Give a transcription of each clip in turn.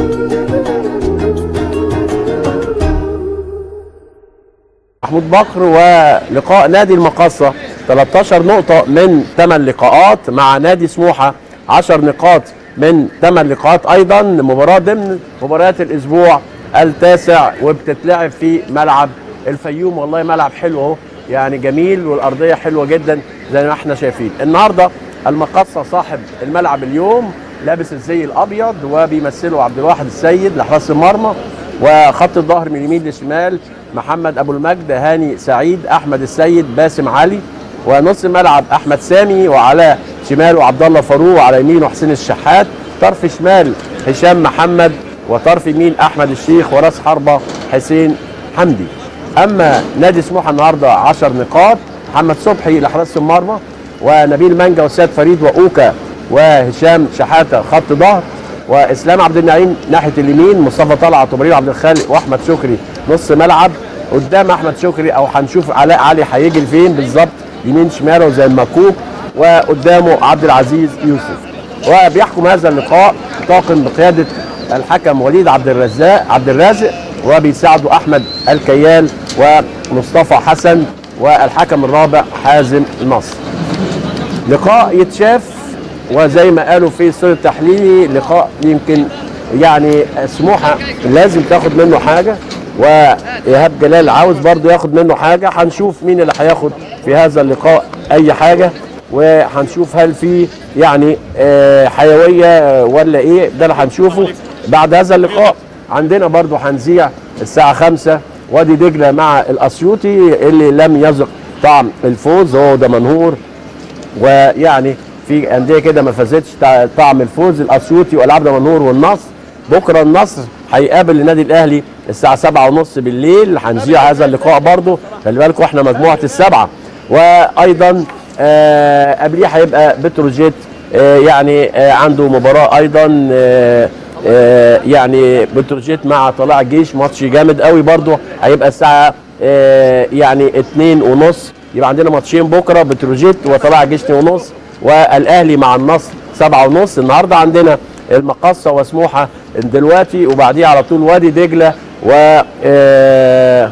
محمود بكر ولقاء نادي المقاصة 13 نقطة من 8 لقاءات مع نادي سموحة 10 نقاط من 8 لقاءات أيضا مباراة ضمن مباريات الأسبوع التاسع وبتتلعب في ملعب الفيوم والله ملعب حلو اهو يعني جميل والأرضية حلوة جدا زي ما احنا شايفين النهاردة المقاصة صاحب الملعب اليوم لابس الزي الأبيض وبيمثله عبد الواحد السيد لحراس المرمى وخط الظهر من اليمين للشمال محمد ابو المجد هاني سعيد احمد السيد باسم علي ونص الملعب احمد سامي وعلى شماله عبد الله فاروق وعلى يمينه حسين الشحات طرف شمال هشام محمد وطرف يمين احمد الشيخ وراس حربه حسين حمدي اما نادي سموحه النهارده 10 نقاط محمد صبحي لحراس المرمى ونبيل مانجا وسيد فريد واوكا وهشام شحاته خط ظهر واسلام عبد النعيم ناحيه اليمين مصطفى طلعت وابراهيم عبد الخالق واحمد شكري نص ملعب قدام احمد شكري او هنشوف علاء علي هيجي لفين بالظبط يمين شماله زي المكوك وقدامه عبد العزيز يوسف وبيحكم هذا اللقاء طاقم بقياده الحكم وليد عبد الرزاق عبد الرازق وبيساعده احمد الكيال ومصطفى حسن والحكم الرابع حازم النصر لقاء يتشاف وزي ما قالوا في السور التحليلي لقاء يمكن يعني سموحه لازم تاخد منه حاجه وايهاب جلال عاوز برضه ياخد منه حاجه هنشوف مين اللي هياخد في هذا اللقاء اي حاجه وهنشوف هل في يعني آه، حيويه ولا ايه ده اللي هنشوفه بعد هذا اللقاء عندنا برضه هنذيع الساعه 5 وادي دجله مع الاسيوطي اللي لم يذق طعم الفوز هو دمنهور ويعني في انديه كده ما فازتش تع- طعم الفوز الاسيوطي والعاب دمنهور والنصر بكره النصر هيقابل النادي الاهلي الساعه 7 ونص بالليل هنذيع هذا اللقاء برضه خلي بالكم احنا مجموعه السبعه وايضا آه قبليه هيبقى بتروجيت آه يعني آه عنده مباراه ايضا آه آه يعني بتروجيت مع طلائع الجيش ماتش جامد قوي برضه هيبقى الساعه آه يعني اتنين ونص يبقى عندنا ماتشين بكره بتروجيت وطلائع الجيش اتنين ونص والاهلي مع النصر سبعة ونص النهارده عندنا المقصه وسموحه دلوقتي وبعديه على طول وادي دجله و آه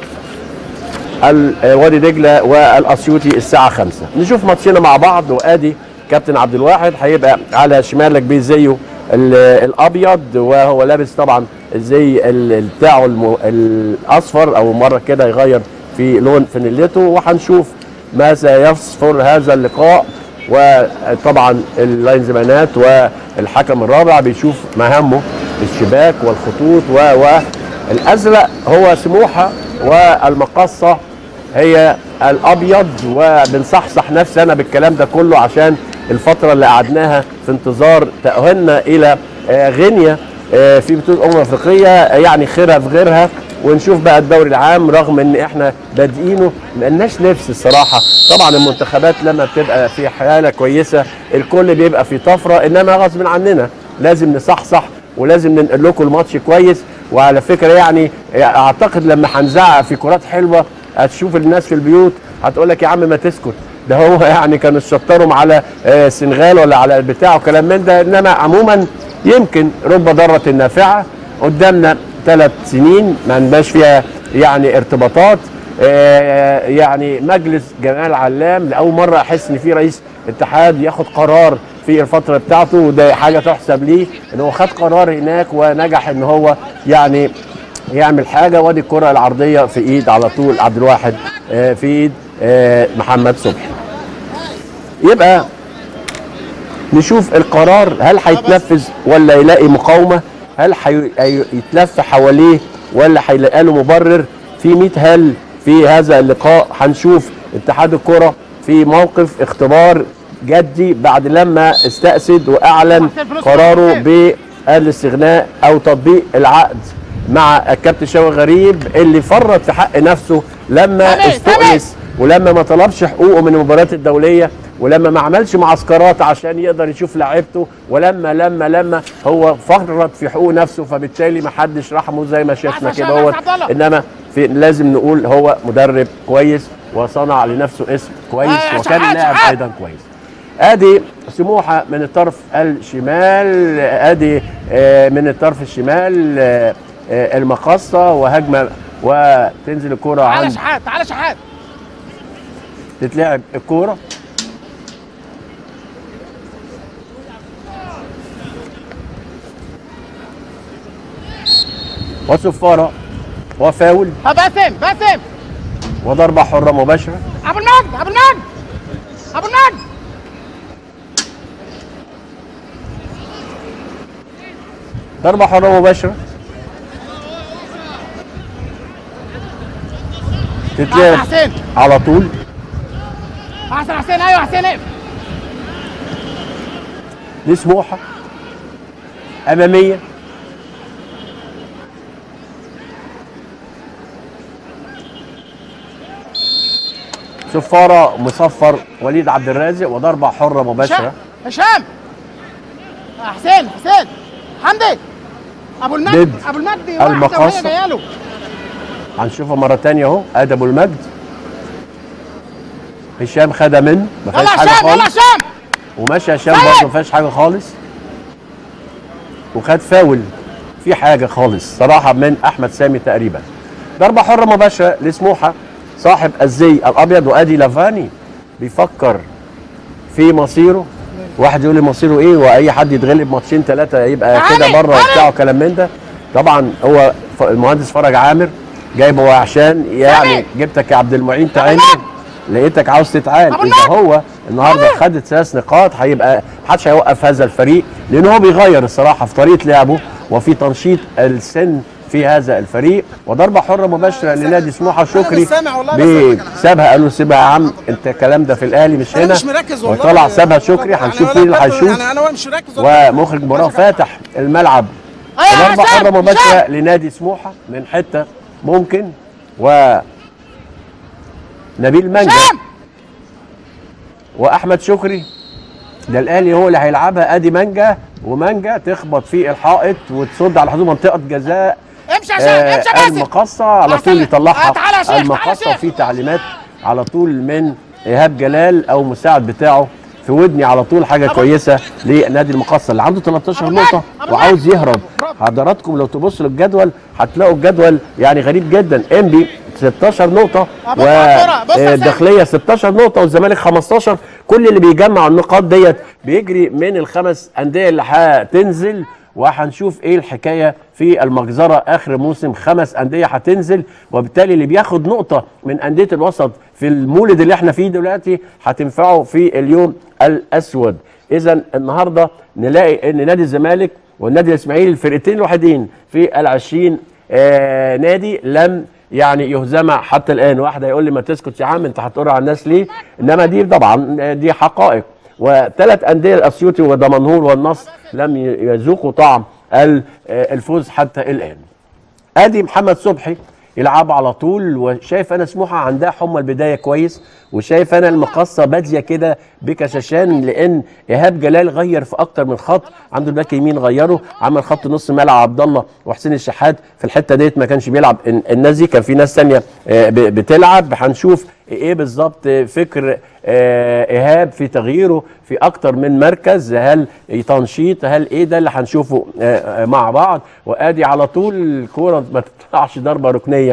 ال- آه، وادي دجله والاسيوطي الساعه 5 نشوف ماتشنا مع بعض وادي كابتن عبد الواحد هيبقى على شمالك بزيه ال- الابيض وهو لابس طبعا الزي ال- بتاعه الم- الاصفر او مره كده يغير في لون فانيلته وهنشوف ماذا يصفر هذا اللقاء وطبعا اللاينزمانات والحكم الرابع بيشوف مهامه الشباك والخطوط و والازرق هو سموحه والمقصه هي الابيض وبنصحصح نفسي انا بالكلام ده كله عشان الفتره اللي قعدناها في انتظار تاهلنا الى آه، غينيا آه، في بطوله امم افريقيه آه، يعني خيرها في غيرها ونشوف بقى الدوري العام رغم ان احنا بادئينه ملناش نفس الصراحه طبعا المنتخبات لما بتبقى في حاله كويسه الكل بيبقى في طفره انما غصب عننا لازم نصحصح ولازم ننقل لكم الماتش كويس وعلى فكره يعني اعتقد لما هنزعق في كرات حلوه هتشوف الناس في البيوت هتقول لك يا عم ما تسكت ده هو يعني كانوا شطرهم على آه، السنغال ولا على البتاع وكلام من ده انما عموما يمكن رب ضاره نافعه قدامنا ثلاث سنين ما عندناش فيها يعني ارتباطات آه، يعني مجلس جمال علام لاول مره احس ان في رئيس اتحاد ياخد قرار في الفتره بتاعته وده حاجه تحسب ليه ان هو خد قرار هناك ونجح ان هو يعني يعمل حاجه وادي الكره العرضيه في ايد على طول عبد الواحد آه، في ايد آه، محمد صبحي يبقى نشوف القرار هل هيتنفذ ولا يلاقي مقاومه هل حي- هي- يتلف حواليه ولا هيلاقي له مبرر في 100 هل في هذا اللقاء هنشوف اتحاد الكره في موقف اختبار جدي بعد لما استأسد واعلن قراره بالاستغناء او تطبيق العقد مع الكابتن شوقي غريب اللي فرط في حق نفسه لما استؤنس ولما ما طلبش حقوقه من المباريات الدوليه ولما ما عملش معسكرات عشان يقدر يشوف لعيبته ولما لما لما هو فرط في حقوق نفسه فبالتالي ما حدش رحمه زي ما شفنا كده هو انما في لازم نقول هو مدرب كويس وصنع لنفسه اسم كويس آه، وكان شحات، لاعب شحات. ايضا كويس ادي سموحه من الطرف الشمال ادي آه، من الطرف الشمال آه، آه، المقصه وهجمه وتنزل الكره تعالى عند شحات تعالى شحات تتلعب الكوره وصفاره وفاول ها باسم باسم وضربه حره مباشره ابو المجد ابو المجد ابو المجد ضربه حره مباشره احسن تتلعب حسين على طول احسن حسين ايوه حسين اقف لسموحه اماميه صفاره مصفر وليد عبد الرازق وضربه حره مباشره هشام هشام حسين حسين حمدي ابو المجد ضد ابو المجد واحده المقاصة. وهي جايه له هنشوفها مره تانية اهو ادي ابو المجد هشام خدها منه ما يلا فيهاش حاجه هشام يلا خالص هشام وماشي هشام سيد. برضه ما فيهاش حاجه خالص وخد فاول في حاجه خالص صراحه من احمد سامي تقريبا ضربه حره مباشره لسموحه صاحب الزي الابيض وادي لافاني بيفكر في مصيره واحد يقول لي مصيره ايه واي حد يتغلب ماتشين ثلاثه يبقى تعالي، كده بره تعالي. وبتاع وكلام من ده طبعا هو ف- المهندس فرج عامر جايبه عشان يعني تعالي. جبتك يا عبد المعين تعالى المجد. لقيتك عاوز تتعال أبو اذا المجد. هو النهارده تعالي. خد ثلاث نقاط هيبقى محدش هيوقف هذا الفريق لان هو بيغير الصراحه في طريقه لعبه وفي تنشيط السن في هذا الفريق وضربه حره مباشره لنادي سموحه شكري مش سامع والله، بس أقول لك على سابها قالوا سيبها يا عم انت الكلام ده في الاهلي مش انا هنا مش مركز والله وطلع سابها يعني شكري يعني هنشوف أنا مين اللي برضه هيشوط يعني انا مش مركز والله. ومخرج المباراه فاتح الملعب ايوه ضربه هشام حره مباشره هشام. لنادي سموحه من حته ممكن و نبيل منجا هشام واحمد شكري ده الاهلي هو اللي هيلعبها ادي مانجا ومانجا تخبط في الحائط وتصد على حدود منطقه جزاء امشي يا هشام آه امشي يا باسم المقصه على أحسن طول لك. يطلعها آه، تعالى يا شيخ، تعالى يا المقصه شيخ. وفي تعليمات على طول من ايهاب جلال او مساعد بتاعه في ودني على طول حاجه كويسه لنادي المقصه اللي عنده 13 أبو نقطه مجد، أبو وعاوز مجد. يهرب برافو. حضراتكم لو تبصوا للجدول هتلاقوا الجدول يعني غريب جدا انبي 16 نقطه أبص على الكرة، بص يا سامي. والداخليه 16 نقطه والزمالك 15 كل اللي بيجمع النقاط ديت بيجري من الخمس انديه اللي هتنزل وهنشوف ايه الحكايه في المجزره اخر موسم خمس انديه هتنزل وبالتالي اللي بياخد نقطه من انديه الوسط في المولد اللي احنا فيه دلوقتي هتنفعه في اليوم الاسود اذا النهارده نلاقي ان نادي الزمالك والنادي الاسماعيلي الفرقتين الوحيدين في العشرين آه نادي لم يعني يهزم حتى الان واحد هيقول لي ما تسكت يا عم انت هتقر على الناس ليه انما دي طبعا آه، دي حقائق وثلاث انديه الاسيوطي ودمنهور والنصر لم ي- يذوقوا طعم ال- آه، الفوز حتى الان ادي محمد صبحي يلعب على طول وشايف انا سموحه عندها حمى البدايه كويس وشايف انا المقصه باديه كده بكشاشان لان ايهاب جلال غير في اكتر من خط عنده الباك يمين غيره عمل خط نص ملعب عبد الله وحسين الشحات في الحته ديت ما كانش بيلعب ال- الناس دي كان في ناس ثانيه آه، ب- بتلعب هنشوف ايه بالظبط فكر آه، ايهاب في تغييره في اكتر من مركز هل تنشيط هل ايه ده اللي هنشوفه آه، آه، مع بعض وادي على طول الكوره ما تطلعش ضربه ركنيه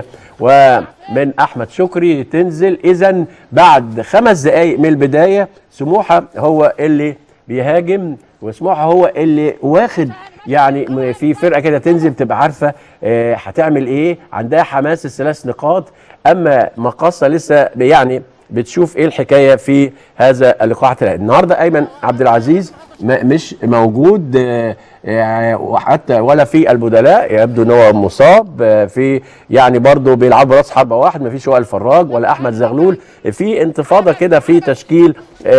ومن احمد شكري تنزل اذا بعد خمس دقائق من البدايه سموحه هو اللي بيهاجم وسموحه هو اللي واخد يعني م- في فرقه كده تنزل تبقى عارفه آه، هتعمل ايه عندها حماس الثلاث نقاط اما مقاصه لسه يعني بتشوف ايه الحكايه في هذا اللقاء حتى الآن. النهارده ايمن عبد العزيز م- مش موجود آه، آه، وحتى ولا في البدلاء يبدو ان هو مصاب آه، في يعني برضه بيلعبوا راس حربه واحد ما فيش وائل فراج ولا احمد زغلول في انتفاضه كده في تشكيل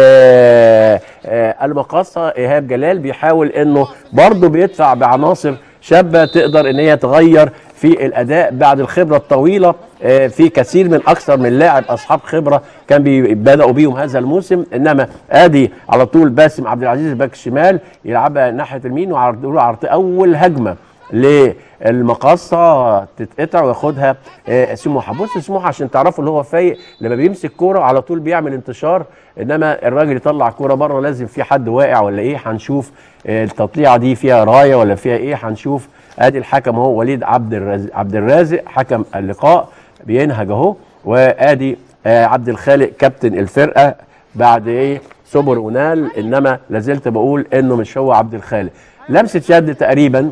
آه، آه، المقاصه ايهاب جلال بيحاول انه برضه بيدفع بعناصر شابه تقدر ان هي تغير في الاداء بعد الخبره الطويله آه، في كثير من اكثر من لاعب اصحاب خبره كان بي- بداوا بيهم هذا الموسم انما ادي على طول باسم عبد العزيز الباك الشمال يلعبها ناحيه اليمين وعرض له عرض اول هجمه للمقصه تتقطع وياخدها آه، سموحه بص سموحه عشان تعرفوا اللي هو فايق لما بيمسك كوره على طول بيعمل انتشار انما الراجل يطلع كوره بره لازم في حد واقع ولا ايه هنشوف آه، التطليعه دي فيها رايه ولا فيها ايه هنشوف ادي الحكم اهو وليد عبد الرازق عبد الرازق حكم اللقاء بينهج اهو وادي آه، عبد الخالق كابتن الفرقه بعد ايه سوبر ونال انما لازلت بقول انه مش هو عبد الخالق لمسه يد تقريبا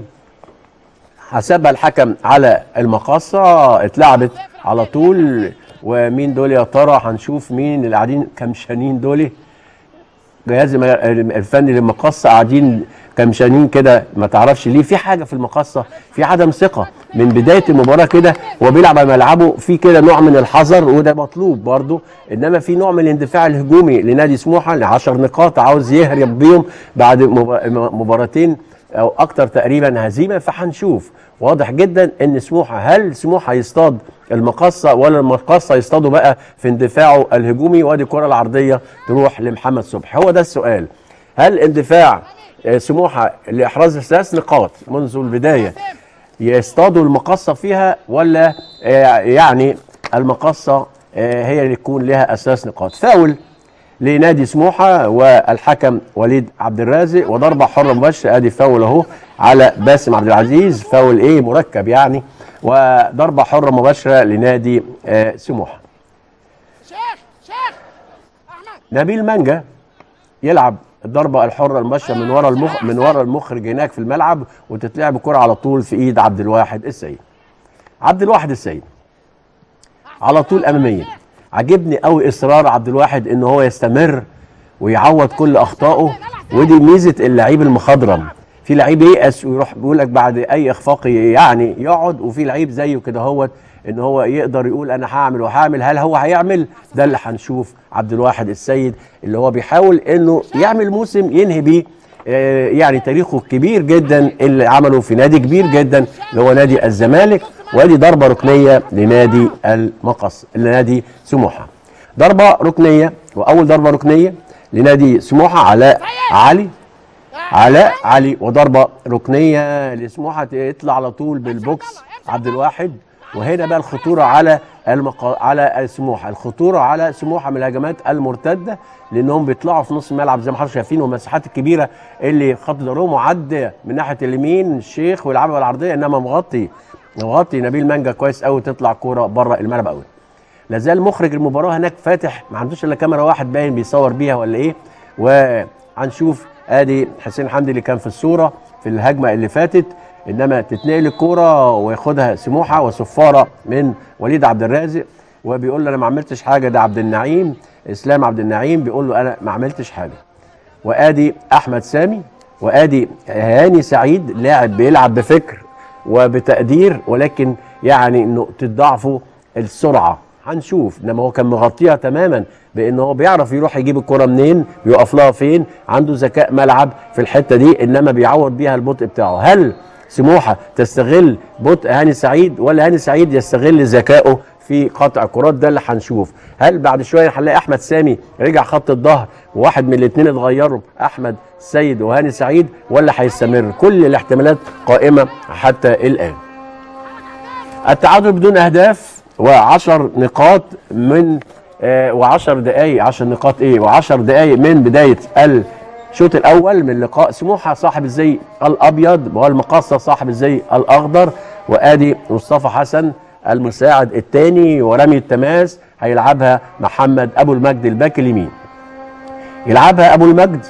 حسبها الحكم على المقصه اتلعبت على طول ومين دول يا ترى هنشوف مين اللي قاعدين كمشانين دول جهاز الم- الفني للمقصه قاعدين كمشانين كده ما تعرفش ليه في حاجه في المقصه في عدم ثقه من بدايه المباراه كده هو بيلعب على ملعبه في كده نوع من الحذر وده مطلوب برضه انما في نوع من الاندفاع الهجومي لنادي سموحه ل 10 نقاط عاوز يهرب بيهم بعد مب- مباراتين او اكتر تقريبا هزيمه فهنشوف واضح جدا ان سموحه هل سموحه يصطاد المقصه ولا المقصه يصطادوا بقى في اندفاعه الهجومي وادي الكره العرضيه تروح لمحمد صبحي هو ده السؤال هل اندفاع آه، سموحه لاحراز ثلاث نقاط منذ البدايه يصطادوا المقصه فيها ولا آه، يعني المقصه آه، هي اللي تكون لها اساس نقاط فاول لنادي سموحه والحكم وليد عبد الرازق وضربه حره مباشره ادي فاول اهو على باسم عبد العزيز فاول ايه مركب يعني وضربه حره مباشره لنادي آه، سموحه شيخ شيخ احمد نبيل مانجا يلعب الضربه الحره المباشره من ورا المخ من ورا المخرج هناك في الملعب وتتلعب الكره على طول في ايد عبد الواحد السيد عبد الواحد السيد على طول اماميا عجبني قوي اصرار عبد الواحد ان هو يستمر ويعوض كل اخطائه ودي ميزه اللعيب المخضرم في لعيب ييأس ويروح بيقول لك بعد اي اخفاق يعني يقعد وفي لعيب زيه كده هوت ان هو يقدر يقول انا هعمل وهعمل هل هو هيعمل ده اللي هنشوف عبد الواحد السيد اللي هو بيحاول انه يعمل موسم ينهي بيه آه، يعني تاريخه كبير جدا اللي عمله في نادي كبير جدا اللي هو نادي الزمالك وادي ضربه ركنيه لنادي المقص لنادي سموحه ضربه ركنيه واول ضربه ركنيه لنادي سموحه علاء علي علاء علي وضربه ركنيه لسموحه يطلع على طول بالبوكس عبد الواحد وهنا بقى الخطوره على المق... على سموحه الخطوره على سموحه من الهجمات المرتده لانهم بيطلعوا في نص الملعب زي ما حضرتك شايفين والمساحات الكبيره اللي خط ظهرهم معدي من ناحيه اليمين الشيخ ويلعبها بالعرضيه انما مغطي مغطي نبيل مانجا كويس قوي تطلع كوره بره الملعب قوي لازال مخرج المباراه هناك فاتح ما عندوش الا كاميرا واحد باين بيصور بيها ولا ايه وهنشوف ادي حسين حمدي اللي كان في الصوره في الهجمه اللي فاتت انما تتنقل الكوره وياخدها سموحه وصفاره من وليد عبد الرازق وبيقول له انا ما عملتش حاجه ده عبد النعيم اسلام عبد النعيم بيقول له انا ما عملتش حاجه وادي احمد سامي وادي هاني سعيد لاعب بيلعب بفكر وبتقدير ولكن يعني نقطه ضعفه السرعه هنشوف انما هو كان مغطيها تماما بان هو بيعرف يروح يجيب الكره منين بيقف لها فين عنده ذكاء ملعب في الحته دي انما بيعوض بيها البطء بتاعه هل سموحه تستغل بطء هاني سعيد ولا هاني سعيد يستغل ذكائه في قطع كرات ده اللي هنشوف هل بعد شويه هنلاقي احمد سامي رجع خط الظهر وواحد من الاثنين اتغيروا احمد سيد وهاني سعيد ولا هيستمر كل الاحتمالات قائمه حتى الان التعادل بدون اهداف و10 نقاط من آه و10 دقائق 10 نقاط ايه و10 دقائق من بدايه الشوط الاول من لقاء سموحه صاحب الزي الابيض والمقاصه صاحب الزي الاخضر وادي مصطفى حسن المساعد الثاني ورمي التماس هيلعبها محمد ابو المجد الباك اليمين يلعبها ابو المجد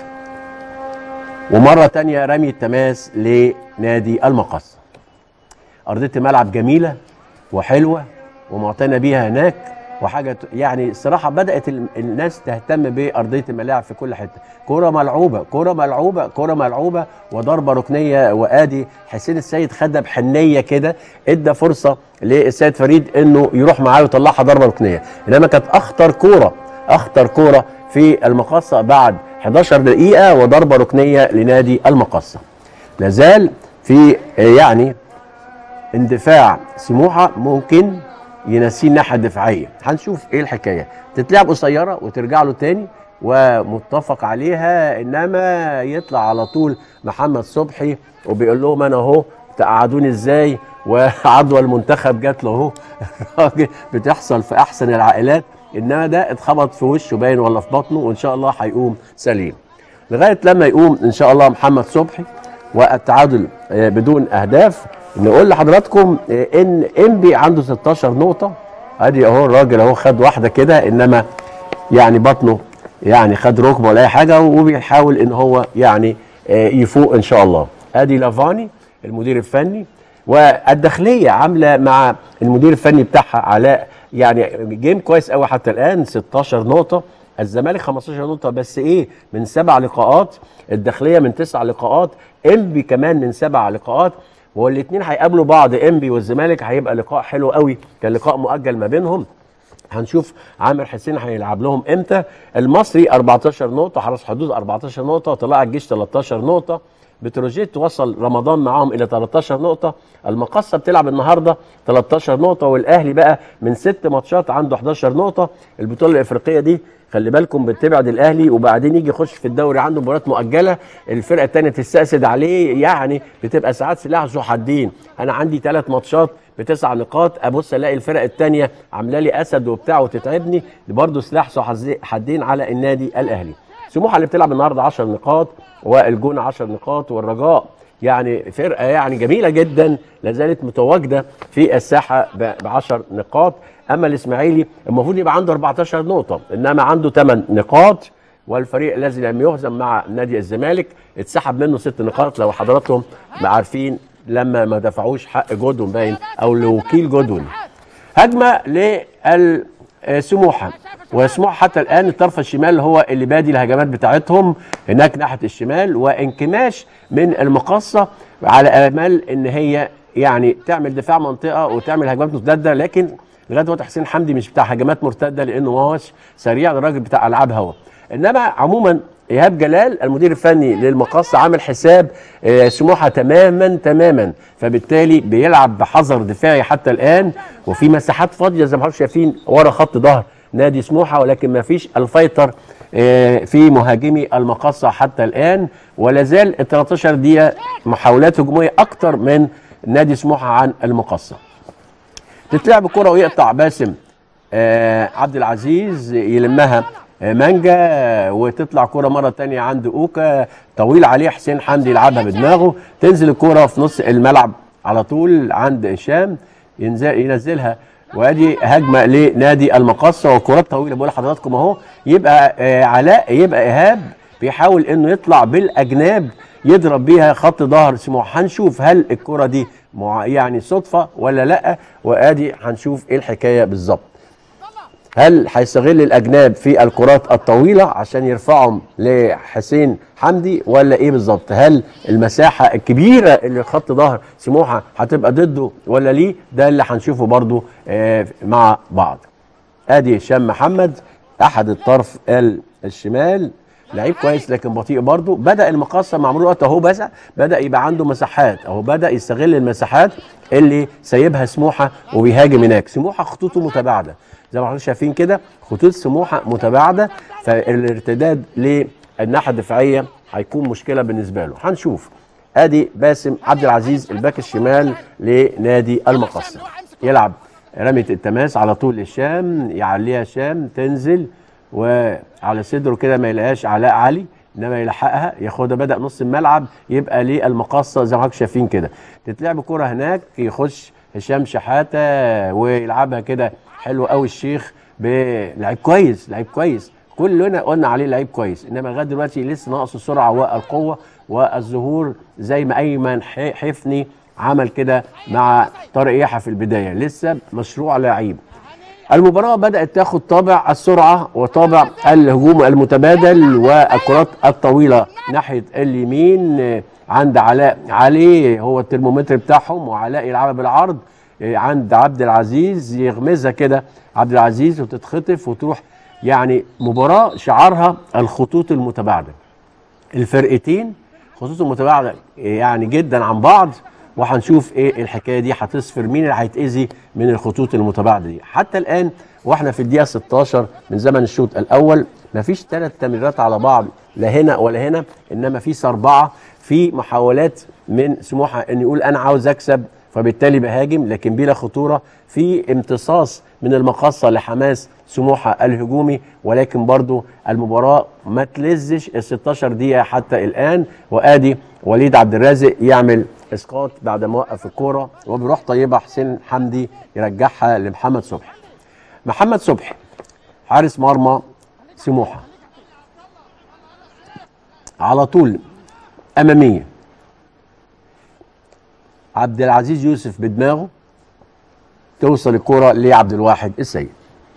ومره تانية رمي التماس لنادي المقص ارضيه الملعب جميله وحلوه ومعتنى بيها هناك وحاجه ت- يعني الصراحه بدات ال- الناس تهتم بارضيه الملاعب في كل حته كره ملعوبه كره ملعوبه كره ملعوبه وضربه ركنيه وادي حسين السيد خدها بحنيه كده ادى فرصه للسيد فريد انه يروح معاه ويطلعها ضربه ركنيه انما كانت اخطر كوره اخطر كوره في المقصه بعد 11 دقيقه وضربه ركنيه لنادي المقصه لازال في آه، يعني اندفاع سموحه ممكن ينسيه الناحيه الدفاعيه هنشوف ايه الحكايه تتلعب قصيره وترجع له تاني ومتفق عليها انما يطلع على طول محمد صبحي وبيقول لهم انا اهو تقعدوني ازاي وعدوى المنتخب جات له اهو الراجل بتحصل في احسن العائلات انما ده اتخبط في وشه باين ولا في بطنه وان شاء الله هيقوم سليم لغايه لما يقوم ان شاء الله محمد صبحي والتعادل آه، بدون اهداف نقول لحضراتكم آه، ان انبي عنده 16 نقطه ادي اهو الراجل اهو خد واحده كده انما يعني بطنه يعني خد ركبه ولا اي حاجه وبيحاول ان هو يعني آه، يفوق ان شاء الله ادي لافاني المدير الفني والداخليه عامله مع المدير الفني بتاعها علاء يعني جيم كويس قوي حتى الان 16 نقطه الزمالك 15 نقطه بس ايه من سبع لقاءات الداخليه من تسع لقاءات انبي كمان من سبع لقاءات والاثنين هيقابلوا بعض انبي والزمالك هيبقى لقاء حلو قوي كان لقاء مؤجل ما بينهم هنشوف عامر حسين هيلعب لهم امتى المصري 14 نقطه حرس حدود 14 نقطه طلائع الجيش 13 نقطه بتروجيت وصل رمضان معاهم الى 13 نقطه المقصه بتلعب النهارده 13 نقطه والاهلي بقى من ست ماتشات عنده 11 نقطه البطوله الافريقيه دي خلي بالكم بتبعد الاهلي وبعدين يجي يخش في الدوري عنده مباريات مؤجله الفرقه الثانيه تستأسد عليه يعني بتبقى ساعات سلاح ذو حدين انا عندي ثلاث ماتشات بتسع نقاط ابص الاقي الفرق الثانيه عامله لي اسد وبتاع وتتعبني دي برضه سلاح ذو حز- حدين على النادي الاهلي سموحه اللي بتلعب النهارده 10 نقاط والجونه 10 نقاط والرجاء يعني فرقه يعني جميله جدا لا زالت متواجده في الساحه ب 10 نقاط اما الاسماعيلي المفروض يبقى عنده 14 نقطه انما عنده 8 نقاط والفريق الذي لم يهزم مع نادي الزمالك اتسحب منه ست نقاط لو حضراتكم عارفين لما ما دفعوش حق جودون باين او لوكيل جودون هجمه للسموحه وسموحه حتى الان الطرف الشمال هو اللي بادي الهجمات بتاعتهم هناك ناحيه الشمال وانكماش من المقصه على امل ان هي يعني تعمل دفاع منطقه وتعمل هجمات مرتده لكن لغايه دلوقتي حسين حمدي مش بتاع هجمات مرتده لانه ما هوش سريع الراجل بتاع العاب هوا انما عموما ايهاب جلال المدير الفني للمقص عامل حساب آه، سموحه تماما تماما فبالتالي بيلعب بحذر دفاعي حتى الان وفي مساحات فاضيه زي ما حضرتك شايفين ورا خط ظهر نادي سموحه ولكن ما فيش الفيطر آه، في مهاجمي المقصه حتى الان ولا زال ال 13 دقيقه محاولات هجوميه اكتر من نادي سموحه عن المقصه تتلعب الكره ويقطع باسم آه عبد العزيز يلمها آه مانجا آه، وتطلع كرة مرة تانية عند اوكا طويل عليه حسين حمدي يلعبها بدماغه تنزل الكرة في نص الملعب على طول عند هشام ينزل ينزلها وادي هجمه لنادي المقصه وكرات طويله بقول لحضراتكم اهو يبقى آه علاء يبقى ايهاب بيحاول انه يطلع بالاجناب يضرب بيها خط ظهر سموحه هنشوف هل الكره دي مع يعني صدفه ولا لا وادي هنشوف ايه الحكايه بالظبط هل هيستغل الاجناب في الكرات الطويله عشان يرفعهم لحسين حمدي ولا ايه بالظبط هل المساحه الكبيره اللي خط ظهر سموحه هتبقى ضده ولا ليه ده اللي هنشوفه برضو آه، مع بعض ادي هشام محمد احد الطرف ال- الشمال لعيب كويس لكن بطيء برضه بدا المقصه مع مرور الوقت اهو بدا بدا يبقى عنده مساحات اهو بدا يستغل المساحات اللي سايبها سموحه وبيهاجم هناك سموحه خطوطه متباعده زي ما احنا شايفين كده خطوط سموحه متباعده فالارتداد للناحيه الدفاعيه هيكون مشكله بالنسبه له هنشوف ادي باسم عبد العزيز الباك الشمال لنادي المقصه يلعب رمية التماس على طول للشام يعليها شام تنزل وعلى صدره كده ما يلاقيهاش علاء علي انما يلحقها ياخدها بدا نص الملعب يبقى للمقصه زي ما حضرتك شايفين كده تتلعب كرة هناك يخش هشام شحاته ويلعبها كده حلو قوي الشيخ بلعيب كويس لعيب كويس كلنا قلنا عليه لعيب كويس انما لغايه دلوقتي لسه ناقص السرعه والقوه والظهور زي ما ايمن ح- حفني عمل كده مع طارق يحيى في البدايه لسه مشروع لعيب المباراة بدأت تاخد طابع السرعة وطابع الهجوم المتبادل والكرات الطويلة ناحية اليمين آه، عند علاء علي هو الترمومتر بتاعهم وعلاء يلعبها بالعرض آه، عند عبد العزيز يغمزها كده عبد العزيز وتتخطف وتروح يعني مباراة شعارها الخطوط المتباعدة الفرقتين خطوط متباعده يعني جدا عن بعض وهنشوف ايه الحكايه دي هتصفر مين اللي هيتاذي من الخطوط المتباعده دي حتى الان واحنا في الدقيقه 16 من زمن الشوط الاول مفيش ثلاث تمريرات على بعض لا هنا ولا هنا انما في اربعه في محاولات من سموحه ان يقول انا عاوز اكسب فبالتالي بهاجم لكن بلا خطوره في امتصاص من المقصه لحماس سموحه الهجومي ولكن برضو المباراه ما تلزش ال 16 دقيقه حتى الان وادي وليد عبد الرازق يعمل اسقاط بعد ما وقف الكوره وبروح طيبه حسين حمدي يرجعها لمحمد صبحي محمد صبحي حارس مرمى سموحه على طول اماميه عبد العزيز يوسف بدماغه توصل الكرة لعبد الواحد السيد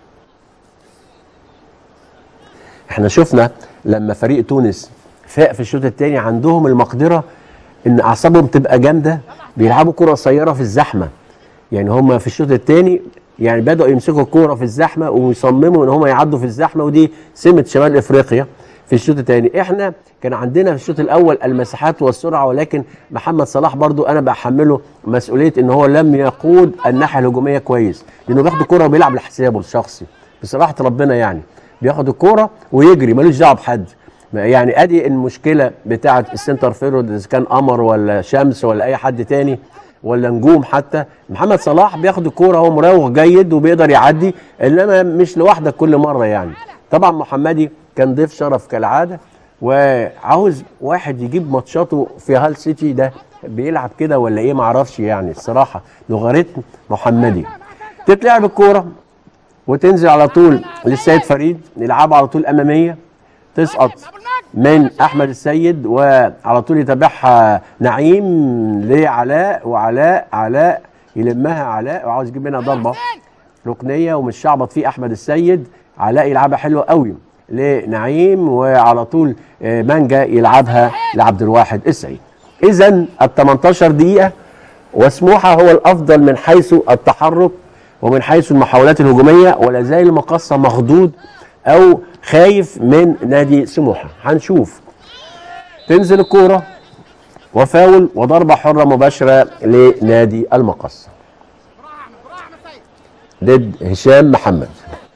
احنا شفنا لما فريق تونس فاق في الشوط الثاني عندهم المقدرة ان اعصابهم تبقى جامدة بيلعبوا كرة قصيرة في الزحمة يعني هم في الشوط الثاني يعني بدأوا يمسكوا الكورة في الزحمة ويصمموا ان هم يعدوا في الزحمة ودي سمة شمال افريقيا في الشوط الثاني احنا كان عندنا في الشوط الاول المساحات والسرعه ولكن محمد صلاح برضو انا بحمله مسؤوليه ان هو لم يقود الناحيه الهجوميه كويس لانه بياخد الكوره وبيلعب لحسابه الشخصي بصراحه ربنا يعني بياخد الكوره ويجري ملوش دعوه بحد يعني ادي المشكله بتاعه السنتر فيرود اذا كان قمر ولا شمس ولا اي حد تاني ولا نجوم حتى محمد صلاح بياخد الكوره هو مراوغ جيد وبيقدر يعدي انما مش لوحدك كل مره يعني طبعا محمدي كان ضيف شرف كالعاده وعاوز واحد يجيب ماتشاته في هال سيتي ده بيلعب كده ولا ايه معرفش يعني الصراحه لوغاريتم محمدي تتلعب الكوره وتنزل على طول للسيد فريد يلعبها على طول اماميه تسقط من احمد السيد وعلى طول يتابعها نعيم لعلاء وعلاء علاء يلمها علاء وعاوز يجيب منها ضربه ركنيه ومش شعبط فيه احمد السيد علاء يلعبها حلوه قوي لنعيم وعلى طول آه، مانجا يلعبها لعبد الواحد السعيد اذا ال 18 دقيقه وسموحه هو الافضل من حيث التحرك ومن حيث المحاولات الهجوميه ولا زال المقصه مخضوض او خايف من نادي سموحه هنشوف تنزل الكوره وفاول وضربه حره مباشره لنادي المقصه براحة احمد براحة احمد سيد ضد هشام محمد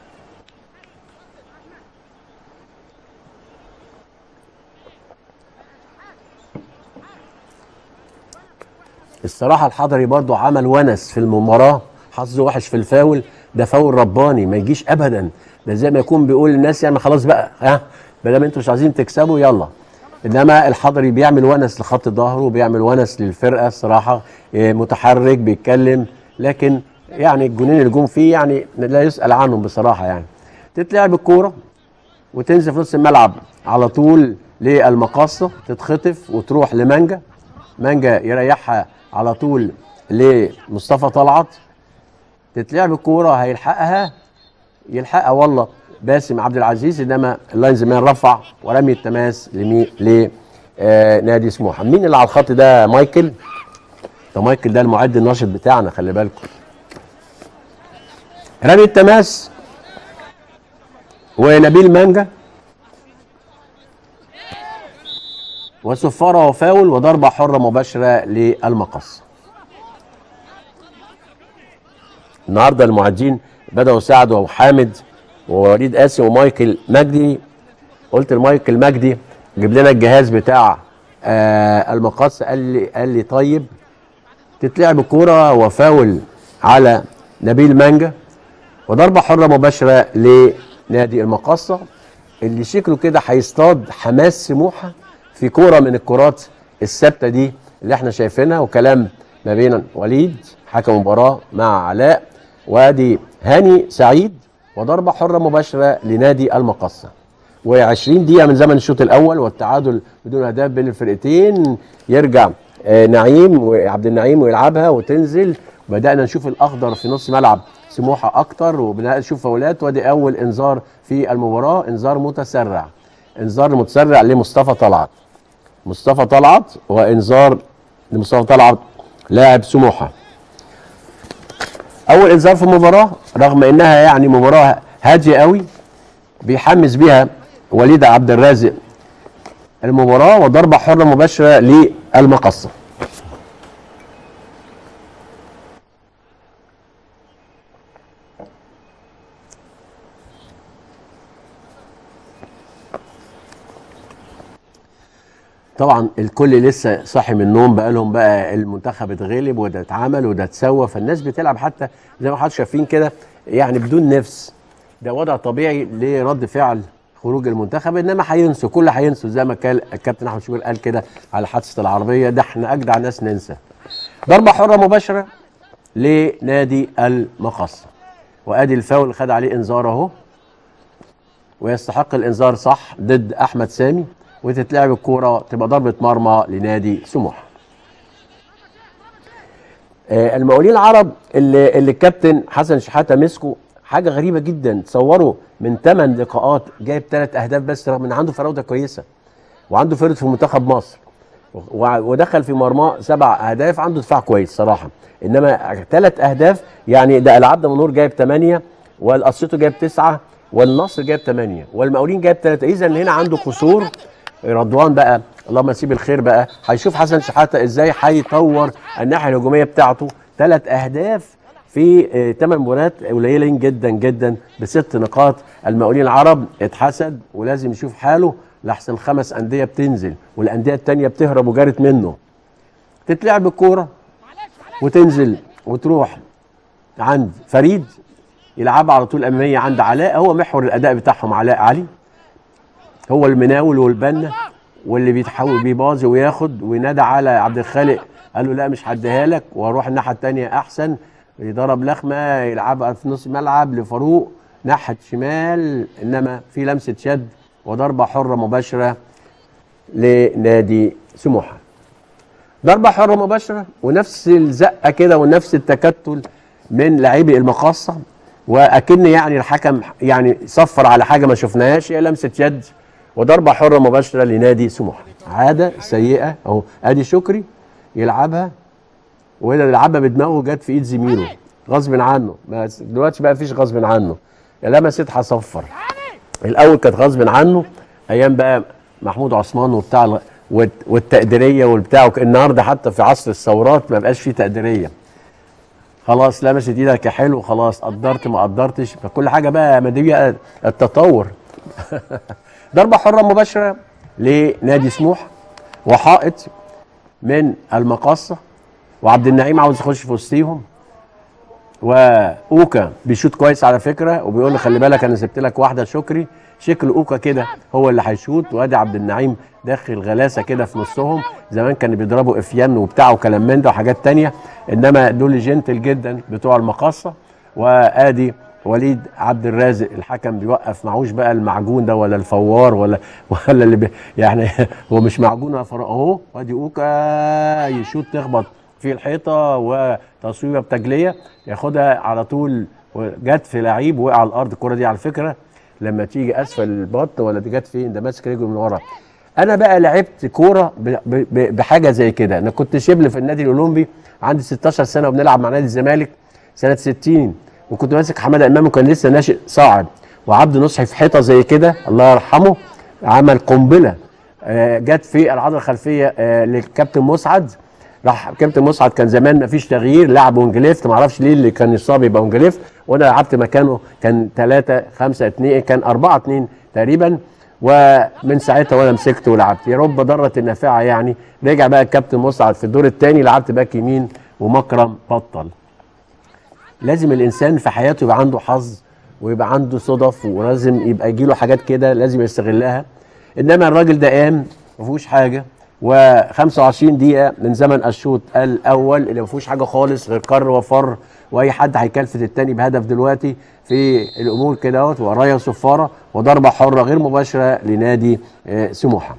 الصراحه الحضري برضو عمل ونس في المباراه حظه وحش في الفاول ده فاول رباني ما يجيش ابدا ده زي ما يكون بيقول للناس يعني خلاص بقى ها ما دام انتوا مش عايزين تكسبوا يلا انما الحضري بيعمل ونس لخط ظهره بيعمل ونس للفرقه الصراحه إيه، متحرك بيتكلم لكن يعني الجونين اللي جم فيه يعني لا يسال عنهم بصراحه يعني تتلعب الكوره وتنزل في نص الملعب على طول للمقاصه تتخطف وتروح لمانجا مانجا يريحها على طول لمصطفى طلعت تتلعب الكوره هيلحقها يلحقها والله باسم عبد العزيز انما اللاينز مان رفع ورمي التماس لمي ل آه نادي سموحه مين اللي على الخط ده مايكل ده مايكل ده المعد الناشط بتاعنا خلي بالكم رمي التماس ونبيل مانجا وصفارة وفاول وضربة حرة مباشرة للمقص النهارده المعدين بدأوا سعد وحامد ووليد قاسم ومايكل مجدي قلت لمايكل مجدي جيب لنا الجهاز بتاع آه المقص قال لي قال لي طيب تتلعب الكوره وفاول على نبيل مانجا وضربه حره مباشره لنادي المقصه اللي شكله كده هيصطاد حماس سموحه في كوره من الكرات الثابته دي اللي احنا شايفينها وكلام ما بين وليد حكم مباراه مع علاء وادي هاني سعيد وضربه حره مباشره لنادي المقصه و20 دقيقه من زمن الشوط الاول والتعادل بدون اهداف بين الفرقتين يرجع آه، نعيم وعبد النعيم ويلعبها وتنزل بدانا نشوف الاخضر في نص ملعب سموحه اكتر وبدانا نشوف فاولات وادي اول انذار في المباراه انذار متسرع انذار متسرع لمصطفى طلعت مصطفى طلعت وانذار لمصطفى طلعت لاعب سموحه اول انذار في المباراه رغم انها يعني مباراه هاديه قوي بيحمس بيها وليد عبد الرازق المباراه وضربه حره مباشره للمقصه طبعا الكل لسه صاحي من النوم بقى لهم بقى المنتخب اتغلب وده اتعمل وده اتسوى فالناس بتلعب حتى زي ما حضرتك شايفين كده يعني بدون نفس ده وضع طبيعي لرد فعل خروج المنتخب انما هينسوا كل هينسوا زي ما كان الكابتن احمد شوبير قال كده على حادثه العربيه ده احنا اجدع ناس ننسى ضربه حره مباشره لنادي المقص وادي الفاول اللي خد عليه انذار اهو ويستحق الانذار صح ضد احمد سامي وتتلعب الكوره تبقى ضربه مرمى لنادي سموحه آه، المقاولين العرب اللي, اللي الكابتن حسن شحاته مسكه حاجه غريبه جدا تصوروا من 8 لقاءات جايب ثلاث اهداف بس رغم ان عنده فراوده كويسه وعنده فرد في منتخب مصر و- ودخل في مرماه سبع اهداف عنده دفاع كويس صراحه انما ثلاث اهداف يعني ده العبد منور جايب ثمانيه والاسيوطي جايب تسعه والنصر جايب ثمانيه والمقاولين جايب ثلاثه اذا هنا عنده قصور رضوان بقى اللهم يسيب الخير بقى هيشوف حسن شحاته ازاي هيطور الناحيه الهجوميه بتاعته ثلاث اهداف في ثمان مباريات قليلين جدا جدا بست نقاط المقاولين العرب اتحسد ولازم يشوف حاله لحسن خمس انديه بتنزل والانديه التانيه بتهرب وجارت منه تتلعب الكوره وتنزل وتروح عند فريد يلعبها على طول اماميه عند علاء هو محور الاداء بتاعهم علاء علي هو المناول والبنا واللي بيتحول بيباظي وياخد وينادى على عبد الخالق قال له لا مش هديها لك واروح الناحيه الثانيه احسن يضرب لخمه يلعبها في نص الملعب لفاروق ناحيه شمال انما في لمسه شد وضربه حره مباشره لنادي سموحه ضربه حره مباشره ونفس الزقه كده ونفس التكتل من لاعبي المقاصه واكن يعني الحكم يعني صفر على حاجه ما شفناهاش هي لمسه يد وضربه حره مباشره لنادي سموحه عاده سيئه اهو ادي شكري يلعبها وهنا يلعبها بدماغه جت في ايد زميله غصب عنه ما دلوقتي بقى فيش غصب عنه لمست هصفر الاول كانت غصب عنه ايام بقى محمود عثمان وبتاع ال- والت- والتقديريه والبتاع النهارده حتى في عصر الثورات ما بقاش فيه تقديريه خلاص لمست ايدك يا حلو خلاص قدرت ما قدرتش فكل حاجه بقى مدويه التطور ضربه حره مباشره لنادي سموح وحائط من المقاصه وعبد النعيم عاوز يخش في وسطيهم واوكا بيشوط كويس على فكره وبيقول له خلي بالك انا سبت لك واحده شكري شكل اوكا كده هو اللي هيشوط وادي عبد النعيم داخل غلاسه كده في نصهم زمان كانوا بيضربوا افيان وبتاع وكلام من ده وحاجات تانية انما دول جنتل جدا بتوع المقاصه وادي وليد عبد الرازق الحكم بيوقف معوش بقى المعجون ده ولا الفوار ولا ولا اللي بي يعني هو مش معجون ولا فرق اهو وادي اوكا يشوط تخبط في الحيطه وتصويبه بتجليه ياخدها على طول جت في لعيب وقع على الارض الكره دي على فكره لما تيجي اسفل البطن ولا دي جت فين ده ماسك رجله من ورا انا بقى لعبت كوره ب- ب- بحاجه زي كده انا كنت شبل في النادي الاولمبي عندي 16 سنه وبنلعب مع نادي الزمالك سنه 60 وكنت ماسك حماده امام وكان لسه ناشئ صاعد وعبد نصحي في حيطه زي كده الله يرحمه عمل قنبله آه، جت في العضله الخلفيه آه، للكابتن مسعد راح كابتن مسعد كان زمان ما فيش تغيير لعب ونجليفت ما اعرفش ليه اللي كان يصاب يبقى ونجليفت وانا لعبت مكانه كان 3 5 2 كان 4 2 تقريبا ومن ساعتها وانا مسكت ولعبت يا رب ضرت النافعه يعني رجع بقى الكابتن مسعد في الدور الثاني لعبت باك يمين ومكرم بطل لازم الانسان في حياته يبقى عنده حظ ويبقى عنده صدف ولازم يبقى يجيله حاجات كده لازم يستغلها انما الراجل ده قام ما فيهوش حاجه و25 دقيقه من زمن الشوط الاول اللي ما فيهوش حاجه خالص غير كر وفر واي حد هيكلفت التاني بهدف دلوقتي في الامور كده اهوت ورايا صفاره وضربه حره غير مباشره لنادي آه، سموحه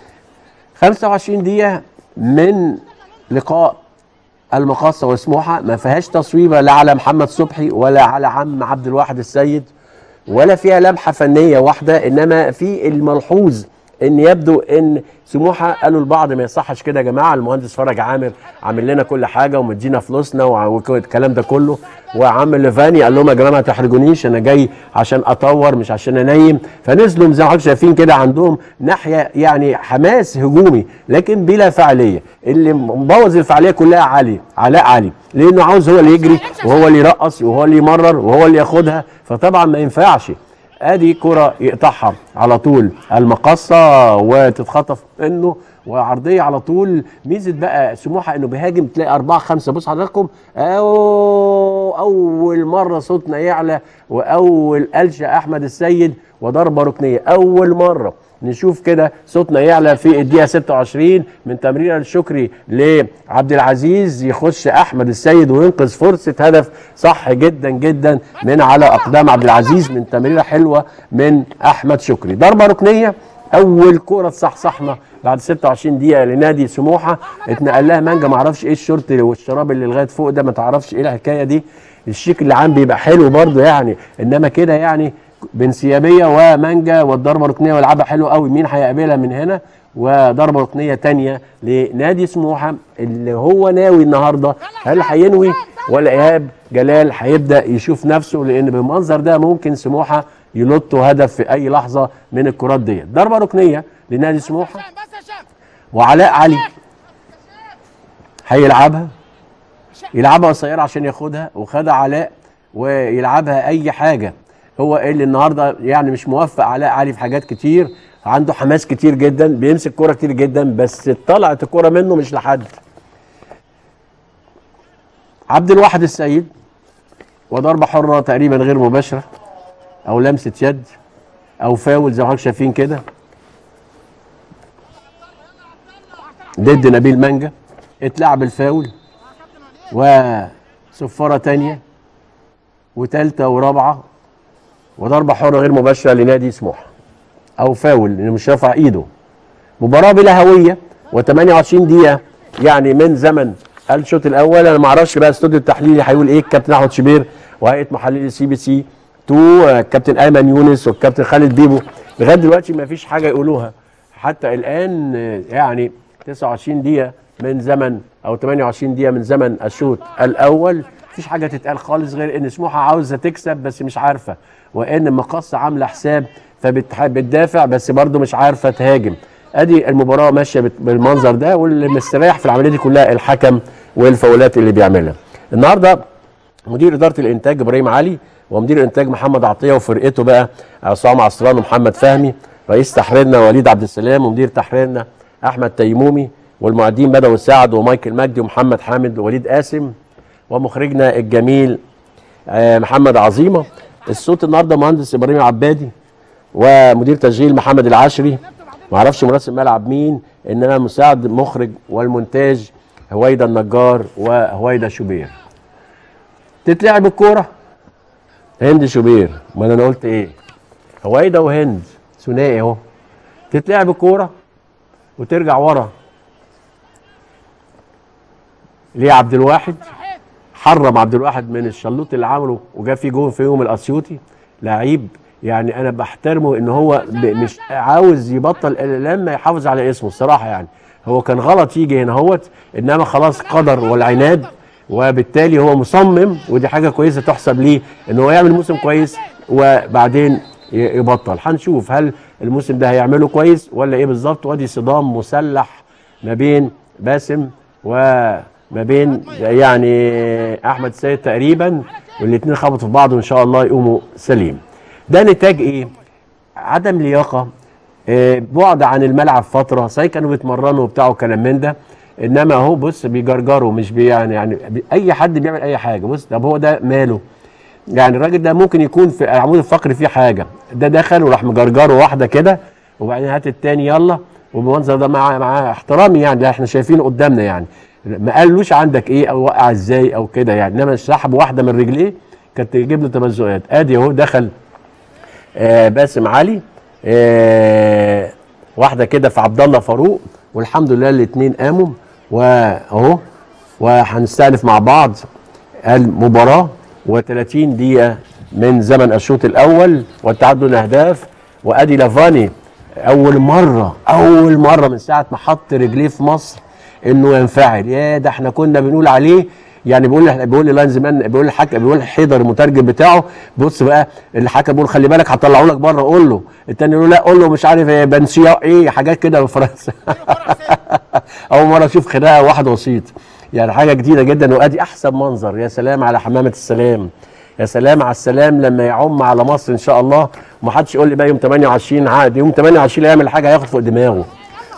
25 دقيقه من لقاء المقاصة وسموحة ما فيهاش تصويبة لا على محمد صبحي ولا على عم عبد الواحد السيد ولا فيها لمحة فنية واحدة إنما في الملحوظ إن يبدو إن سموحة قالوا البعض ما يصحش كده يا جماعة المهندس فرج عامر عامل لنا كل حاجة ومدينا فلوسنا وع- والكلام ده كله وعم ليفاني قال لهم يا جماعة ما تحرجونيش أنا جاي عشان أطور مش عشان أنيم فنزلوا زي ما حضرتك شايفين كده عندهم ناحية يعني حماس هجومي لكن بلا فعالية اللي مبوظ الفعالية كلها علي علاء علي لأنه عاوز هو اللي يجري وهو اللي يرقص وهو اللي يمرر وهو اللي ياخدها فطبعا ما ينفعش ادي كرة يقطعها على طول المقصة وتتخطف منه وعرضيه على طول ميزه بقى سموحه انه بيهاجم تلاقي أربعة خمسة بص حضراتكم أو اول مره صوتنا يعلى واول الشا احمد السيد وضربه ركنيه اول مره نشوف كده صوتنا يعلى في الدقيقه 26 من تمريره الشكري لعبد العزيز يخش احمد السيد وينقذ فرصه هدف صح جدا جدا من على اقدام عبد العزيز من تمريره حلوه من احمد شكري ضربه ركنيه اول كوره تصحصحنا بعد 26 دقيقه لنادي سموحه اتنقل لها مانجا ما اعرفش ايه الشورت والشراب اللي لغايه فوق ده ما تعرفش ايه الحكايه دي الشيك اللي عام بيبقى حلو برضه يعني انما كده يعني بانسيابيه ومانجا والضربه ركنيه ويلعبها حلو قوي مين هيقابلها من هنا وضربه ركنيه تانية لنادي سموحه اللي هو ناوي النهارده هل هينوي ولا ايهاب جلال هيبدا يشوف نفسه لان بالمنظر ده ممكن سموحه يلطوا هدف في اي لحظه من الكرات دي ضربه ركنيه لنادي سموحه بس يا شام وعلاء علي هيلعبها يلعبها قصيره عشان ياخدها وخدها علاء ويلعبها اي حاجه هو اللي النهارده يعني مش موفق علاء علي في حاجات كتير عنده حماس كتير جدا بيمسك كوره كتير جدا بس طلعت الكوره منه مش لحد عبد الواحد السيد وضربه حره تقريبا غير مباشره او لمسه يد او فاول زي ما حضرتك شايفين كده ضد نبيل مانجا اتلعب الفاول وصفاره تانية وتالتة ورابعة وضربة حرة غير مباشرة لنادي سموحة أو فاول لأنه مش رافع إيده مباراة بلا هوية و28 دقيقة يعني من زمن الشوط الأول أنا ما أعرفش بقى استوديو التحليلي هيقول إيه الكابتن أحمد شبير وهيئة محللي سي بي سي 2 الكابتن أيمن يونس والكابتن خالد بيبو لغاية دلوقتي ما فيش حاجة يقولوها حتى الآن آه، يعني 29 دقيقة من زمن أو 28 دقيقة من زمن الشوط الأول مفيش حاجة تتقال خالص غير إن سموحة عاوزة تكسب بس مش عارفة وإن مقص عاملة حساب فبتدافع بس برضه مش عارفة تهاجم ادي المباراه ماشيه بت- بالمنظر ده واللي مستريح في العمليه دي كلها الحكم والفاولات اللي بيعملها النهارده مدير اداره الانتاج ابراهيم علي ومدير الانتاج محمد عطيه وفرقته بقى عصام عصران ومحمد فهمي رئيس تحريرنا وليد عبد السلام ومدير تحريرنا احمد تيمومي والمعدين بدوي السعد ومايكل مجدي ومحمد حامد ووليد قاسم ومخرجنا الجميل آه، محمد عظيمه الصوت النهارده مهندس ابراهيم العبادي ومدير تشغيل محمد العشري ما اعرفش مراسم ملعب مين انما مساعد مخرج والمونتاج هويدا النجار وهويدا شوبير تتلعب الكوره هند شوبير ما انا قلت ايه هويدا وهند ثنائي اهو تتلعب الكوره وترجع ورا ليه عبد الواحد حرم عبد الواحد من الشلوط اللي عمله وجاب فيه جون في يوم الاسيوطي لعيب يعني انا بحترمه ان هو ب- مش عاوز يبطل إلا لما يحافظ على اسمه الصراحه يعني هو كان غلط يجي هنا هوت انما خلاص قدر والعناد وبالتالي هو مصمم ودي حاجه كويسه تحسب ليه ان هو يعمل موسم كويس وبعدين ي- يبطل هنشوف هل الموسم ده هيعمله كويس ولا ايه بالظبط وادي صدام مسلح ما بين باسم وما بين يعني احمد سيد تقريبا والاثنين خبطوا في بعض وان شاء الله يقوموا سليم ده نتاج ايه عدم لياقه آه، بعد عن الملعب فتره صحيح كانوا بيتمرنوا وبتاع وكلام من ده انما هو بص بيجرجروا مش بي يعني يعني بي- اي حد بيعمل اي حاجه بص طب هو ده ماله يعني الراجل ده ممكن يكون في العمود الفقري فيه حاجه ده دخل وراح مجرجره واحده كده وبعدين هات التاني يلا وبالمنظر ده مع مع احترامي يعني ده احنا شايفينه قدامنا يعني ما قالوش عندك ايه او وقع ازاي او كده يعني انما سحب واحده من رجليه كانت تجيب له تمزقات ادي اهو دخل آه باسم علي آه واحده كده في عبد الله فاروق والحمد لله الاثنين قاموا واهو وهنستأنف مع بعض المباراه و30 دقيقه من زمن الشوط الاول والتعادل اهداف وادي لافاني اول مره اول مره من ساعه ما حط رجليه في مصر انه ينفعل يا ده احنا كنا بنقول عليه يعني بيقول بيقول لي لاين زمان بيقول الحكم بيقول حيدر المترجم بتاعه بص بقى الحكم بيقول خلي بالك هطلعه لك بره قول له التاني يقول لا قول له مش عارف ايه بنسيا ايه حاجات كده في فرنسا اول مره اشوف خناقه واحد وسيط يعني حاجه جديده جدا وادي احسن منظر يا سلام على حمامه السلام يا سلام على السلام لما يعم على مصر ان شاء الله ومحدش يقول لي بقى يوم 28 عقد يوم 28 يعمل حاجه هياخد فوق دماغه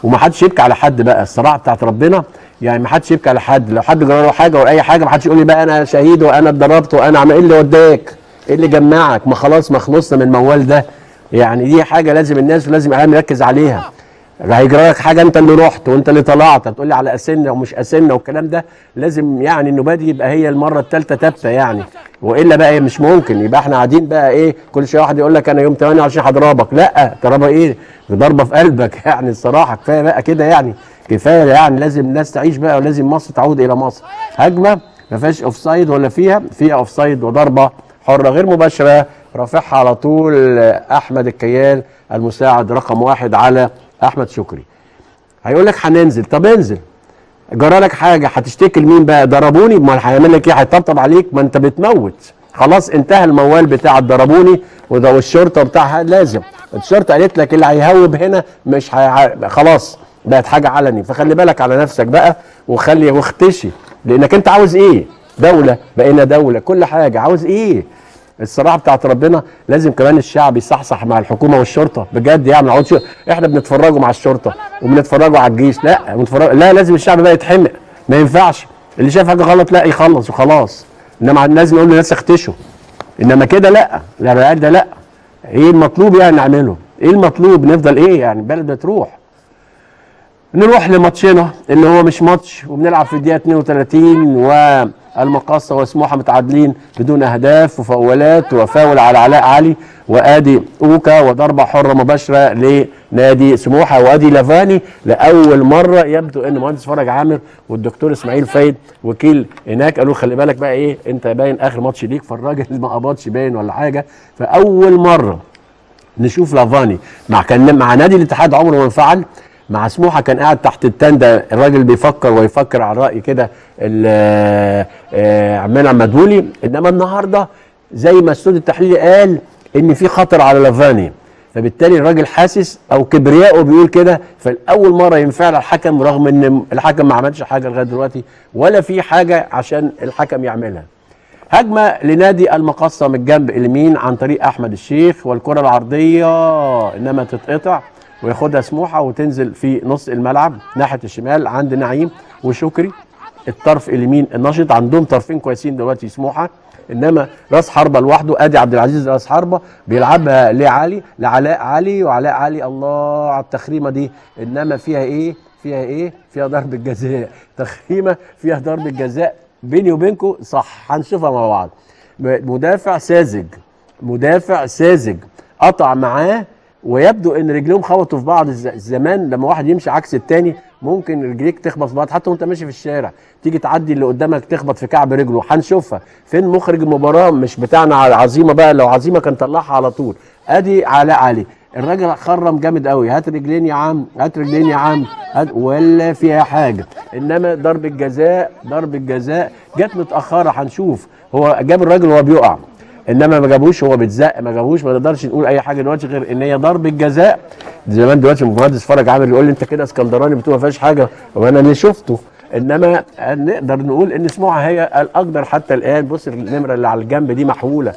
ومحدش يبكي على حد بقى الصراحه بتاعت ربنا يعني محدش يبكي على حد لو حد جرى له حاجه ولا اي حاجه محدش يقول لي بقى انا شهيد وانا اتضربت وانا عم ايه اللي وداك ايه اللي جمعك ما خلاص ما خلصنا من الموال ده يعني دي حاجه لازم الناس ولازم الاعلام يركز عليها هيجرى لك حاجه انت اللي رحت وانت اللي طلعت هتقول لي على اسنه ومش اسنه والكلام ده لازم يعني النوبه دي يبقى هي المره الثالثه ثابته يعني والا بقى إيه مش ممكن يبقى احنا قاعدين بقى ايه كل شويه واحد يقول لك انا يوم 28 هضربك لا ضربه ايه ضربه في قلبك يعني الصراحه كفايه بقى كده يعني كفايه يعني لازم الناس تعيش بقى ولازم مصر تعود الى مصر هجمه ما فيهاش اوف سايد ولا فيها فيها اوف سايد وضربه حره غير مباشره رافعها على طول احمد الكيال المساعد رقم واحد على احمد شكري هيقول لك هننزل طب انزل جرى لك حاجه هتشتكي لمين بقى ضربوني ما هيعمل لك ايه هيطبطب عليك ما انت بتموت خلاص انتهى الموال بتاع ضربوني وده والشرطه بتاعها لازم الشرطه قالت لك اللي هيهوب هنا مش هي... خلاص بقت حاجه علني فخلي بالك على نفسك بقى وخلي واختشي لانك انت عاوز ايه دوله بقينا دوله كل حاجه عاوز ايه الصراحه بتاعت ربنا لازم كمان الشعب يصحصح مع الحكومه والشرطه بجد يعني ما نقعدش احنا بنتفرجوا مع الشرطه وبنتفرجوا على الجيش لا بنتفرج لا لازم الشعب بقى يتحمق ما ينفعش اللي شايف حاجه غلط لا يخلص وخلاص انما لازم نقول للناس اختشوا انما كده لا لا العيال ده لا ايه المطلوب يعني نعمله ايه المطلوب نفضل ايه يعني البلد بتروح نروح لماتشنا اللي هو مش ماتش وبنلعب في الدقيقه 32 والمقاصه وسموحه متعادلين بدون اهداف وفاولات وفاول على علاء علي وادي اوكا وضربه حره مباشره لنادي سموحه وادي لافاني لاول مره يبدو ان مهندس فرج عامر والدكتور اسماعيل فايد وكيل هناك قالوا خلي بالك بقى ايه انت باين اخر ماتش ليك فالراجل ما قبضش باين ولا حاجه فاول مره نشوف لافاني مع كان مع نادي الاتحاد عمره ما انفعل مع سموحه كان قاعد تحت التندة الراجل بيفكر ويفكر على الراي كده ال- آه، عمنا مدولي انما النهارده زي ما استوديو التحليلي قال ان في خطر على لافاني فبالتالي الراجل حاسس او كبرياءه بيقول كده فالاول مره ينفعل الحكم رغم ان الحكم ما عملش حاجه لغايه دلوقتي ولا في حاجه عشان الحكم يعملها هجمه لنادي المقصه من الجنب اليمين عن طريق احمد الشيخ والكره العرضيه انما تتقطع وياخدها سموحه وتنزل في نص الملعب ناحيه الشمال عند نعيم وشكري الطرف اليمين النشط عندهم طرفين كويسين دلوقتي سموحه انما راس حربه لوحده ادي عبد العزيز راس حربه بيلعبها لعلي لعلاء علي وعلاء علي الله على التخريمه دي انما فيها ايه فيها ايه فيها ضربه جزاء تخريمه فيها ضربه جزاء بيني وبينكم صح هنشوفها مع بعض مدافع ساذج مدافع ساذج قطع معاه ويبدو ان رجليهم خبطوا في بعض الز- زمان لما واحد يمشي عكس التاني ممكن رجليك تخبط في بعض حتى وانت ماشي في الشارع تيجي تعدي اللي قدامك تخبط في كعب رجله هنشوفها فين مخرج المباراه مش بتاعنا على عظيمه بقى لو عظيمه كان طلعها على طول ادي علاء علي الراجل خرم جامد قوي هات رجلين يا عم هات رجلين يا عم هات ولا فيها حاجه انما ضربه جزاء ضربه جزاء جت متاخره هنشوف هو جاب الراجل وهو بيقع انما ما جابوش هو بيتزق ما جابوش ما نقدرش نقول اي حاجه دلوقتي غير ان هي ضربه جزاء زمان دلوقتي المهندس فرج عامر يقول لي انت كده اسكندراني بتقول ما فيهاش حاجه وانا اللي شفته انما نقدر نقول ان سموحه هي الاقدر حتى الان بص النمره اللي على الجنب دي محوله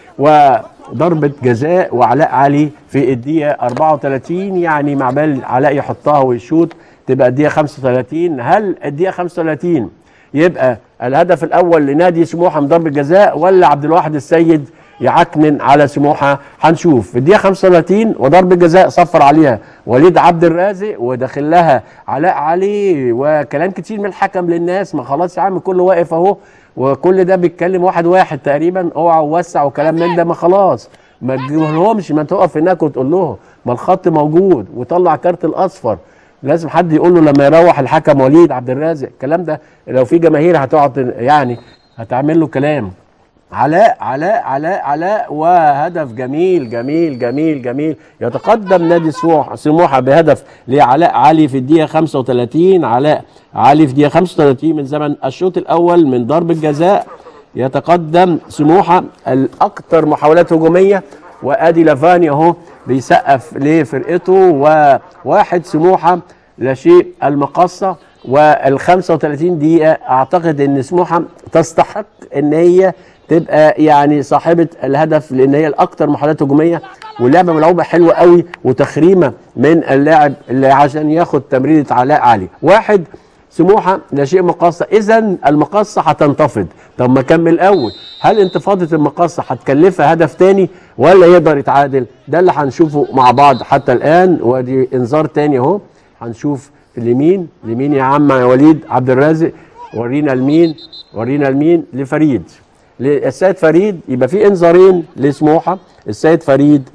وضربة جزاء وعلاء علي في الدقيقة 34 يعني مع بال علاء يحطها ويشوط تبقى الدقيقة 35 هل الدقيقة 35 يبقى الهدف الأول لنادي سموحة من ضربة جزاء ولا عبد الواحد السيد يعكنن على سموحة هنشوف في الدقيقة 35 وضربة جزاء صفر عليها وليد عبد الرازق وداخل لها علاء علي وكلام كتير من الحكم للناس ما خلاص يا عم كله واقف اهو وكل ده بيتكلم واحد واحد تقريبا اوعى ووسع وكلام من ده ما خلاص ما تجيبهمش ما تقف هناك وتقول لهم ما الخط موجود وطلع كارت الاصفر لازم حد يقول له لما يروح الحكم وليد عبد الرازق الكلام ده لو في جماهير هتقعد يعني هتعمل له كلام علاء علاء علاء علاء وهدف جميل جميل جميل جميل يتقدم نادي سموحه سموحه بهدف لعلاء علي في الدقيقه 35 علاء علي في الدقيقه 35 من زمن الشوط الاول من ضربه جزاء يتقدم سموحه الاكثر محاولات هجوميه وادي لافاني اهو بيسقف لفرقته وواحد سموحه لا شيء المقصه وال 35 دقيقة أعتقد إن سموحة تستحق إن هي تبقى يعني صاحبه الهدف لان هي الاكثر محاولات هجوميه واللعبه ملعوبه حلوه قوي وتخريمه من اللاعب اللي عشان ياخد تمريره علاء علي واحد سموحه لا شيء مقاصه اذا المقاصه هتنتفض طب ما كمل اول هل انتفاضه المقاصه هتكلفها هدف تاني ولا يقدر يتعادل ده اللي هنشوفه مع بعض حتى الان ودي انذار تاني اهو هنشوف اليمين اليمين يا عم يا وليد عبد الرازق ورينا المين ورينا المين لفريد السيد فريد يبقى في انذارين لسموحه السيد فريد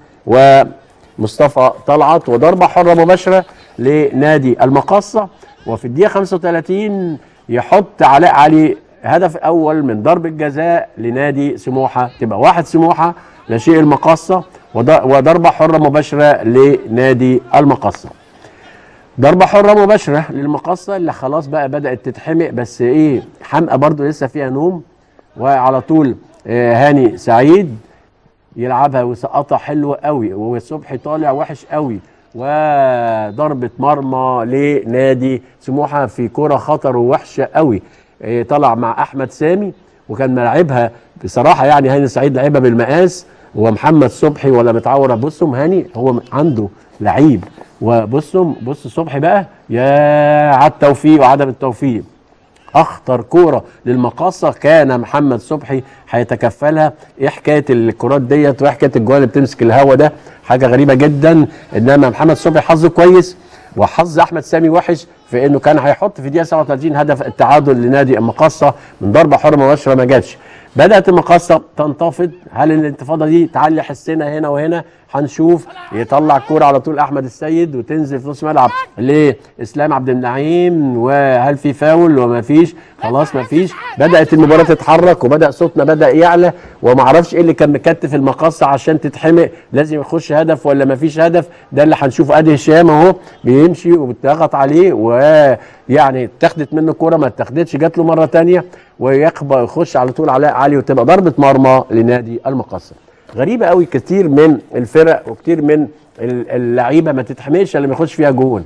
ومصطفى طلعت وضربه حره مباشره لنادي المقصه وفي الدقيقه 35 يحط علاء علي هدف اول من ضربه جزاء لنادي سموحه تبقى واحد سموحه لا شيء المقصه وض- وضربه حره مباشره لنادي المقصه ضربة حرة مباشرة للمقصة اللي خلاص بقى بدأت تتحمق بس ايه حمقى برضو لسه فيها نوم وعلى طول آه، هاني سعيد يلعبها ويسقطها حلوة قوي وصبحي طالع وحش قوي وضربة مرمى لنادي سموحة في كرة خطر ووحشة قوي آه، طلع مع أحمد سامي وكان ملاعبها بصراحة يعني هاني سعيد لعبها بالمقاس ومحمد صبحي ولا متعور بصوا هاني هو عنده لعيب وبصوا بص صبحي بقى يا على التوفيق وعدم التوفيق اخطر كوره للمقاصه كان محمد صبحي هيتكفلها ايه حكايه الكرات ديت وايه حكايه الجوال اللي بتمسك الهوا ده حاجه غريبه جدا انما محمد صبحي حظه كويس وحظ احمد سامي وحش في انه كان هيحط في دقيقه 37 هدف التعادل لنادي المقاصه من ضربه حره مباشره ما جاتش بدات المقاصه تنتفض هل الانتفاضه دي تعلي حسنا هنا وهنا هنشوف يطلع كوره على طول احمد السيد وتنزل في نص ملعب لاسلام عبد النعيم وهل في فاول وما فيش خلاص ما فيش بدات المباراه تتحرك وبدا صوتنا بدا يعلى وما اعرفش ايه اللي كان مكتف المقاصه عشان تتحمق لازم يخش هدف ولا ما فيش هدف ده اللي هنشوفه ادي هشام اهو بيمشي وبتضغط عليه ويعني اتاخدت منه كوره ما اتاخدتش جات له مره تانية ويخبى يخش على طول علاء علي وتبقى ضربه مرمى لنادي المقاصه غريبه قوي كتير من الفرق وكتير من ال- اللعيبه ما تتحملش الا لما يخش فيها جون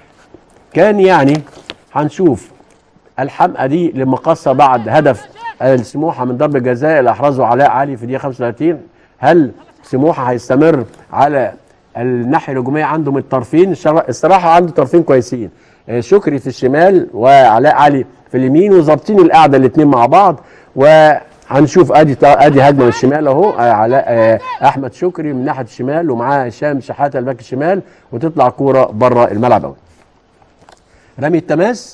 كان يعني هنشوف الحمقى دي لمقاصه بعد هدف السموحه من ضربه جزاء اللي احرزه علاء علي في دقيقه 35 هل سموحه هيستمر على الناحيه الهجوميه عنده من الطرفين الشر- الصراحه عنده طرفين كويسين آه، شكري في الشمال وعلاء علي في اليمين وظابطين القعده الاثنين مع بعض وهنشوف ادي ادي هجمه من الشمال اهو آه، علاء آه، احمد شكري من ناحيه الشمال ومعاه هشام شحاته الباك الشمال وتطلع كوره بره الملعب قوي رمي التماس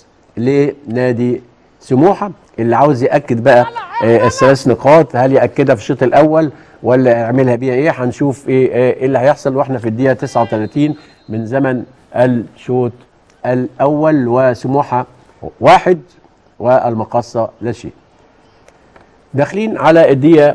لنادي سموحه اللي عاوز ياكد بقى آه، الثلاث نقاط هل ياكدها في الشوط الاول ولا يعملها بيها ايه هنشوف ايه آه، ايه اللي هيحصل واحنا في الدقيقه 39 من زمن الشوط الاول وسموحه واحد والمقصه لا شيء داخلين على الدقيقه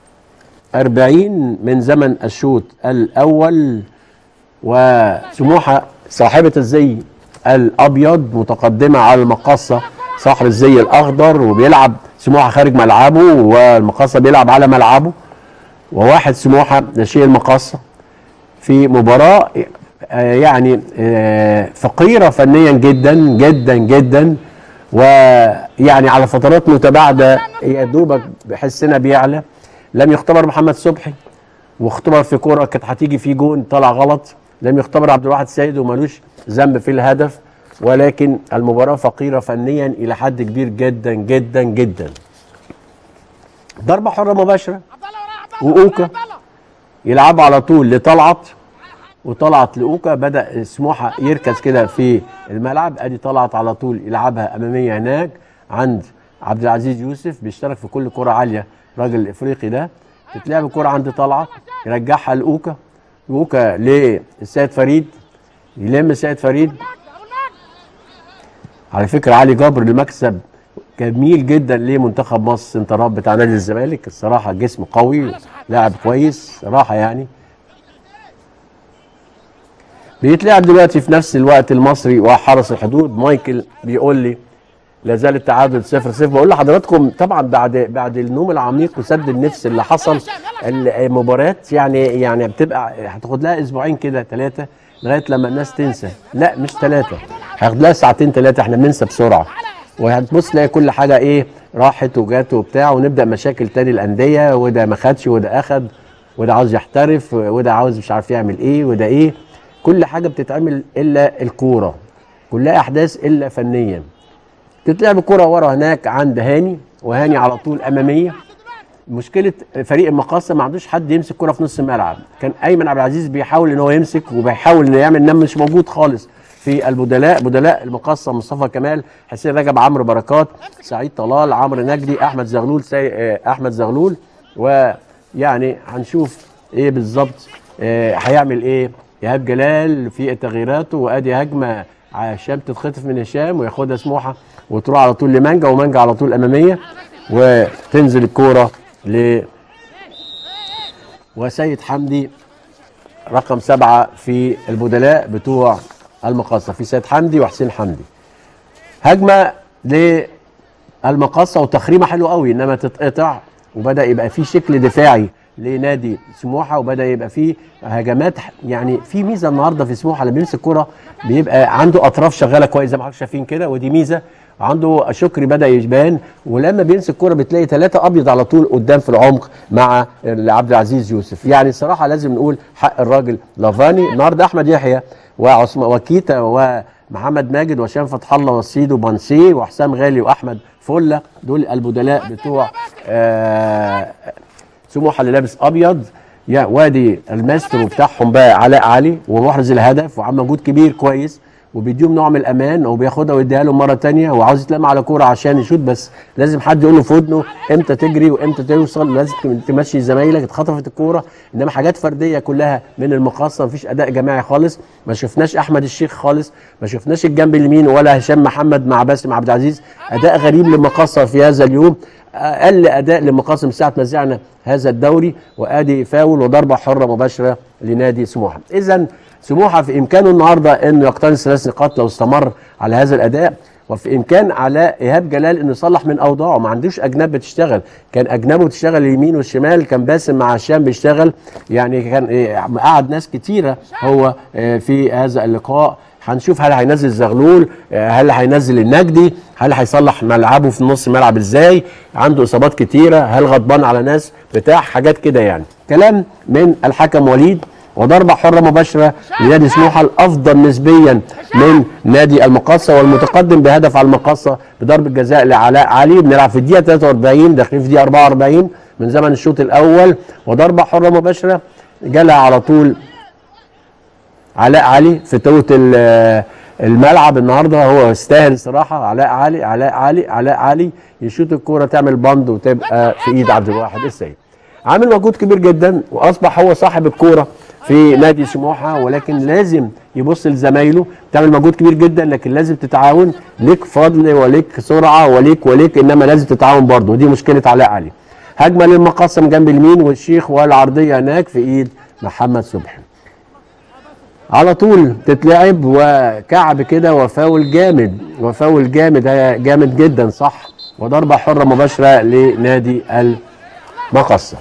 40 من زمن الشوط الاول وسموحه صاحبة الزي الأبيض متقدمة على المقاصة صاحب الزي الأخضر وبيلعب سموحة خارج ملعبه والمقاصة بيلعب على ملعبه وواحد سموحة ناشئ المقاصة في مباراة آه، يعني آه، فقيرة فنيا جدا جدا جدا ويعني على فترات متباعدة يا دوبك حسنا بيعلى لم يختبر محمد صبحي واختبر في كوره كانت هتيجي في جون طلع غلط لم يختبر عبد الواحد سيد ومالوش ذنب في الهدف ولكن المباراه فقيره فنيا الى حد كبير جدا جدا جدا ضربه حره مباشره عبد الله وراء عبد الله وأوكا. عبد الله. يلعبوا على طول لطلعت وطلعت لاوكا بدا سموحه يركز كده في الملعب ادي طلعت على طول يلعبها اماميه هناك عند عبد العزيز يوسف بيشترك في كل كره عاليه الراجل الافريقي ده تتلعب الكره عند طلعت يرجعها لاوكا اوكا للسيد فريد يلم السيد فريد على فكره علي جبر لمكسب جميل جدا لمنتخب مصر سنتراب بتاع نادي الزمالك الصراحه جسم قوي لاعب كويس صراحه يعني بيتلعب دلوقتي في نفس الوقت المصري وحرس الحدود مايكل بيقول لي لا زال التعادل صفر صفر بقول لحضراتكم طبعا بعد بعد النوم العميق وسد النفس اللي حصل المباريات يعني يعني بتبقى هتاخد لها اسبوعين كده ثلاثه لغايه لما الناس تنسى لا مش ثلاثه هياخد لها ساعتين ثلاثه احنا بننسى بسرعه وهتبص تلاقي كل حاجه ايه راحت وجات وبتاع ونبدا مشاكل تاني الانديه وده ما خدش وده اخد وده عاوز يحترف وده عاوز مش عارف يعمل ايه وده ايه كل حاجه بتتعمل الا الكوره كلها احداث الا فنيا تتلعب الكوره ورا هناك عند هاني وهاني على طول اماميه مشكله فريق المقاصه ما عندوش حد يمسك كرة في نص الملعب كان ايمن عبد العزيز بيحاول ان هو يمسك وبيحاول انه يعمل انما مش موجود خالص في البدلاء بدلاء المقاصه مصطفى كمال حسين رجب عمرو بركات سعيد طلال عمرو نجدي احمد زغلول سي... آه، احمد زغلول ويعني هنشوف ايه بالظبط آه، هيعمل ايه ايهاب جلال في تغييراته وادي هجمه عشان تتخطف من هشام وياخدها سموحه وتروح على طول لمانجا ومانجا على طول اماميه وتنزل الكوره ل وسيد حمدي رقم سبعة في البدلاء بتوع المقاصة في سيد حمدي وحسين حمدي هجمة للمقاصة وتخريمة حلوة قوي انما تتقطع وبدأ يبقى في شكل دفاعي لنادي سموحة وبدأ يبقى في هجمات يعني في ميزة النهاردة في سموحة لما بيمسك كرة بيبقى عنده أطراف شغالة كويس زي ما حضرتك شايفين كده ودي ميزة عنده شكري بدا يبان ولما بيمسك كرة بتلاقي ثلاثة ابيض على طول قدام في العمق مع عبد العزيز يوسف يعني الصراحه لازم نقول حق الراجل لافاني النهارده احمد يحيى وعثمان وكيتا ومحمد ماجد وهشام فتح الله وسيدو بانسي وحسام غالي واحمد فله دول البدلاء بتوع آه سموحه اللي لابس ابيض يا وادي الماسترو بتاعهم بقى علاء علي ومحرز الهدف وعمل مجهود كبير كويس وبيديهم نوع من الامان وبياخدها ويديها له مره تانية وعاوز يتلم على كوره عشان يشوط بس لازم حد يقول له في ودنه امتى تجري وامتى توصل لازم تمشي زمايلك اتخطفت الكوره انما حاجات فرديه كلها من المقاصه مفيش اداء جماعي خالص ما شفناش احمد الشيخ خالص ما شفناش الجنب اليمين ولا هشام محمد مع باسم عبد العزيز اداء غريب للمقاصه في هذا اليوم اقل اداء للمقاصه من ساعه ما زعنا هذا الدوري وادي فاول وضربه حره مباشره لنادي سموحه اذا سموحه في امكانه النهارده انه يقتنص ثلاث نقاط لو استمر على هذا الاداء وفي امكان علاء ايهاب جلال انه يصلح من اوضاعه ما عندوش اجناب بتشتغل كان اجنبه بتشتغل اليمين والشمال كان باسم مع هشام بيشتغل يعني كان إيه، قعد ناس كتيره هو آه، في هذا اللقاء هنشوف هل هينزل زغلول آه، هل هينزل النجدي هل هيصلح ملعبه في نص الملعب ازاي عنده اصابات كتيره هل غضبان على ناس بتاع حاجات كده يعني كلام من الحكم وليد وضربة حرة مباشرة لنادي سموحة الأفضل نسبيا من نادي المقاصة والمتقدم بهدف على المقاصة بضربة جزاء لعلاء علي بنلعب في الدقيقة 43 داخلين في الدقيقة 44 من زمن الشوط الأول وضربة حرة مباشرة جالها على طول علاء علي في توت ال- الملعب النهارده هو يستاهل صراحه علاء علي علاء علي علاء علي يشوط الكوره تعمل بند وتبقى في ايد عبد الواحد السيد عامل مجهود كبير جدا واصبح هو صاحب الكوره في نادي سموحه ولكن لازم يبص لزمايله تعمل مجهود كبير جدا لكن لازم تتعاون ليك فضل وليك سرعه وليك وليك انما لازم تتعاون برضه ودي مشكله علاء علي هجمه للمقصم جنب اليمين والشيخ والعرضيه هناك في ايد محمد صبحي على طول تتلعب وكعب كده وفاول جامد وفاول جامد جامد جدا صح وضربه حره مباشره لنادي المقصه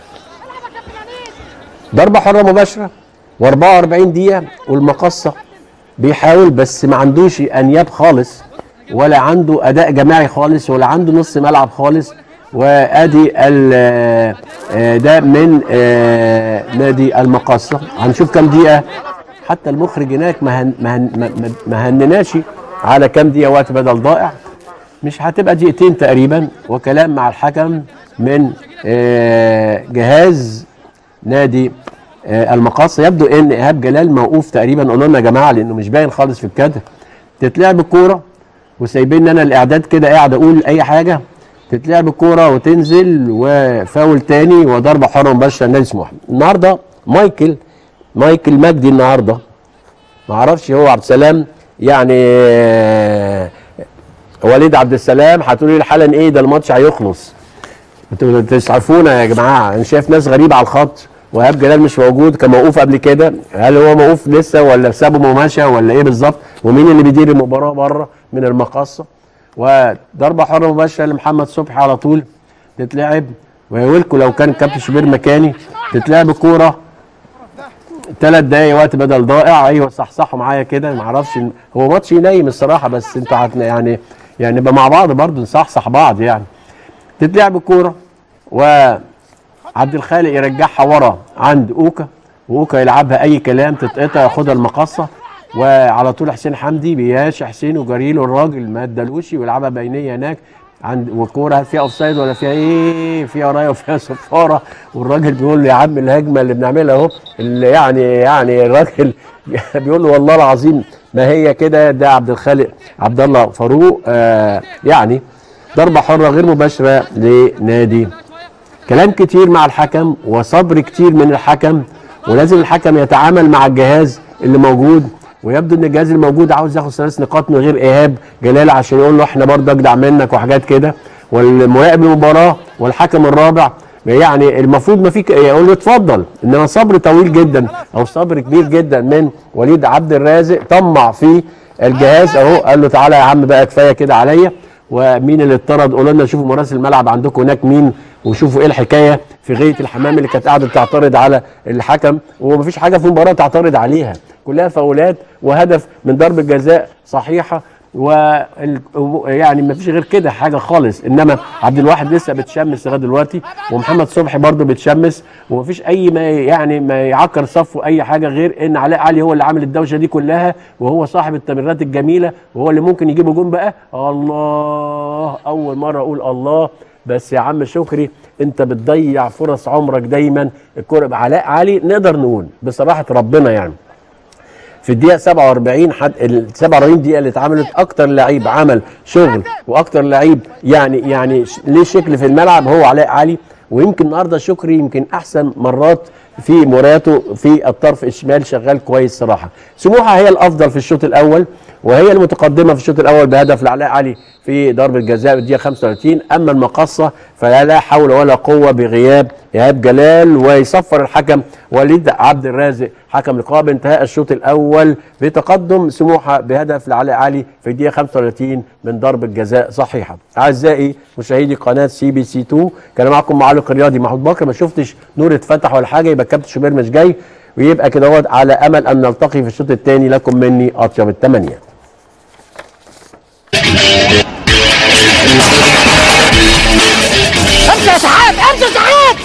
ضربه حره مباشره و44 دقيقه والمقصه بيحاول بس ما عندوش انياب خالص ولا عنده اداء جماعي خالص ولا عنده نص ملعب خالص وادي ال- آه، ده من آه، نادي المقاصه هنشوف كام دقيقه حتى المخرج هناك ما هن ما هن ما- ما- ما هنناش على كام دقيقه وقت بدل ضائع مش هتبقى دقيقتين تقريبا وكلام مع الحكم من آه، جهاز نادي آه، المقاصه يبدو ان ايهاب جلال موقوف تقريبا قولوا لنا يا جماعه لانه مش باين خالص في الكادر تتلعب الكوره وسايبين انا الاعداد كده قاعد اقول اي حاجه تتلعب الكوره وتنزل وفاول تاني وضربه حره مباشره لنادي سموحه النهارده مايكل مايكل مجدي النهارده ما اعرفش هو عبد السلام يعني آه، وليد عبد السلام هتقولي لي حالا ايه ده الماتش هيخلص انتوا تسعفونا يا جماعه انا شايف ناس غريبه على الخط وهاب جلال مش موجود كان موقوف قبل كده هل هو موقوف لسه ولا سابه ومشى ولا ايه بالظبط ومين اللي بيدير المباراه بره من المقصه وضربه حره مباشره لمحمد صبحي على طول تتلعب ويقولكم لو كان كابتن شوبير مكاني تتلعب الكوره ثلاث دقايق وقت بدل ضائع ايوه صحصحوا معايا كده ما اعرفش هو ماتش ينيم الصراحه بس انتوا عارفين يعني يعني نبقى مع بعض برضه نصحصح بعض يعني تتلعب الكوره وعبد الخالق يرجعها ورا عند اوكا واوكا يلعبها اي كلام تتقطع ياخدها المقصه وعلى طول حسين حمدي بياش حسين وجريله الراجل ما ادالوش ويلعبها بينيه هناك عند والكوره فيها اوف سايد ولا فيها ايه فيها رايه وفيها صفاره والراجل بيقول له يا عم الهجمه اللي بنعملها اهو اللي يعني يعني الراجل بيقول له والله العظيم ما هي كده ده عبد الخالق عبد الله فاروق آه يعني ضربه حره غير مباشره لنادي كلام كتير مع الحكم وصبر كتير من الحكم ولازم الحكم يتعامل مع الجهاز اللي موجود ويبدو ان الجهاز اللي موجود عاوز ياخد ثلاث نقاط من غير ايهاب جلال عشان يقول له احنا برضه اجدع منك وحاجات كده والمراقب المباراه والحكم الرابع يعني المفروض ما فيك يقول له اتفضل انما صبر طويل جدا او صبر كبير جدا من وليد عبد الرازق طمع في الجهاز اهو قال له تعالى يا عم بقى كفايه كده عليا ومين اللي اتطرد قولوا لنا شوفوا مراسل الملعب عندكم هناك مين وشوفوا ايه الحكايه في غايه الحمام اللي كانت قاعده تعترض على الحكم ومفيش حاجه في المباراه تعترض عليها كلها فاولات وهدف من ضربه جزاء صحيحه و يعني ما فيش غير كده حاجه خالص انما عبد الواحد لسه بتشمس لغايه دلوقتي ومحمد صبحي برضه بتشمس ومفيش اي ما يعني ما يعكر صفه اي حاجه غير ان علاء علي هو اللي عامل الدوشه دي كلها وهو صاحب التمريرات الجميله وهو اللي ممكن يجيبوا جون بقى الله اول مره اقول الله بس يا عم شكري انت بتضيع فرص عمرك دايما الكوره علاء علي نقدر نقول بصراحه ربنا يعني في الدقيقه 47 حد ال 47 دقيقه اللي اتعملت اكتر لعيب عمل شغل واكتر لعيب يعني يعني ش- ليه شكل في الملعب هو علاء علي ويمكن النهارده شكري يمكن احسن مرات في مبارياته في الطرف الشمال شغال كويس صراحه سموحه هي الافضل في الشوط الاول وهي المتقدمه في الشوط الاول بهدف لعلاء علي في ضربه جزاء في الدقيقه 35 اما المقصه فلا لا حول ولا قوه بغياب ايهاب جلال ويصفر الحكم وليد عبد الرازق حكم لقاء بانتهاء الشوط الاول بتقدم سموحه بهدف لعلاء علي في الدقيقه 35 من ضربه جزاء صحيحه اعزائي مشاهدي قناه سي بي سي 2 كان معكم معلق الرياضي محمود بكر ما شفتش نور اتفتح ولا حاجه يبقى كابتن شوبير مش جاي ويبقى كده هو على امل ان نلتقي في الشوط الثاني لكم مني اطيب التمنيات امشي يا سحاب امشي يا سحاب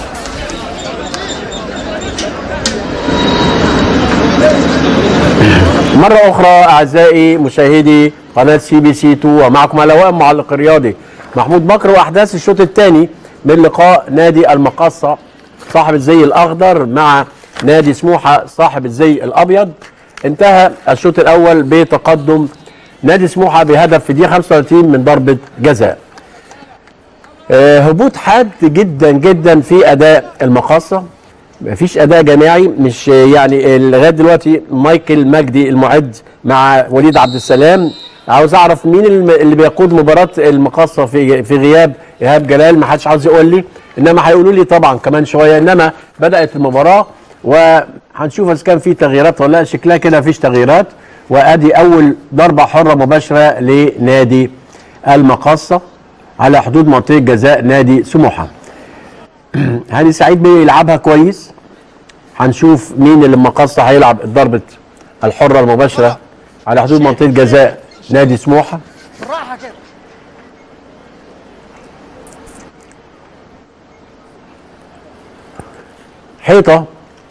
مرة أخرى أعزائي مشاهدي قناة سي بي سي 2 ومعكم على لواء معلق الرياضي محمود بكر وأحداث الشوط الثاني من لقاء نادي المقصة صاحب الزي الأخضر مع نادي سموحة صاحب الزي الأبيض انتهى الشوط الأول بتقدم نادي سموحة بهدف في دقيقة 35 من ضربة جزاء آه، هبوط حاد جدا جدا في أداء المقاصة مفيش اداء جماعي مش يعني لغايه دلوقتي مايكل مجدي المعد مع وليد عبد السلام عاوز اعرف مين الم- اللي بيقود مباراه المقاصه في في غياب ايهاب جلال ما حدش عاوز يقول لي انما هيقولوا لي طبعا كمان شويه انما بدات المباراه وهنشوف اذا كان في تغييرات ولا لا شكلها كده مفيش تغييرات وادي اول ضربه حره مباشره لنادي المقاصه على حدود منطقه جزاء نادي سموحه هاني سعيد بيلعبها كويس هنشوف مين اللي المقصة هيلعب ضربة الحرة المباشرة على حدود منطقة جزاء نادي سموحة بالراحه كده حيطة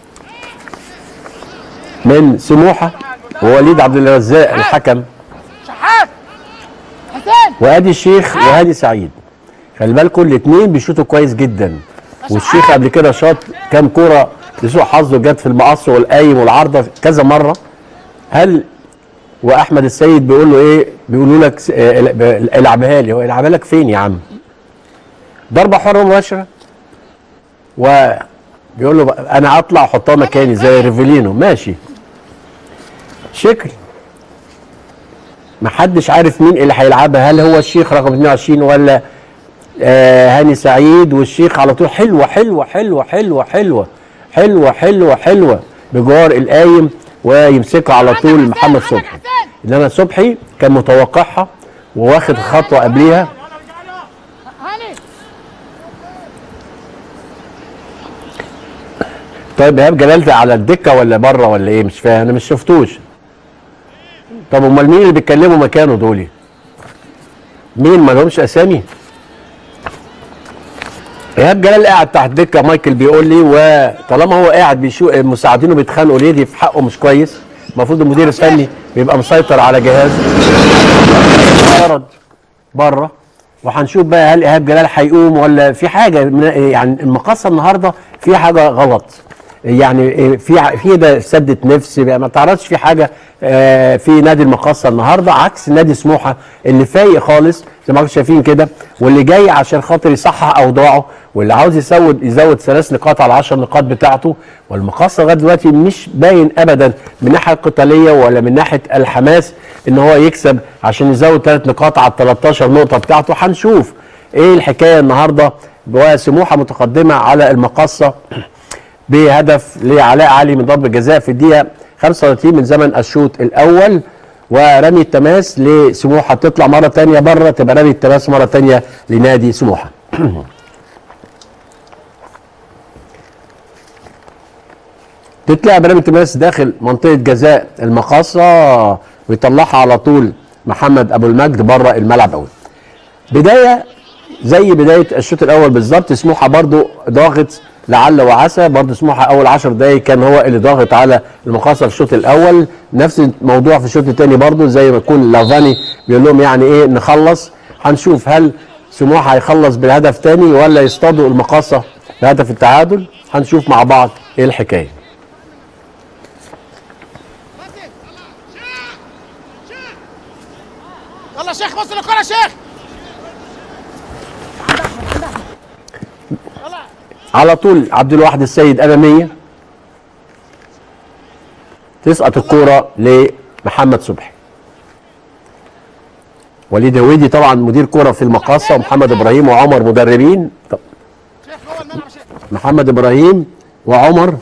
من سموحة ووليد عبد الرزاق الحكم شحات حسين وادي الشيخ وهادي سعيد خلي بالكم الاثنين بيشوطوا كويس جدا والشيخ قبل كده شاط كام كوره لسوء حظه جت في المقص والقايم والعارضه كذا مره هل واحمد السيد بيقول له ايه بيقولوا لك س- آه، ال- ب- العبها لي هو يلعبها لك فين يا عم ضربه حره مباشره وبيقول له بقى انا اطلع احطها مكاني زي ريفيلينو ماشي شكل محدش عارف مين اللي هيلعبها هل هو الشيخ رقم 22 ولا آه هاني سعيد والشيخ على طول حلوه حلوه حلوه حلوه حلوه حلوه حلوه حلوه بجوار القايم ويمسكها على طول محمد صبحي انما صبحي كان متوقعها وواخد خطوه قبليها هاني طيب ايهاب جلال ده على الدكه ولا بره ولا ايه مش فاهم انا مش شفتوش طب امال مين اللي بيتكلموا مكانه دول مين ما لهمش اسامي ايهاب جلال قاعد تحت دكه مايكل بيقول لي وطالما هو قاعد بيشوف مساعدينه بيتخانقوا ليه دي في حقه مش كويس المفروض المدير الفني بيبقى مسيطر على جهازه طرد بره وهنشوف بقى هل ايهاب جلال هيقوم ولا في حاجه من- يعني المقصه النهارده في حاجه غلط يعني في في ده سده نفس بقى ما تعرفش في حاجه آه، في نادي المقصه النهارده عكس نادي سموحه اللي فايق خالص زي ما انتم شايفين كده واللي جاي عشان خاطر يصحح اوضاعه واللي عاوز يزود يزود ثلاث نقاط على 10 نقاط بتاعته والمقصه لغايه دلوقتي مش باين ابدا من الناحيه القتاليه ولا من ناحيه الحماس ان هو يكسب عشان يزود ثلاث نقاط على ال 13 نقطه بتاعته هنشوف ايه الحكايه النهارده وسموحه متقدمه على المقصه بهدف لعلاء علي من ضربه جزاء في الدقيقه 35 من زمن الشوط الاول ورمي التماس لسموحه تطلع مره ثانيه بره تبقى رمي التماس مره ثانيه لنادي سموحه تتلعب رمي التماس داخل منطقه جزاء المقاصه ويطلعها على طول محمد ابو المجد بره الملعب قوي بدايه زي بدايه الشوط الاول بالظبط سموحه برضو ضاغط لعل وعسى برضو سموحه اول 10 دقايق كان هو اللي ضاغط على المقاصه في الشوط الاول نفس الموضوع في الشوط الثاني برضو زي ما يكون لافاني بيقول لهم يعني ايه نخلص هنشوف هل سموحه هيخلص بالهدف تاني ولا يصطادوا المقاصه بهدف التعادل هنشوف مع بعض ايه الحكايه يلا يا شيخ بص للكرة يا شيخ يلا على طول عبد الواحد السيد اماميه تسقط الكوره لمحمد صبحي وليد هويدي طبعا مدير كوره في المقاصه ومحمد ابراهيم وعمر مدربين طب شيخ جوه الملعب يا شيخ محمد ابراهيم وعمر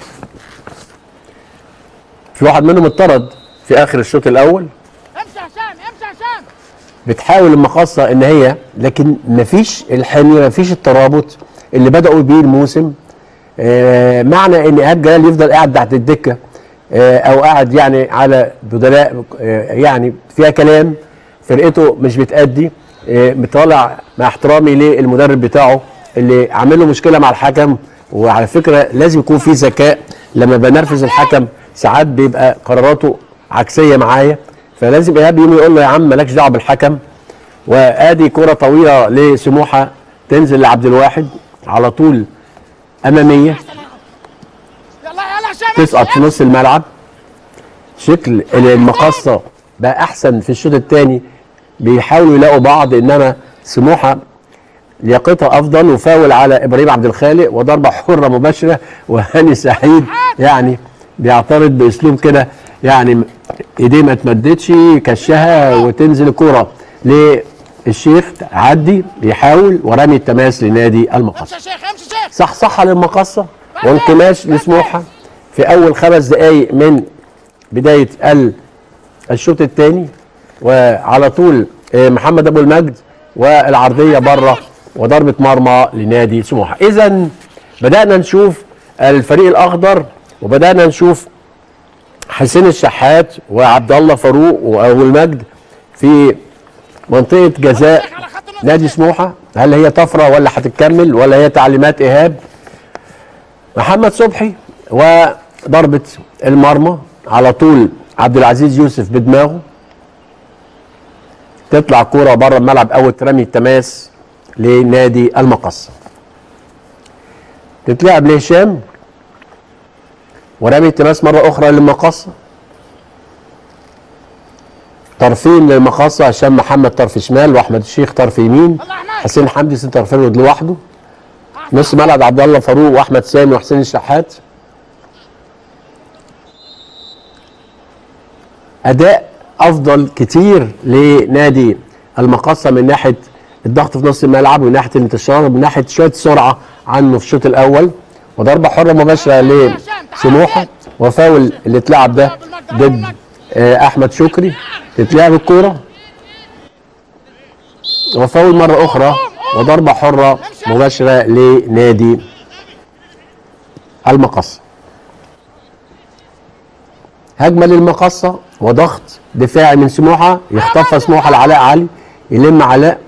في واحد منهم اتطرد في اخر الشوط الاول امشي يا هشام امشي يا هشام بتحاول المقاصة ان هي لكن مفيش الحمية مفيش الترابط اللي بدأوا بيه الموسم آه معنى ان ايهاب جلال يفضل قاعد تحت الدكة آه او قاعد يعني على بدلاء آه يعني فيها كلام فرقته مش بتأدي آه مطالع مع احترامي للمدرب بتاعه اللي عامل له مشكلة مع الحكم وعلى فكرة لازم يكون في ذكاء لما بنرفز الحكم ساعات بيبقى قراراته عكسية معايا فلازم ايهاب يقوم يقول له يا عم مالكش دعوه بالحكم وادي كره طويله لسموحه تنزل لعبد الواحد على طول اماميه يلا يلا هشام تسقط في نص الملعب شكل المقصه بقى احسن في الشوط الثاني بيحاولوا يلاقوا بعض انما سموحه لياقتها افضل وفاول على ابراهيم عبد الخالق وضربه حره مباشره وهاني سعيد يعني بيعترض باسلوب كده يعني ايديه ما اتمدتش كشها وتنزل الكوره للشيخ عدي بيحاول ورمي التماس لنادي المقصه امشي يا شيخ امشي يا شيخ صحصحه للمقصه وانكماش لسموحه في اول خمس دقائق من بدايه ال- الشوط الثاني وعلى طول آه، محمد ابو المجد والعرضيه بره وضربه مرمى لنادي سموحه اذا بدانا نشوف الفريق الاخضر وبدانا نشوف حسين الشحات وعبد الله فاروق وابو المجد في منطقه جزاء نادي سموحه هل هي طفره ولا هتكمل ولا هي تعليمات ايهاب محمد صبحي وضربه المرمى على طول عبد العزيز يوسف بدماغه تطلع كوره بره الملعب او ترمي التماس لنادي المقصه تتلعب لهشام ورمي التماس مره اخرى للمقصه طرفين للمقاصة هشام محمد طرف شمال واحمد الشيخ طرف يمين يلا احمد حسين حمدي سنتر فيرود لوحده نص ملعب عبد الله فاروق واحمد سامي وحسين الشحات اداء افضل كتير لنادي المقصه من ناحيه الضغط في نص الملعب ومن ناحيه الانتشار ومن ناحيه شويه سرعه عنه في الشوط الاول وضربه حره مباشره لسموحه وفاول اللي اتلعب ده ضد آه، احمد شكري تتلعب الكوره وفاول مره اخرى وضربه حره مباشره لنادي المقصه هجمه للمقصه وضغط دفاعي من سموحه يخطفها سموحه لعلاء علي يلم علاء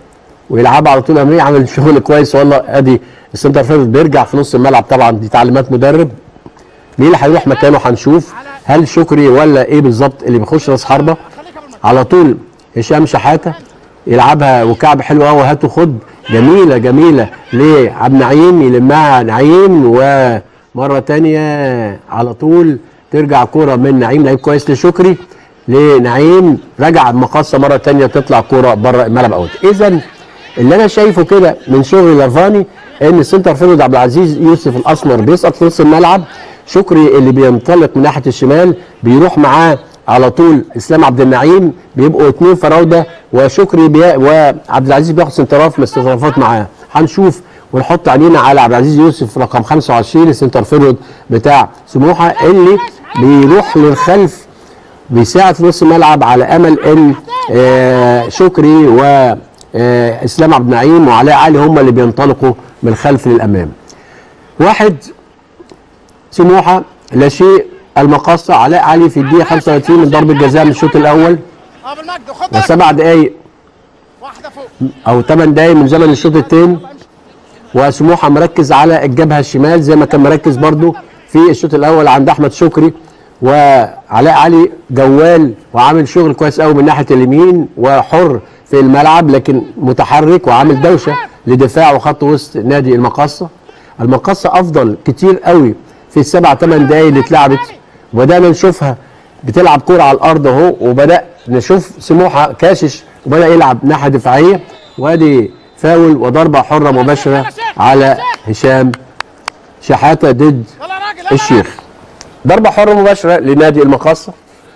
ويلعبها على طول اماميه عامل شغل كويس والله ادي السنتر فيرود بيرجع في نص الملعب طبعا دي تعليمات مدرب مين اللي هيروح مكانه هنشوف هل شكري ولا ايه بالظبط اللي بيخش راس حربه خليك قبل ما على طول هشام شحاته يلعبها وكعب حلو قوي هات وخد جميله جميله لعبد النعيم يلمها نعيم ومره تانية على طول ترجع كوره من نعيم لعيب كويس لشكري لنعيم رجع مقصه مره تانية تطلع كوره بره الملعب اوت اذا اللي انا شايفه كده من شغل لافاني ان السنتر فيرود عبد العزيز يوسف الاسمر بيسقط في نص الملعب شكري اللي بينطلق من ناحيه الشمال بيروح معاه على طول اسلام عبد النعيم بيبقوا اثنين فراوده وشكري بي... وعبد العزيز بياخد سنتراف من استطرافات معاه هنشوف ونحط عينينا على عبد العزيز يوسف رقم 25 السنتر فيرود بتاع سموحه اللي بيروح للخلف بيساعد في نص الملعب على امل ان آه شكري و آه اسلام عبد النعيم وعلاء علي هم اللي بينطلقوا من الخلف للامام. واحد سموحه لا شيء المقصه علاء علي في الدقيقه 35 من ضربه جزاء من الشوط الاول اه بالمجد وخد بالك وسبع دقائق واحده فوق او ثمان دقائق من زمن الشوط الثاني وسموحه مركز على الجبهه الشمال زي ما كان مركز برضو في الشوط الاول عند احمد شكري وعلاء علي جوال وعامل شغل كويس قوي من ناحيه اليمين وحر في الملعب لكن متحرك وعامل دوشه لدفاع وخط وسط نادي المقصه المقصه افضل كتير قوي في السبع ثمان دقايق اللي اتلعبت وبدانا نشوفها بتلعب كوره على الارض اهو وبدا نشوف سموحه كاشش وبدا يلعب ناحيه دفاعيه وادي فاول وضربه حره مباشره على هشام شحاته ضد يلا يا راجل يلا الشيخ ضربة حرة مباشرة لنادي المقاصة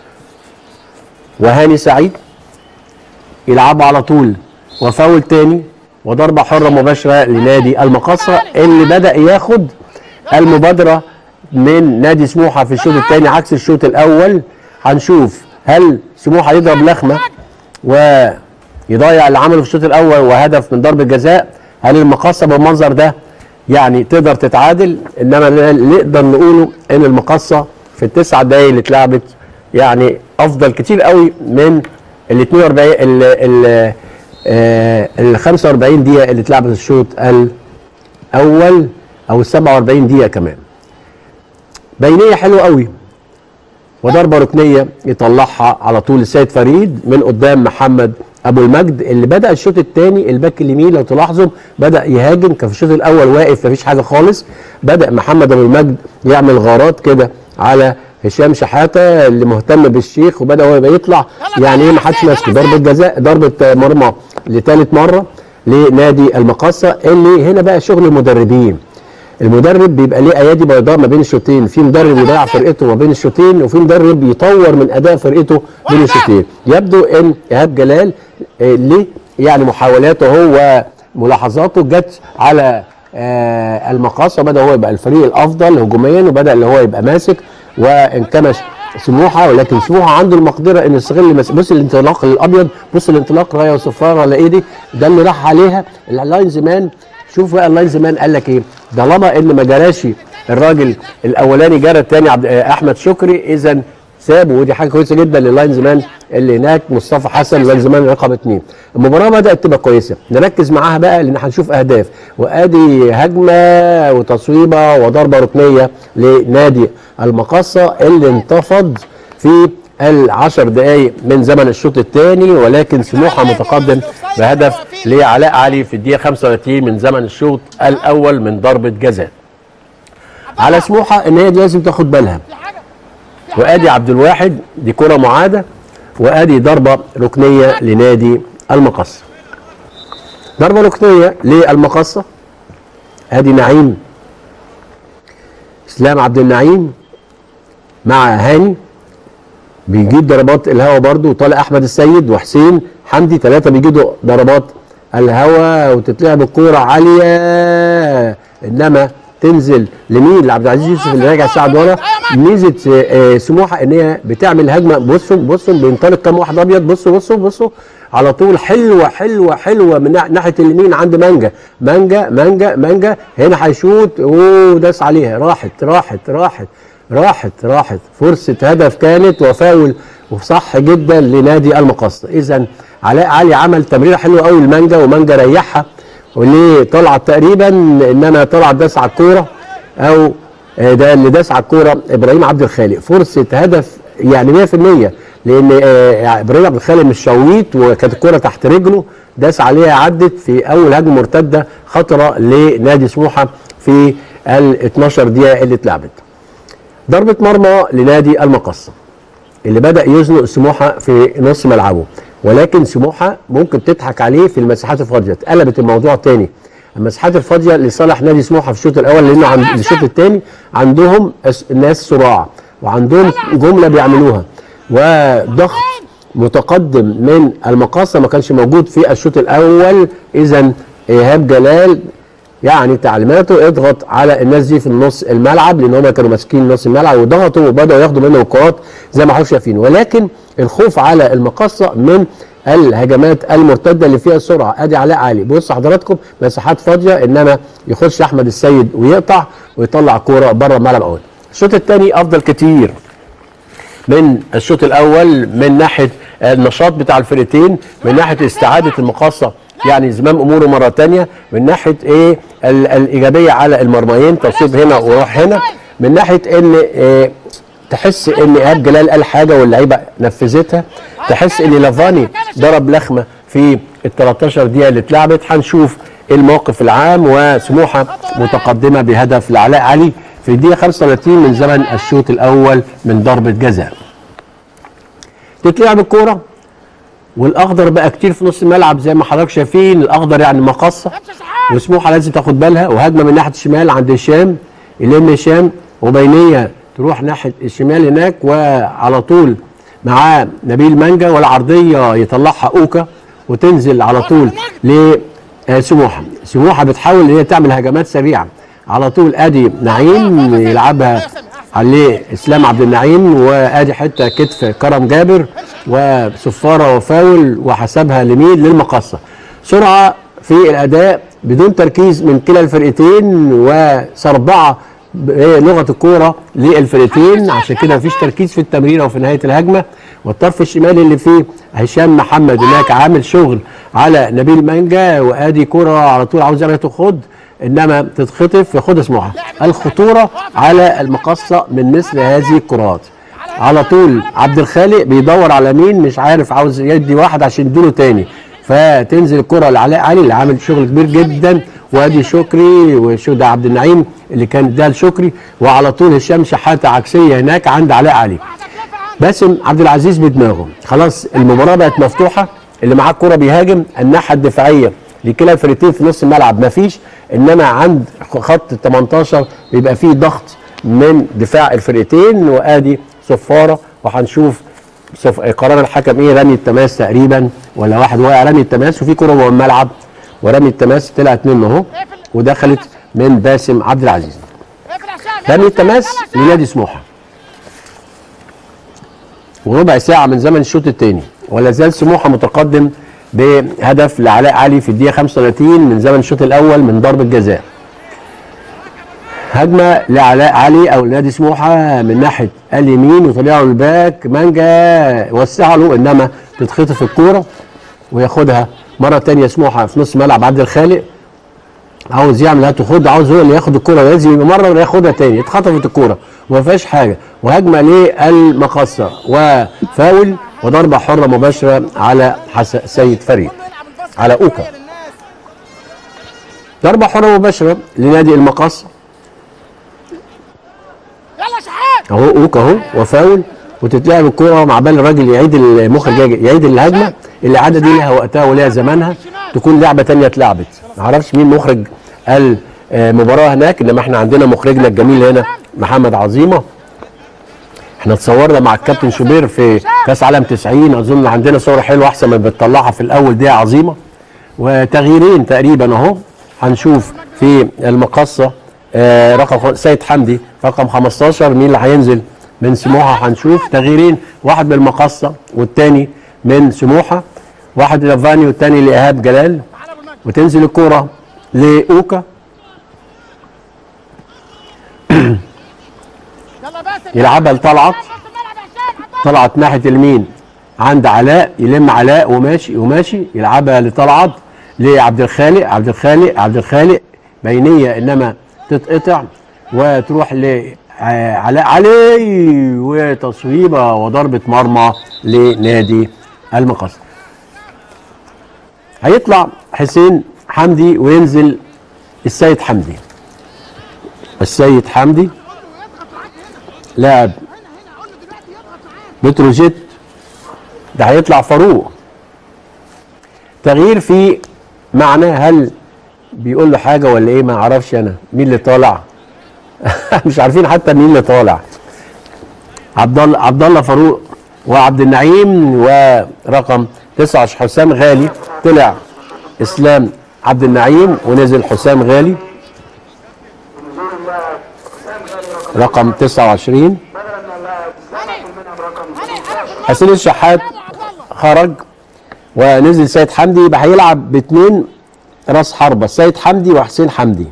وهاني سعيد يلعبوا على طول وفاول تاني وضربة حرة مباشرة لنادي المقاصة اللي بدأ ياخد المبادرة من نادي سموحة في الشوط الثاني عكس الشوط الأول هنشوف هل سموحة يضرب لخمة ويضيع اللي عمله في الشوط الأول وهدف من ضربة جزاء هل المقاصة بالمنظر ده يعني تقدر تتعادل انما اللي نقدر نقوله ان المقصه في التسع دقايق اللي اتلعبت يعني افضل كتير قوي من ال 42 ال ال آه، ال 45 دقيقه اللي اتلعبت الشوط الاول او ال 47 دقيقه كمان بينيه حلوه قوي وضربه ركنيه يطلعها على طول السيد فريد من قدام محمد ابو المجد اللي بدا الشوط الثاني الباك اليمين لو تلاحظوا بدا يهاجم كان في الشوط الاول واقف مفيش حاجه خالص بدا محمد ابو المجد يعمل غارات كده على هشام شحاته اللي مهتم بالشيخ وبدا هو يبقى يطلع يعني ايه ما حدش ماسكه ضربه جزاء ضربه مرمى لثالث مره لنادي المقاصه اللي هنا بقى شغل المدربين المدرب بيبقى ليه ايادي بيضاء ما بين الشوطين في مدرب يضيع فرقته ما بين الشوطين وفي مدرب يطور من اداء فرقته بين الشوطين يبدو ان ايهاب جلال آه، ليه يعني محاولاته هو وملاحظاته جت على آه، المقاصه بدا هو يبقى الفريق الافضل هجوميا وبدا اللي هو يبقى ماسك وانكمش سموحه ولكن سموحه عنده المقدره ان يستغل مس- بص الانطلاق الابيض بص الانطلاق رايه وصفاره لايدي ده اللي راح عليها اللاين زمان شوف بقى اللاين زمان قال لك ايه طالما ان ما جراش الراجل الاولاني جرى الثاني عبد آه، احمد شكري اذا سابه ودي حاجه كويسه جدا لللاين زمان اللي هناك مصطفى حسن لاين زمان رقم اثنين المباراه بدات تبقى كويسه نركز معاها بقى لان هنشوف اهداف وادي هجمه وتصويبه وضربه ركنيه لنادي المقصه اللي انتفض في العشر دقايق من زمن الشوط الثاني ولكن سموحه متقدم بهدف لعلاء علي في الدقيقه 35 من زمن الشوط الاول من ضربه جزاء على سموحه ان هي دي لازم تاخد بالها في حاجه وادي عبد الواحد دي كره معاده وادي ضربه ركنيه لنادي المقصه ضربه ركنيه للمقصه ادي نعيم اسلام عبد النعيم مع هاني بيجيب ضربات الهوا برضو وطالع احمد السيد وحسين حمدي ثلاثه بيجيبوا ضربات الهوا وتتلعب الكوره عاليه انما تنزل لمين لعبد العزيز يوسف اللي راجع ساعد ورا ميزه آه، آه، سموحه ان هي بتعمل هجمه بصوا بصوا بينطلق كام واحد ابيض بصوا بصوا بصوا على طول حلوه حلوه حلوه من ناح- ناحيه اليمين عند مانجا مانجا مانجا مانجا هنا هيشوط اوه داس عليها راحت راحت راحت راحت راحت فرصة هدف كانت وفاول وصح جدا لنادي المقصة إذا علاء علي عمل تمريره حلوه قوي المانجا ومانجا ريحها وليه طلعت تقريبا انما طلعت داس على الكوره او آه، ده اللي داس على الكوره ابراهيم عبد الخالق فرصه هدف يعني 100% لان آه، ابراهيم عبد الخالق مش شويت وكانت الكوره تحت رجله داس عليها عدت في اول هجمه مرتده خطره لنادي سموحه في ال 12 دقيقه اللي اتلعبت. ضربه مرمى لنادي المقصه اللي بدا يزنق سموحه في نص ملعبه ولكن سموحه ممكن تضحك عليه في المساحات الفاضيه اتقلبت الموضوع تاني المساحات الفاضيه لصالح نادي سموحه في الشوط الاول لانه عند الشوط الثاني عندهم أس- ناس صراع وعندهم جمله بيعملوها وضغط متقدم من المقاصه ما كانش موجود في الشوط الاول اذا ايهاب جلال يعني تعليماته اضغط على الناس دي في النص الملعب لان هم كانوا ماسكين نص الملعب وضغطوا وبداوا ياخدوا منهم الكرات زي ما حضرتك شايفين ولكن الخوف على المقصه من الهجمات المرتده اللي فيها سرعه ادي علاء علي بص حضراتكم مساحات فاضيه انما يخش احمد السيد ويقطع ويطلع كوره بره الملعب اول الشوط الثاني افضل كتير من الشوط الاول من ناحيه النشاط بتاع الفرقتين من ناحيه استعاده المقاصه يعني زمام اموره مره تانية من ناحيه ايه ال- الايجابيه على المرميين تصويب هنا وروح هنا من ناحيه ان إيه تحس ان ايهاب جلال قال حاجه واللعيبه نفذتها تحس ان لافاني ضرب لخمه في ال 13 دقيقه اللي اتلعبت هنشوف الموقف العام وسموحه متقدمه بهدف لعلاء علي في الدقيقه 35 من زمن الشوط الاول من ضربه جزاء تتلعب الكوره والاخضر بقى كتير في نص الملعب زي ما حضرتك شايفين الاخضر يعني مقصه وسموحه لازم تاخد بالها وهجمه من ناحيه الشمال عند هشام يلم هشام وبينيه تروح ناحيه الشمال هناك وعلى طول معاه نبيل مانجا والعرضيه يطلعها اوكا وتنزل على طول لسموحه سموحه بتحاول ان هي تعمل هجمات سريعه على طول ادي نعيم يلعبها عليه اسلام عبد النعيم وادي حته كتف كرم جابر وصفاره وفاول وحسبها لمين للمقصه سرعه في الاداء بدون تركيز من كلا الفرقتين وسربعه ب- إيه لغه الكوره للفرقتين عشان كده مفيش تركيز في التمريره وفي نهايه الهجمه والطرف الشمالي اللي فيه هشام محمد هناك عامل شغل على نبيل مانجا وادي كوره على طول عاوز يعمل تاخد انما تتخطف ياخدها سموحه الخطوره على المقصه من مثل هذه الكرات على طول عبد الخالق بيدور على مين مش عارف عاوز يدي واحد عشان يديله تاني فتنزل الكره لعلاء علي اللي عامل شغل كبير جدا وادي شكري وشو ده عبد النعيم اللي كان ده لشكري وعلى طول هشام شحاته عكسيه هناك عند علاء علي باسم عبد العزيز بدماغه خلاص المباراه بقت مفتوحه اللي معاه الكره بيهاجم الناحيه الدفاعيه لكلا الفريقين في نص الملعب مفيش انما عند خط ال 18 بيبقى فيه ضغط من دفاع الفرقتين وادي صفاره وهنشوف صف... قرار الحكم ايه رمي التماس تقريبا ولا واحد واقع رمي التماس وفي كره جوه الملعب ورمي التماس طلعت منه اهو ودخلت من باسم عبد العزيز اقفل عشان رمي التماس لنادي سموحه وربع ساعة من زمن الشوط الثاني ولا زال سموحة متقدم بهدف لعلاء علي في الدقيقة 35 من زمن الشوط الأول من ضربة جزاء. هجمة لعلاء علي أو نادي سموحة من ناحية اليمين وطلع له الباك مانجا وسع له إنما تتخطف الكورة وياخدها مرة تانية سموحة في نص ملعب عبد الخالق عاوز يعمل هات وخد عاوز هو اللي ياخد الكرة لازم يبقى مره ياخدها تاني اتخطفت الكرة وما فيهاش حاجه وهجمه للمقصه وفاول وضربه حره مباشره على حس... سيد فريد على أوكا. ضربه حره مباشره لنادي المقصه يلا شحات اهو اوكا اهو وفاول وتتلعب الكرة مع بال الراجل يعيد المخرج يعيد الهجمه الاعاده دي لها وقتها ولها زمانها تكون لعبه تانية اتلعبت ما اعرفش مين مخرج المباراه هناك انما احنا عندنا مخرجنا الجميل هنا محمد عظيمه احنا اتصورنا مع الكابتن شوبير في كاس عالم 90 اظن عندنا صوره حلوه احسن من بتطلعها في الاول دي عظيمه وتغييرين تقريبا اهو هنشوف في المقصه آه رقم خ- سيد حمدي رقم 15 مين اللي هينزل من سموحه هنشوف تغييرين واحد من المقصه والتاني من سموحه واحد لافاني والتاني لايهاب جلال تعالى ابو المجد وتنزل الكرة لأوكا يلا باسم يلعبها لطلعت نص الملعب يا هشام عبد طلعت ناحية اليمين عند علاء يلم علاء وماشي وماشي يلعبها لطلعت لعبد الخالق عبد الخالق عبد الخالق بينيه انما تتقطع وتروح لعلاء علي وتصويبه وضربه مرمى لنادي المقص هيطلع حسين حمدي وينزل السيد حمدي السيد حمدي لاعب بتروجيت ده هيطلع فاروق تغيير في معنى هل بيقول له حاجه ولا ايه ما اعرفش انا مين اللي طالع مش عارفين حتى مين اللي طالع عبد الله عبد الله فاروق وعبد النعيم ورقم تسعة حسام غالي طلع اسلام عبد النعيم ونزل حسام غالي رقم 29 حسين الشحات خرج ونزل سيد حمدي يبقى هيلعب باثنين راس حربة سيد حمدي وحسين حمدي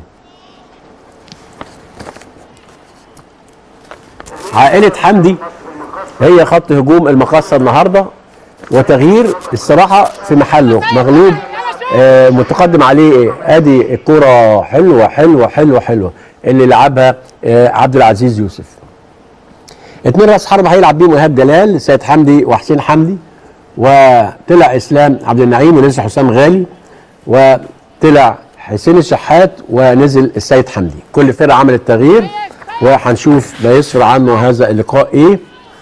عائلة حمدي هي خط هجوم المقصة النهارده وتغيير الصراحة في محله مغلوب آه متقدم عليه إيه؟ ادي الكرة حلوة حلوة حلوة حلوة اللي لعبها آه عبد العزيز يوسف اتنين راس حربة هيلعب بيهم ايهاب جلال سيد حمدي وحسين حمدي وطلع اسلام عبد النعيم ونزل حسام غالي وطلع حسين الشحات ونزل السيد حمدي كل فرقه عملت تغيير وهنشوف ما يسفر عنه هذا اللقاء ايه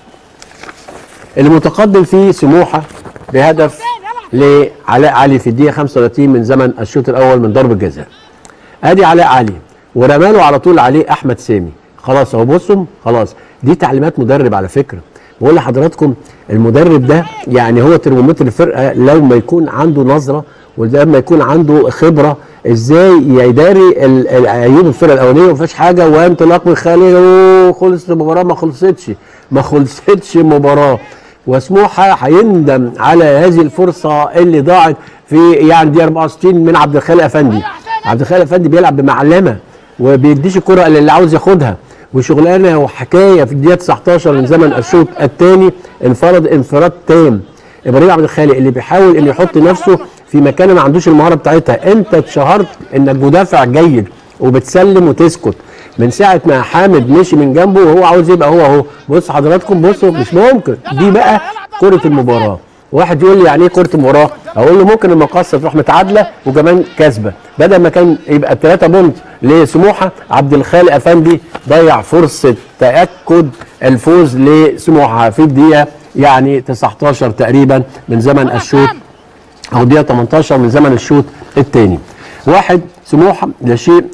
المتقدم فيه سموحه بهدف لعلاء علي في الدقيقه 35 من زمن الشوط الاول من ضربه جزاء ادي علاء علي ورماله على طول عليه احمد سامي خلاص اهو بصوا خلاص دي تعليمات مدرب على فكره بقول لحضراتكم المدرب ده يعني هو ترمومتر الفرقه لو ما يكون عنده نظره ولما يكون عنده خبره ازاي يداري ال- ال- عيوب الفرقه الاولانيه وما فيهاش حاجه وانطلاق من خالد أوه، خلصت المباراه ما خلصتش ما خلصتش المباراه وسموحه هيندم على هذه الفرصه اللي ضاعت في يعني دي 64 من عبد الخالق افندي عبد الخالق افندي بيلعب بمعلمه وبيديش الكره اللي عاوز ياخدها وشغلانه وحكايه في الدقيقه 19 من زمن الشوط الثاني انفرد انفراد تام ابراهيم عبد الخالق اللي بيحاول انه يحط نفسه في مكان ما عندوش المهاره بتاعتها انت اتشهرت انك مدافع جيد وبتسلم وتسكت من ساعه ما حامد مشي من جنبه وهو عاوز يبقى هو اهو بص حضراتكم بصوا مش ممكن دي بقى كره المباراه واحد يقول لي يعني ايه كره المباراه اقول له ممكن المقصه تروح متعادله وكمان كسبه بدل ما كان يبقى 3 بونت لسموحه عبد الخالق افندي ضيع فرصه تاكد الفوز لسموحه في الدقيقه يعني 19 تقريبا من زمن الشوط او دقيقه 18 من زمن الشوط الثاني واحد سموحه لشيء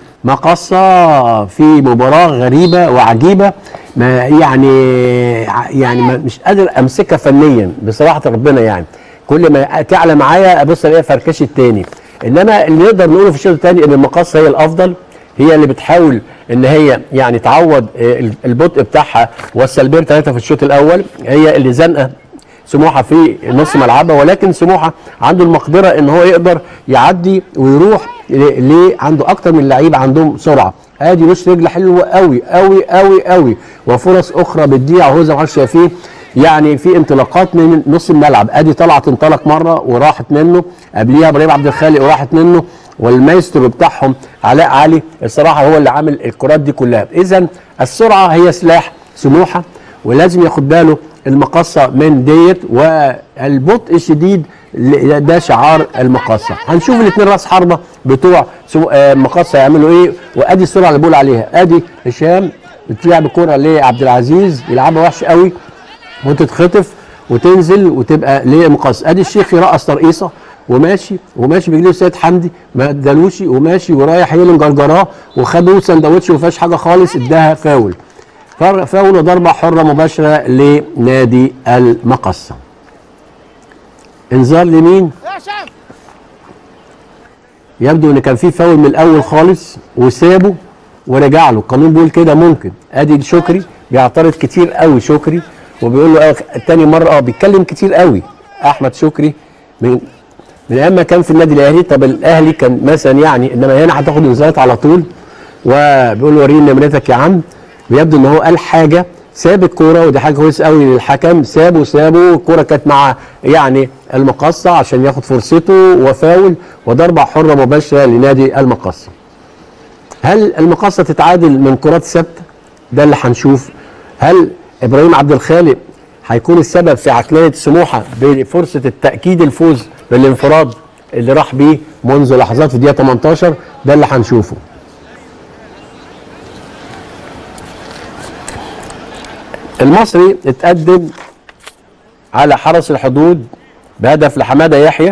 المقصه في مباراه غريبه وعجيبه ما يعني يعني ما مش قادر امسكها فنيا بصراحه ربنا يعني كل ما تعلى معايا ابص الاقيها فركش التاني انما اللي نقدر نقوله في الشوط الثاني ان المقصه هي الافضل هي اللي بتحاول ان هي يعني تعوض آه، البطء بتاعها والسلبيه بتاعتها في الشوط الاول هي اللي زنقه سموحه في نص ملعبها ولكن سموحه عنده المقدره ان هو يقدر يعدي ويروح ل- ليه عنده اكتر من لعيب عندهم سرعه ادي وش رجل حلوه قوي قوي قوي قوي وفرص اخرى بتضيع وهو زي ما حضرتك شايفين يعني في انطلاقات من نص الملعب ادي طلعت انطلق مره وراحت منه قبليها ابراهيم عبد الخالق وراحت منه والمايسترو بتاعهم علاء علي الصراحه هو اللي عامل الكرات دي كلها اذا السرعه هي سلاح سموحه ولازم ياخد باله المقصه من ديت والبطء الشديد ل- ده شعار المقصه هنشوف الاثنين راس حربه بتوع سمو- آه، المقصه يعملوا ايه وادي السرعه اللي بقول عليها ادي هشام بتلعب الكره لعبد العزيز يلعبها وحش قوي وتتخطف وتنزل وتبقى ليه مقص ادي الشيخ يرقص ترقيصه وماشي وماشي برجليه سيد حمدي ما ادالوش وماشي ورايح يلم جرجراه وخدوا سندوتش وما فيهاش حاجه خالص اداها فاول فر- فاول وضربه حره مباشره لنادي المقصه انذار لمين يا شاف يبدو ان كان في فاول من الاول خالص وسابه ورجع له القانون بيقول كده ممكن ادي شكري بيعترض كتير قوي شكري وبيقول له اه تاني مره اه بيتكلم كتير قوي احمد شكري من من ايام ما كان في النادي الاهلي طب الاهلي كان مثلا يعني انما هنا هتاخد انذارات على طول وبيقول له وريني نمرتك يا عم ويبدو ان هو قال حاجه ساب الكوره ودي حاجه كويسه قوي للحكم سابه سابه الكوره كانت مع يعني المقصه عشان ياخد فرصته وفاول وضربه حره مباشره لنادي المقصه هل المقصه تتعادل من كرات ثابته ده اللي هنشوف هل ابراهيم عبد الخالق هيكون السبب في عكننه سموحه بفرصه التاكيد الفوز بالانفراد اللي راح بيه منذ لحظات في الدقيقه 18 ده اللي هنشوفه المصري اتقدم على حرس الحدود بهدف لحماده يحيى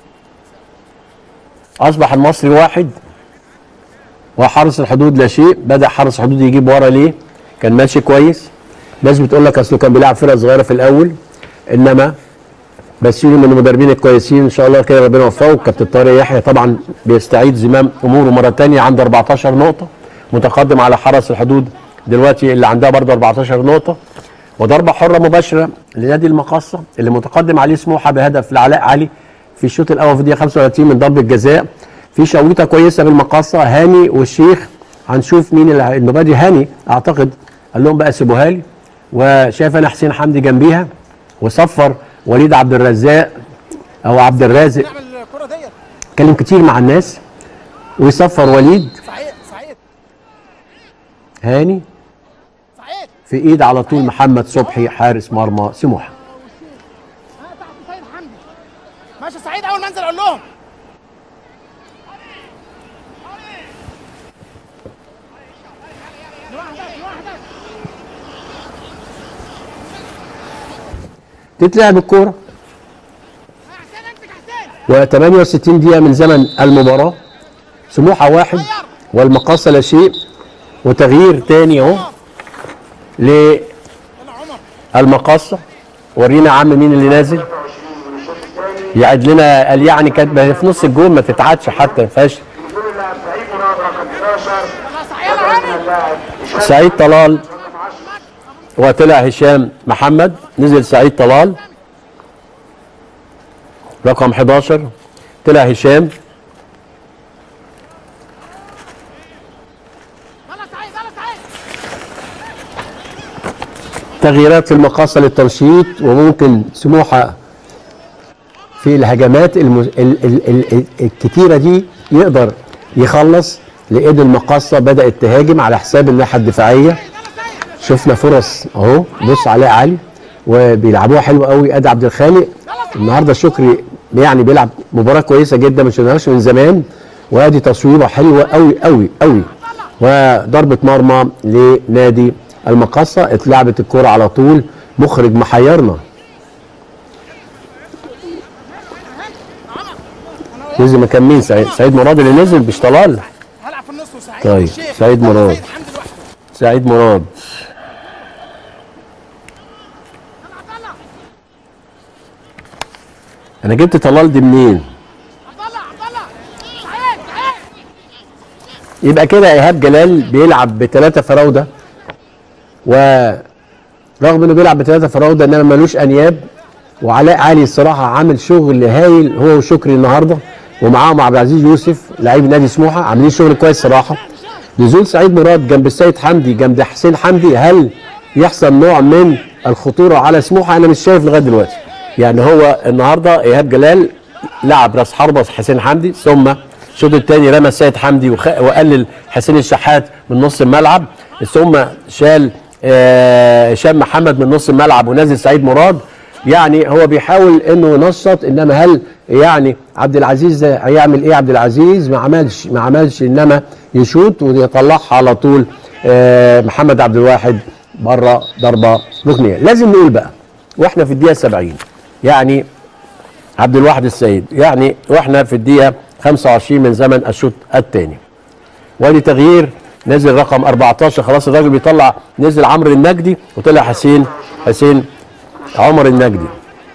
اصبح المصري واحد وحرس الحدود لا شيء بدا حرس الحدود يجيب ورا ليه كان ماشي كويس ناس بتقول لك اصله كان بيلعب فرقه صغيره في الاول انما بسيوني من المدربين الكويسين ان شاء الله كده ربنا يوفقه كابتن طارق يحيى طبعا بيستعيد زمام اموره مره ثانيه عنده 14 نقطه متقدم على حرس الحدود دلوقتي اللي عندها برضه 14 نقطه وضربه حره مباشره لنادي المقصه اللي متقدم عليه سموحه بهدف لعلاء علي في الشوط الاول في الدقيقه 35 من ضربه جزاء في شويطه كويسه بالمقصه هاني والشيخ هنشوف مين اللي المبادئ هاني اعتقد قال لهم بقى سيبوها لي وشايف انا حسين حمدي جنبيها وصفر وليد عبد الرزاق او عبد الرازق نعمل الكرة ديت اتكلم كتير مع الناس ويصفر وليد سعيد سعيد هاني سعيد في ايد على طول محمد صبحي حارس مرمى سموحه ها تحت سيد حمدي ماشي سعيد اول ما انزل اقول لهم لوحدك لوحدك تتلعب الكوره ها حسين امسك حسين و 68 دقيقة من زمن المباراة سموحة واحد والمقاصة لا شيء وتغيير تاني اهو يلا عمر للمقاصة ورينا يا عم مين اللي نازل يعد لنا قال يعني كانت ما هي في نص الجول ما تتعادش حتى ما فيهاش يقول اللاعب سعيد مراد رقم 11 خلاص عيال عامل اللاعب سعيد طلال وطلع هشام محمد نزل سعيد طلال رقم 11 طلع هشام يلا سعيد يلا سعيد تغييرات في المقاصة للتنشيط وممكن سموحة في الهجمات المز... ال... ال... ال... الكتيرة دي يقدر يخلص لأن المقاصة بدأت تهاجم على حساب الناحية الدفاعية شفنا فرص اهو بص علاء علي وبيلعبوها حلو قوي ادي عبد الخالق النهارده شكري يعني بيلعب مباراه كويسه جدا ما شفناهاش من زمان وادي تصويبه حلوه قوي قوي قوي وضربه مرمى لنادي المقصه اتلعبت الكره على طول مخرج محيرنا نزل مكان مين سعيد سعيد مراد اللي نزل مش طلال هلعب في النص وسعيد طيب، والشيخ. سعيد يلا مراد. سعيد حمدي لوحده سعيد مراد انا جبت طلال دي منين عبد الله عبد الله سعيد سعيد يبقى كده ايهاب جلال بيلعب بثلاثه فراوده ورغم انه بيلعب بثلاثه فراوده انما ملوش انياب وعلاء علي الصراحه عامل شغل هايل هو وشكري النهارده ومعاهم عبد العزيز يوسف لعيب نادي سموحه عاملين شغل كويس صراحه نزول سعيد مراد جنب السيد حمدي جنب حسين حمدي هل يحصل نوع من الخطوره على سموحه انا مش شايف لغايه دلوقتي يعني هو النهارده ايهاب جلال لعب راس حربه حسين حمدي ثم الشوط الثاني رمى السيد حمدي وخ... وقلل حسين الشحات من نص الملعب ثم شال آه، هشام محمد من نص الملعب ونزل سعيد مراد يعني هو بيحاول انه ينشط انما هل يعني عبد العزيز ده هيعمل ايه عبد العزيز ما عملش ما عملش انما يشوط ويطلعها على طول آه، محمد عبد الواحد بره ضربه ركنيه لازم نقول بقى واحنا في الدقيقه 70 يعني عبد الواحد السيد يعني واحنا في الدقيقه 25 من زمن الشوط الثاني وادي تغيير نزل رقم 14 خلاص الراجل بيطلع نزل عمرو النجدي وطلع حسين حسين عمر النجدي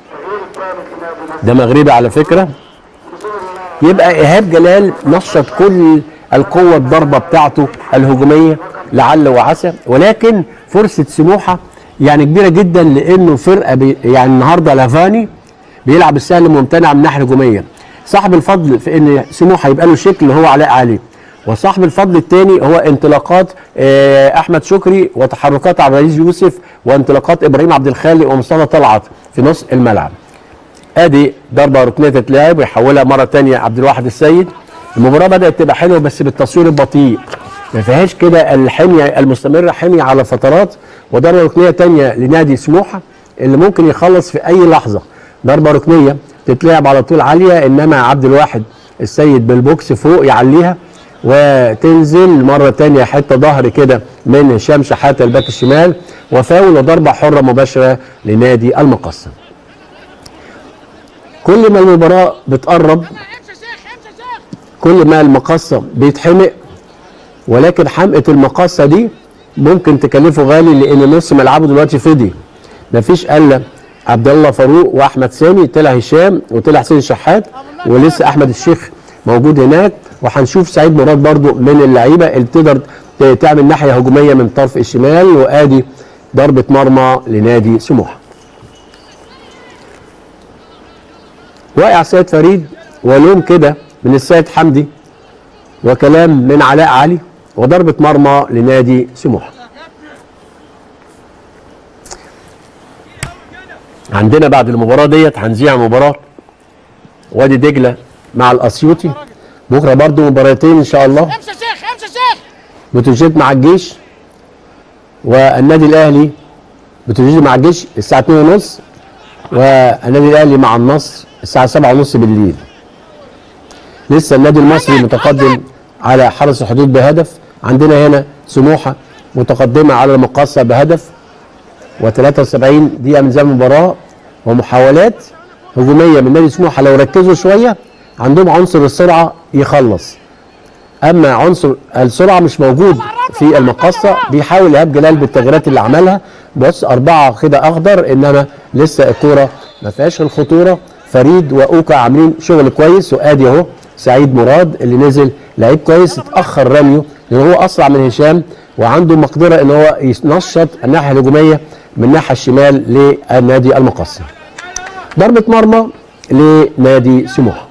ده مغربي على فكره يبقى ايهاب جلال نشط كل القوه الضربه بتاعته الهجوميه لعل وعسى ولكن فرصه سموحه يعني كبيره جدا لانه فرقه بي يعني النهارده لافاني بيلعب السهل ممتنع من الناحيه الهجوميه صاحب الفضل في ان سموحه يبقى له شكل هو علاء علي وصاحب الفضل الثاني هو انطلاقات آه، احمد شكري وتحركات عبد العزيز يوسف وانطلاقات ابراهيم عبد الخالق ومصطفى طلعت في نص الملعب ادي ضربه ركنيه تتلعب ويحولها مره ثانيه عبد الواحد السيد المباراه بدات تبقى حلوه بس بالتصوير البطيء ما فيهاش كده الحميه المستمره حميه على فترات وضربه ركنيه ثانيه لنادي سموحه اللي ممكن يخلص في اي لحظه ضربه ركنيه تتلعب على طول عاليه انما عبد الواحد السيد بالبوكس فوق يعليها وتنزل مره ثانيه حته ظهر كده من هشام شحاته الباك الشمال وفاول وضربه حره مباشره لنادي المقصه كل ما المباراه بتقرب امشي يا شيخ امشي يا شيخ كل ما المقصه بيتحمق ولكن حمقه المقصه دي ممكن تكلفه غالي لان نص ملعبه دلوقتي فضي مفيش الا عبد الله فاروق واحمد سامي طلع هشام وطلع حسين شحات ولسه احمد الشيخ موجود هناك وهنشوف سعيد مراد برضو من اللعيبه اللي تقدر ت- تعمل ناحيه هجوميه من طرف الشمال وادي ضربه مرمى لنادي سموحه واقع سيد فريد ولوم كده من السيد حمدي وكلام من علاء علي وضربة مرمى لنادي سموحة عندنا بعد المباراة ديت هنذيع مباراة وادي دجلة مع الأسيوطي بكرة برضو مباراتين إن شاء الله امشي يا شيخ امشي يا شيخ بتروجيت مع الجيش والنادي الأهلي بتروجيت مع الجيش الساعة 2:30 والنادي الأهلي مع النصر الساعة 7:30 بالليل لسه النادي المصري متقدم على حرس الحدود بهدف عندنا هنا سموحة متقدمة على المقاصة بهدف و73 دقيقة من زمن المباراة ومحاولات هجومية من نادي سموحة لو ركزوا شوية عندهم عنصر السرعة يخلص اما عنصر السرعه مش موجود في المقصه بيحاول ايهاب جلال بالتغييرات اللي عملها بص اربعه كده اخضر انما لسه الكوره ما فيهاش الخطوره فريد واوكا عاملين شغل كويس وادي اهو سعيد مراد اللي نزل لعيب كويس اتاخر رميه لان هو اسرع من هشام وعنده مقدره ان هو ينشط الناحيه الهجوميه من الناحيه الشمال للنادي المقصه ضربه مرمى لنادي سموحه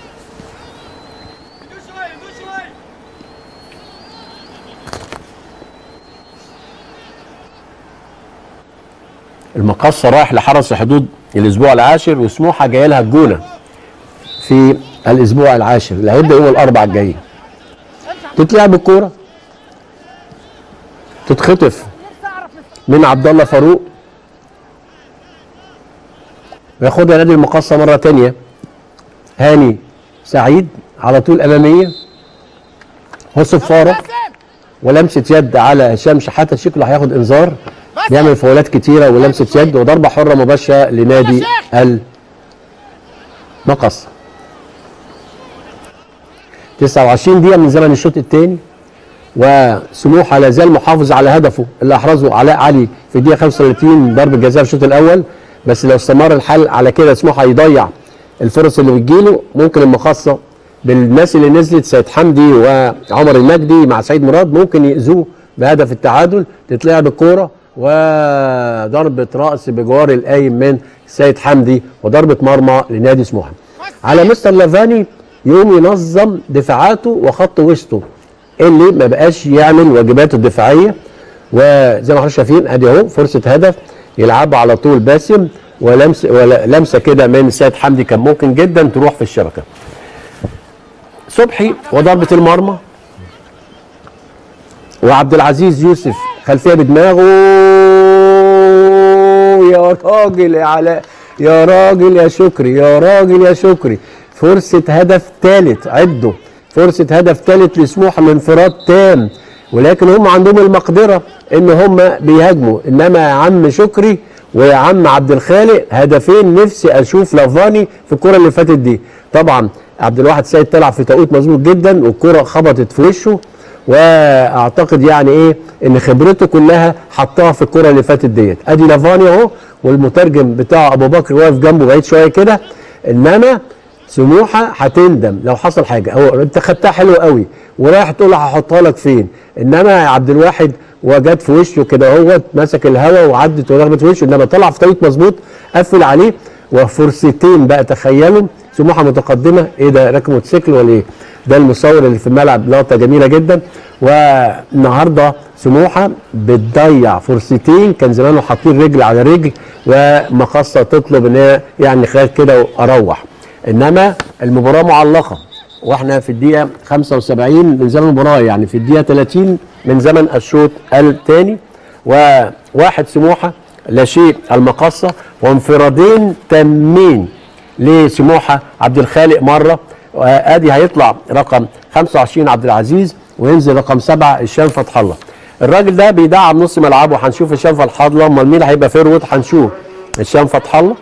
المقصة رايح لحرس الحدود الاسبوع العاشر وسموحه جايه لها الجونه في الاسبوع العاشر اللي هيبدا يوم الاربعاء الجاي تتلعب الكوره تتخطف من عبد الله فاروق وياخدها نادي المقصه مره تانية هاني سعيد على طول اماميه وصفاره باسم ولمسه يد على هشام شحاته شكله هياخد انذار بيعمل فاولات كتيره ولمسه يد وضربه حره مباشره لنادي المقص 29 دقيقه من زمن الشوط الثاني وسموحه لا زال محافظ على هدفه اللي احرزه علاء علي في الدقيقه 35 ضربه جزاء في الشوط الاول بس لو استمر الحال على كده سموحه هيضيع الفرص اللي بتجيله ممكن المخصه بالناس اللي نزلت سيد حمدي وعمر المجدي مع سعيد مراد ممكن يأذوه بهدف التعادل تتلعب الكوره وضربه راس بجوار القايم من سيد حمدي وضربه مرمى لنادي سموحه على مستر لافاني يقوم ينظم دفاعاته وخط وسطه اللي ما بقاش يعمل واجباته الدفاعيه وزي ما احنا شايفين ادي اهو فرصه هدف يلعبها على طول باسم ولمس ولمسه كده من سيد حمدي كان ممكن جدا تروح في الشبكه صبحي وضربه المرمى وعبد العزيز يوسف خلفيه بدماغه يا راجل يا علاء يا راجل يا شكري يا راجل يا شكري فرصة هدف ثالث عدوا فرصة هدف ثالث لسموحة من انفراد تام ولكن هم عندهم المقدرة ان هم بيهاجموا انما يا عم شكري ويا عم عبد الخالق هدفين نفسي اشوف لافاني في الكرة اللي فاتت دي طبعا عبد الواحد سيد طلع في توقيت مظبوط جدا والكرة خبطت في وشه واعتقد يعني ايه ان خبرته كلها حطها في الكره اللي فاتت ديت ادي لافاني اهو والمترجم بتاع ابو بكر واقف جنبه بعيد شويه كده انما سموحه هتندم لو حصل حاجه هو انت خدتها حلو قوي ورايح تقول له هحطها لك فين انما يا عبد الواحد وجت في وشه كده اهوت مسك الهوا وعدت ورغبت في وشه انما طلع في توقيت مظبوط قفل عليه وفرصتين بقى تخيلوا سموحه متقدمه ايه ده راكب موتوسيكل ولا ايه ده المصور اللي في الملعب لقطه جميله جدا والنهارده سموحه بتضيع فرصتين كان زمانه حاطين رجل على رجل ومقصه تطلب ان هي يعني خلال كده واروح انما المباراه معلقه واحنا في الدقيقه 75 من زمن المباراه يعني في الدقيقه 30 من زمن الشوط الثاني وواحد سموحه لا شيء المقصه وانفرادين تامين لسموحه عبد الخالق مره وادي هيطلع رقم 25 عبد العزيز وينزل رقم سبعه هشام فتح الله الراجل ده بيدعم نص ملعبه هنشوف هشام فتح الله امال مين هيبقى فيرود هنشوف هشام فتح الله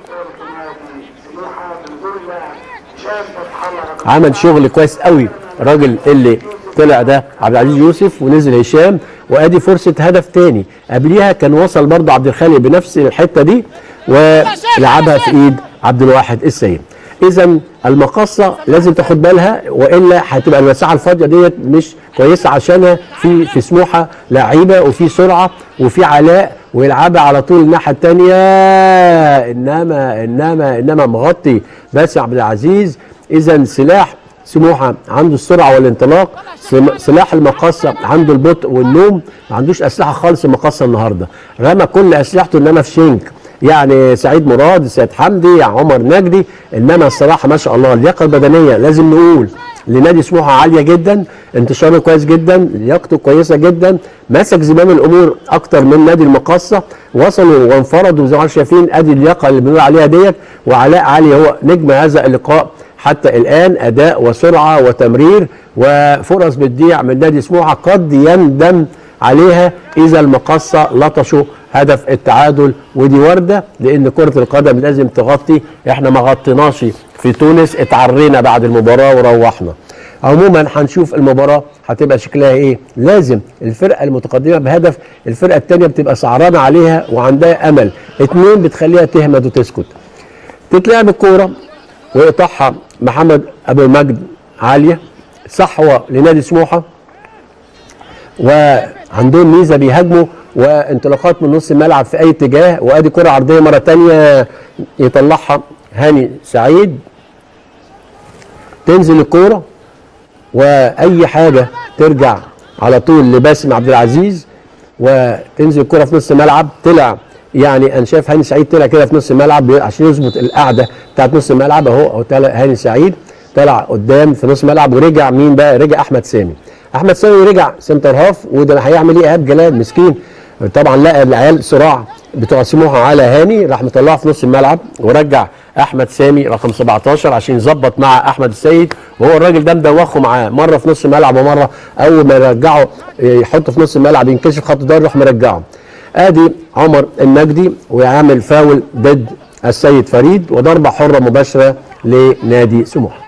سموحة بنزول اللاعب هشام فتح الله رقم عمل شغل كويس قوي الراجل اللي طلع ده عبد العزيز يوسف ونزل هشام وادي فرصه هدف تاني قبليها كان وصل برضه عبد الخالق بنفس الحته دي ولعبها في ايد عبد الواحد السيد اذا المقصه لازم تاخد بالها والا هتبقى المساحه الفاضيه ديت مش كويسه عشانها في في سموحه لعيبه وفي سرعه وفي علاء ويلعبها على طول الناحيه الثانيه انما انما انما مغطي بس عبد العزيز اذا سلاح سموحه عنده السرعه والانطلاق سم- سلاح المقصه عنده البطء والنوم ما عندوش اسلحه خالص المقصه النهارده رمى كل اسلحته انما في شنك يعني سعيد مراد سيد حمدي عمر نجدي انما الصراحه ما شاء الله اللياقه البدنيه لازم نقول لنادي سموحه عاليه جدا انتشاره كويس جدا لياقته كويسه جدا مسك زمام الامور اكتر من نادي المقصه وصلوا وانفردوا زي ما احنا شايفين ادي اللياقه اللي بنقول عليها ديت وعلاء علي هو نجم هذا اللقاء حتى الان اداء وسرعه وتمرير وفرص بتضيع من نادي سموحه قد يندم عليها اذا المقصه لطشوا هدف التعادل ودي ورده لان كره القدم لازم تغطي احنا ما غطيناش في تونس اتعرينا بعد المباراه وروحنا عموما هنشوف المباراه هتبقى شكلها ايه لازم الفرقه المتقدمه بهدف الفرقه الثانيه بتبقى سعرانه عليها وعندها امل اتنين بتخليها تهمد وتسكت تتلعب الكوره ويقطعها محمد ابو المجد عاليه صحوه لنادي سموحه وعندهم ميزه بيهاجموا وانطلاقات من نص الملعب في اي اتجاه وادي كره عرضيه مره تانية يطلعها هاني سعيد تنزل الكوره واي حاجه ترجع على طول لباسم عبد العزيز وتنزل الكره في نص الملعب طلع يعني انا شايف هاني سعيد طلع كده في نص الملعب عشان يظبط القعده بتاعت نص الملعب اهو اهو طلع هاني سعيد طلع قدام في نص الملعب ورجع مين بقى رجع احمد سامي احمد سامي رجع سنتر هاف وده هيعمل ايه ايهاب جلال مسكين طبعا لقى العيال صراع بتوع سموحه على هاني راح مطلعه في نص الملعب ورجع احمد سامي رقم 17 عشان يظبط مع احمد السيد وهو الراجل ده مدوخه معاه مره في نص الملعب ومره اول ما يرجعه يحطه في نص الملعب ينكشف خط الدار يروح مرجعه ادي عمر النجدي ويعمل فاول ضد السيد فريد وضربه حره مباشره لنادي سموحه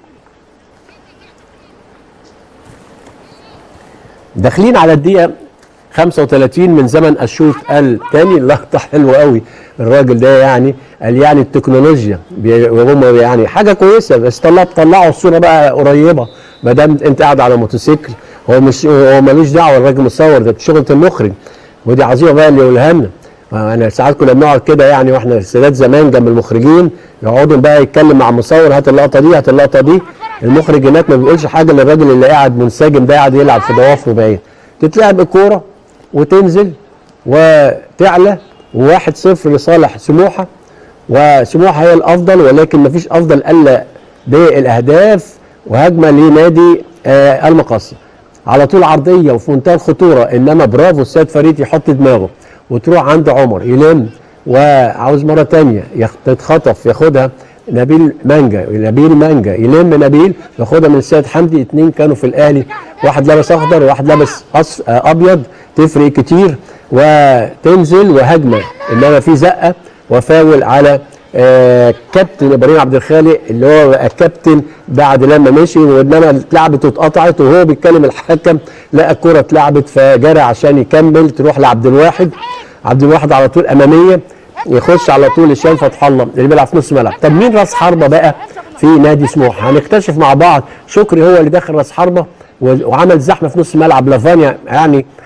داخلين على الدقيقه 35 من زمن الشوط الثاني لقطه حلوه قوي الراجل ده يعني قال يعني التكنولوجيا بي- وهم يعني حاجه كويسه بس طلع طلعوا الصوره بقى قريبه ما دام انت قاعد على موتوسيكل هو مش هو ملوش دعوه الراجل مصور ده شغله المخرج ودي عظيمه بقى اللي يقولها لنا انا ساعات كنا بنقعد كده يعني واحنا السادات زمان جنب المخرجين يقعدوا بقى يتكلم مع المصور هات اللقطه دي هات اللقطه دي المخرج هناك ما بيقولش حاجه للراجل اللي قاعد منسجم ده قاعد يلعب في ضوافره باين تتلعب الكوره وتنزل وتعلى وواحد صفر لصالح سموحه وسموحه هي الافضل ولكن ما فيش افضل الا بالاهداف وهجمه لنادي آه المقصه على طول عرضيه وفي منتهى الخطوره انما برافو السيد فريد يحط دماغه وتروح عند عمر يلم وعاوز مره تانية يخ- تتخطف ياخدها نبيل مانجا نبيل مانجا يلم نبيل ياخدها من السيد حمدي اتنين كانوا في الاهلي واحد لابس اخضر وواحد لابس أصف آه، ابيض تفرق كتير وتنزل وهجمه انما في زقه وفاول على آه، كابتن ابراهيم عبد الخالق اللي هو بقى كابتن بعد لما مشي وانما اتلعبت واتقطعت وهو بيتكلم الحكم لقى الكره اتلعبت فجرى عشان يكمل تروح لعبد الواحد عبد الواحد على طول اماميه يخش على طول هشام فتح الله اللي بيلعب في نص الملعب طب مين راس حربه بقى في نادي سموحه هنكتشف مع بعض شكري هو اللي داخل راس حربه و- وعمل زحمه في نص الملعب لافانيا يعني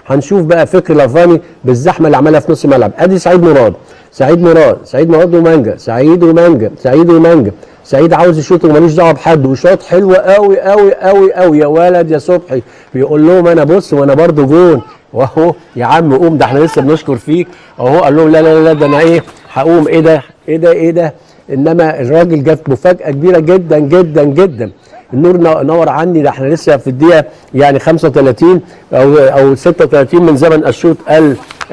هنشوف بقى فكر لافاني بالزحمه اللي عملها في نص الملعب ادي سعيد مراد سعيد مراد سعيد مراد ومانجا سعيد ومانجا سعيد ومانجا سعيد عاوز يشوط وماليش دعوه بحد وشاط حلو قوي قوي قوي قوي يا ولد يا صبحي بيقول لهم انا بص وانا برضو جون واهو يا عم قوم ده احنا لسه بنشكر فيك اهو قال لهم لا لا لا ده انا ايه هقوم ايه ده ايه ده ايه ده انما الراجل جت مفاجاه كبيره جدا جدا جدا النور نو- نور عني ده احنا لسه في الدقيقه يعني 35 او او 36 من زمن الشوط ال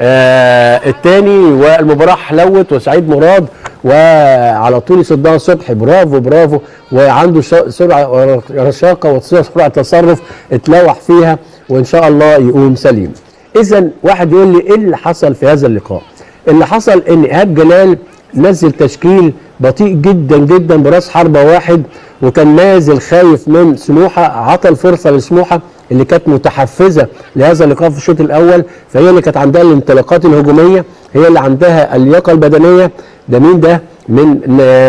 آه الثاني والمباراه حلوت وسعيد مراد وعلى طول يصدها صبحي برافو برافو وعنده ش- سرعه رشاقه وسرعه تصرف اتلوح فيها وان شاء الله يقوم سليم. اذا واحد يقول لي ايه اللي حصل في هذا اللقاء؟ اللي حصل ان ايهاب جلال نزل تشكيل بطيء جدا جدا براس حربه واحد وكان نازل خايف من سموحه عطى الفرصه لسموحه اللي كانت متحفزه لهذا اللقاء في الشوط الاول فهي اللي كانت عندها الانطلاقات الهجوميه هي اللي عندها اللياقه البدنيه ده مين ده؟ من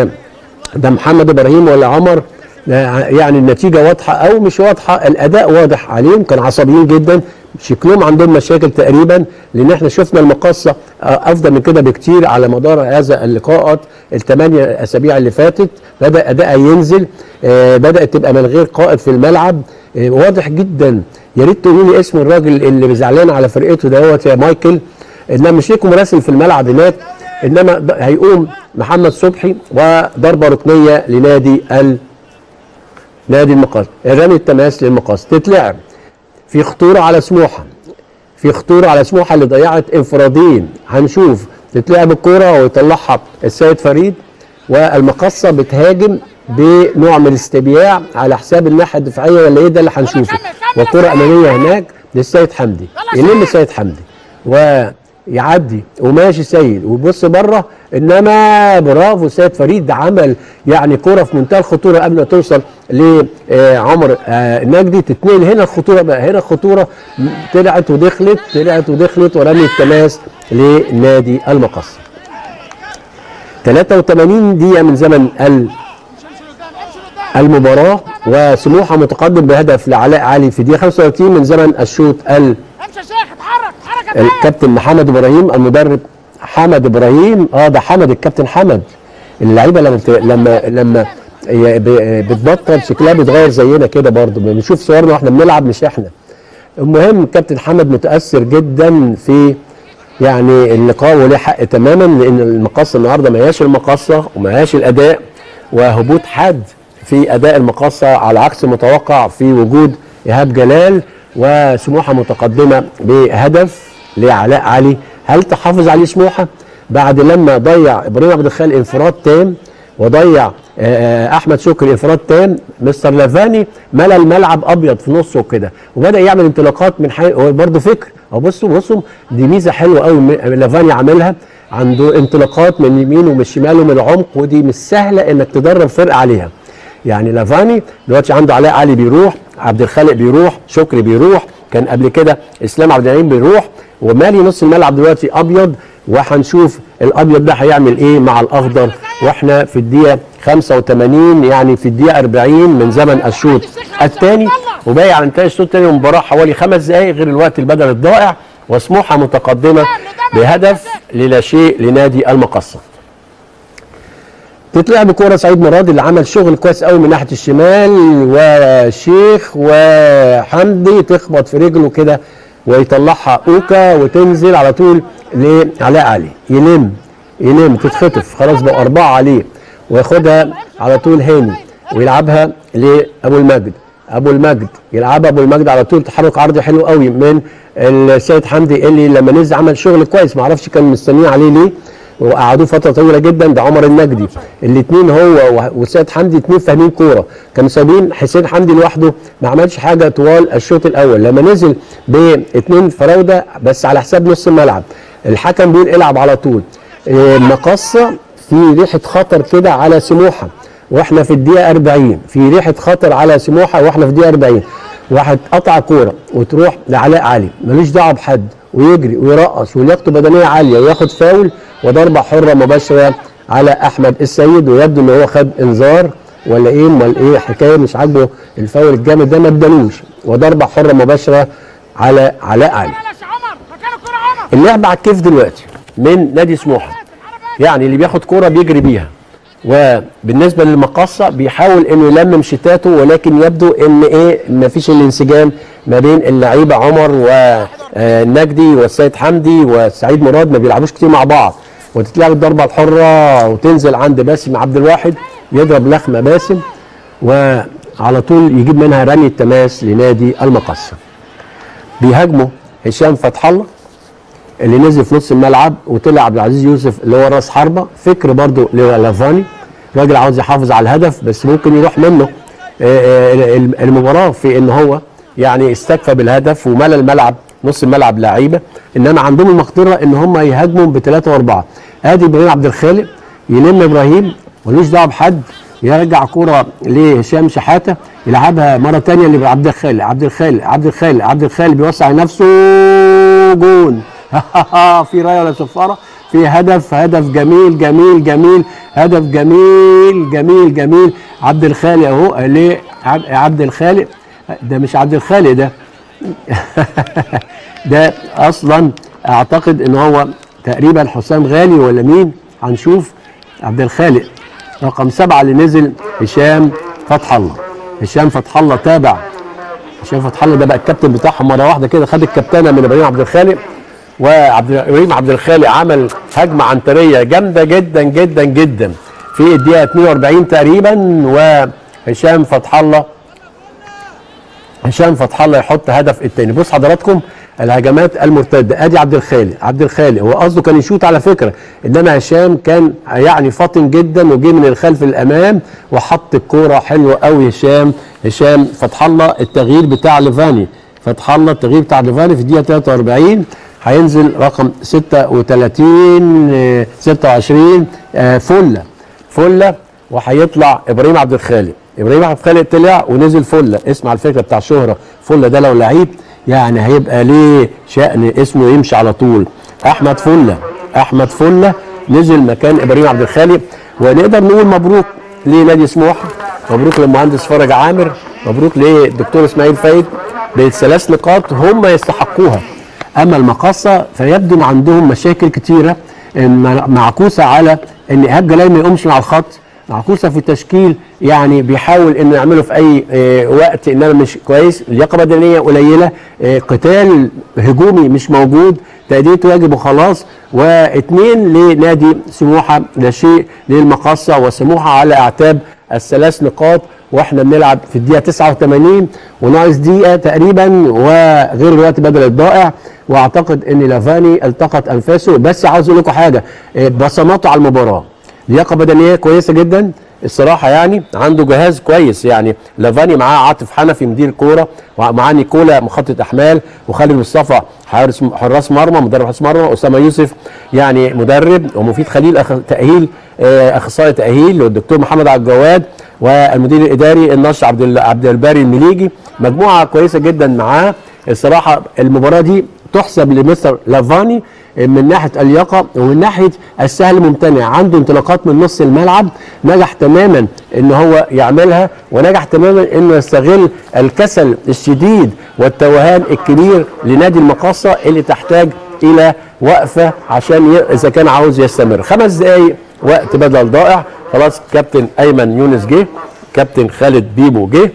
ده محمد ابراهيم ولا عمر يعني النتيجه واضحه او مش واضحه الاداء واضح عليهم كانوا عصبيين جدا شكلهم عندهم مشاكل تقريبا لان احنا شفنا المقصه افضل من كده بكتير على مدار هذا اللقاءات الثمانيه اسابيع اللي فاتت بدا ادائها ينزل آه، بدات تبقى من غير قائد في الملعب آه، واضح جدا يا ريت تقولوا لي اسم الراجل اللي زعلان على فرقته دوت يا مايكل انما مش ليكم راسم في الملعب هناك انما د- هيقوم محمد صبحي وضربه ركنيه لنادي ال نادي المقاص رمي التماس للمقاص تتلعب في خطوره على سموحه في خطوره على سموحه اللي ضيعت انفرادين هنشوف تتلعب الكوره ويطلعها السيد فريد والمقصه بتهاجم بنوع من الاستبياع على حساب الناحيه الدفاعيه ولا ايه ده اللي هنشوفه كمل، كمل يا وكره سيد. اماميه هناك للسيد حمدي يلا يلم سيد. السيد حمدي ويعدي وماشي سيد ويبص بره انما برافو سيد فريد ده عمل يعني كره في منتهى الخطوره قبل ما توصل لعمر النجدي تتنقل هنا الخطوره بقى هنا الخطوره طلعت ودخلت طلعت ودخلت ورمي التماس لنادي المقص 83 دقيقه من زمن ال امشي لقدام امشي لقدام المباراه وسموحه متقدم بهدف لعلاء علي في دقيقه 35 من زمن الشوط ال امشي يا شيخ اتحرك اتحرك يا شيخ الكابتن محمد ابراهيم المدرب حمد ابراهيم اه ده حمد الكابتن حمد اللعيبه لما بت- لما لما ي- ب- بتبطل شكلها بيتغير زينا كده برضه بنشوف صورنا واحنا بنلعب مش احنا المهم الكابتن حمد متاثر جدا في يعني اللقاء وليه حق تماما لان المقصه النهارده ما هياش المقصه وما هياش الاداء وهبوط حاد في اداء المقصه على عكس المتوقع في وجود ايهاب جلال وسموحه متقدمه بهدف لعلاء علي هل تحافظ عليه سموحه بعد لما ضيع ابراهيم عبد الخالق انفراد تام وضيع آه، احمد شكري انفراد تام مستر لافاني ملى الملعب ابيض في نصه كده وبدا يعمل انطلاقات من حي... هو برضه فكر او بصوا بصوا دي ميزه حلوه قوي م- لافاني عاملها عنده انطلاقات من اليمين ومن الشمال ومن العمق ودي مش سهله انك تدرب فرقه عليها يعني لافاني دلوقتي عنده علاء علي بيروح عبد الخالق بيروح شكري بيروح كان قبل كده اسلام عبد العليم بيروح ومالي نص الملعب دلوقتي ابيض وهنشوف الابيض ده هيعمل ايه مع الاخضر واحنا في الدقيقه 85 يعني في الدقيقه 40 من زمن الشوط الثاني وباقي على انتهاء الشوط الثاني من المباراه حوالي خمس دقائق غير الوقت البدل الضائع وسموحه متقدمه بهدف للا شيء لنادي المقصه تتلعب كوره سعيد مراد اللي عمل شغل كويس قوي من ناحيه الشمال وشيخ وحمدي تخبط في رجله كده ويطلعها اوكا وتنزل على طول لعلاء علي يلم يلم تتخطف خلاص بقى اربعه عليه وياخدها على طول هاني ويلعبها لابو المجد ابو المجد يلعبها ابو المجد على طول تحرك عرضي حلو قوي من السيد حمدي اللي لما نزل عمل شغل كويس ما اعرفش كان مستنيه عليه ليه وقعدوه فتره طويله جدا ده عمر النجدي الاثنين هو و- والسيد حمدي اثنين فاهمين كوره كانوا سايبين حسين حمدي لوحده ما عملش حاجه طوال الشوط الاول لما نزل باثنين فراوده بس على حساب نص الملعب الحكم بيقول العب على طول إيه، مقصه في ريحه خطر كده على سموحه واحنا في الدقيقه 40 في ريحه خطر على سموحه واحنا في الدقيقه 40 واحد قطع كوره وتروح لعلاء علي ملوش دعوه بحد ويجري ويرقص ولياقته بدنيه عاليه وياخد فاول وضربه حره مباشره على احمد السيد ويبدو ان هو خد انذار ولا ايه امال ايه حكايه مش عاجبه الفاول الجامد ده ما ادالوش وضربه حره مباشره على علاء علي بلاش يا عمر اللعب على الكيف دلوقتي من نادي سموحه يعني اللي بياخد كوره بيجري بيها وبالنسبه للمقصه بيحاول انه يلمم شتاته ولكن يبدو ان ايه ما فيش الانسجام ما بين اللعيبه عمر والنجدي والسيد حمدي والسعيد مراد ما بيلعبوش كتير مع بعض وتتلعب الضربه الحره وتنزل عند باسم عبد الواحد يضرب لخمه باسم وعلى طول يجيب منها رمي التماس لنادي المقصه بيهاجموا هشام فتح الله اللي نزل في نص الملعب وطلع عبد العزيز يوسف اللي هو راس حربه فكر برضو لافاني راجل عاوز يحافظ على الهدف بس ممكن يروح منه آه، آه، المباراه في ان هو يعني استكفى بالهدف وملى الملعب نص الملعب لعيبه انما عندهم المقدره ان هم يهاجموا بثلاثه واربعه ادي ابراهيم عبد الخالق يلم ابراهيم ملوش دعوه بحد يرجع كرة لهشام شحاته يلعبها مره ثانيه لعبد الخالق عبد الخالق عبد الخالق عبد الخالق بيوسع نفسه جون في رايه ولا صفاره في هدف هدف جميل جميل جميل هدف جميل جميل جميل عبد الخالق اهو ليه عب- عبد الخالق ده مش عبد الخالق ده ده اصلا اعتقد ان هو تقريبا حسام غالي ولا مين هنشوف عبد الخالق رقم سبعة اللي نزل هشام فتح الله هشام فتح الله تابع هشام فتح الله ده بقى الكابتن بتاعهم مره واحده كده خد الكابتنه من ابراهيم عبد الخالق وعبد ابراهيم عبد الخالق عمل هجمه عنتريه جامده جدا جدا جدا في الدقيقه 42 تقريبا وهشام فتح الله هشام فتح الله يحط هدف الثاني بص حضراتكم الهجمات المرتده ادي عبد الخالق عبد الخالق هو قصده كان يشوط على فكره انما هشام كان يعني فاطن جدا وجه من الخلف للامام وحط الكوره حلوه قوي هشام هشام فتح الله التغيير بتاع ليفاني فتح الله التغيير بتاع ليفاني في الدقيقه 43 هينزل رقم 36 آه، 26 آه، فله فله وهيطلع ابراهيم عبد الخالق ابراهيم عبد الخالق طلع ونزل فله اسمع الفكره بتاع شهره فله ده لو لعيب يعني هيبقى ليه شأن اسمه يمشي على طول احمد فله احمد فله نزل مكان ابراهيم عبد الخالق ونقدر نقول مبروك لنادي سموحه مبروك للمهندس فرج عامر مبروك للدكتور اسماعيل فايد بثلاث نقاط هم يستحقوها اما المقاصه فيبدو ان عندهم مشاكل كتيره إن معكوسه على ان ايهاب جلال ما يقومش مع الخط معكوسه في التشكيل يعني بيحاول انه يعمله في اي آه، وقت انما مش كويس لياقه بدنيه قليله آه، قتال هجومي مش موجود تأدية واجب وخلاص واثنين لنادي سموحه لا شيء للمقاصه وسموحه على اعتاب الثلاث نقاط واحنا بنلعب في الدقيقه 89 وناقص دقيقه تقريبا وغير الوقت بدل الضائع واعتقد ان لافاني التقط انفاسه بس عاوز اقول لكم حاجه آه، بصماته على المباراه لياقه بدنيه كويسه جدا الصراحه يعني عنده جهاز كويس يعني لافاني معاه عاطف حنفي مدير كوره ومعاه نيكولا مخطط احمال وخالد مصطفى حارس حراس مرمى مدرب حراس مرمى اسامه يوسف يعني مدرب ومفيد خليل أخ... تاهيل آه، اخصائي تاهيل والدكتور محمد عبد الجواد والمدير الاداري النشر عبد ال- عبد الباري المليجي مجموعه كويسه جدا معاه الصراحه المباراه دي تحسب لمستر لافاني من ناحيه اللياقه ومن ناحيه السهل الممتنع عنده انطلاقات من نص الملعب نجح تماما ان هو يعملها ونجح تماما انه يستغل الكسل الشديد والتوهان الكبير لنادي المقاصه اللي تحتاج الى وقفه عشان ي... اذا كان عاوز يستمر خمس دقائق وقت بدل ضائع خلاص كابتن ايمن يونس جه كابتن خالد بيبو جه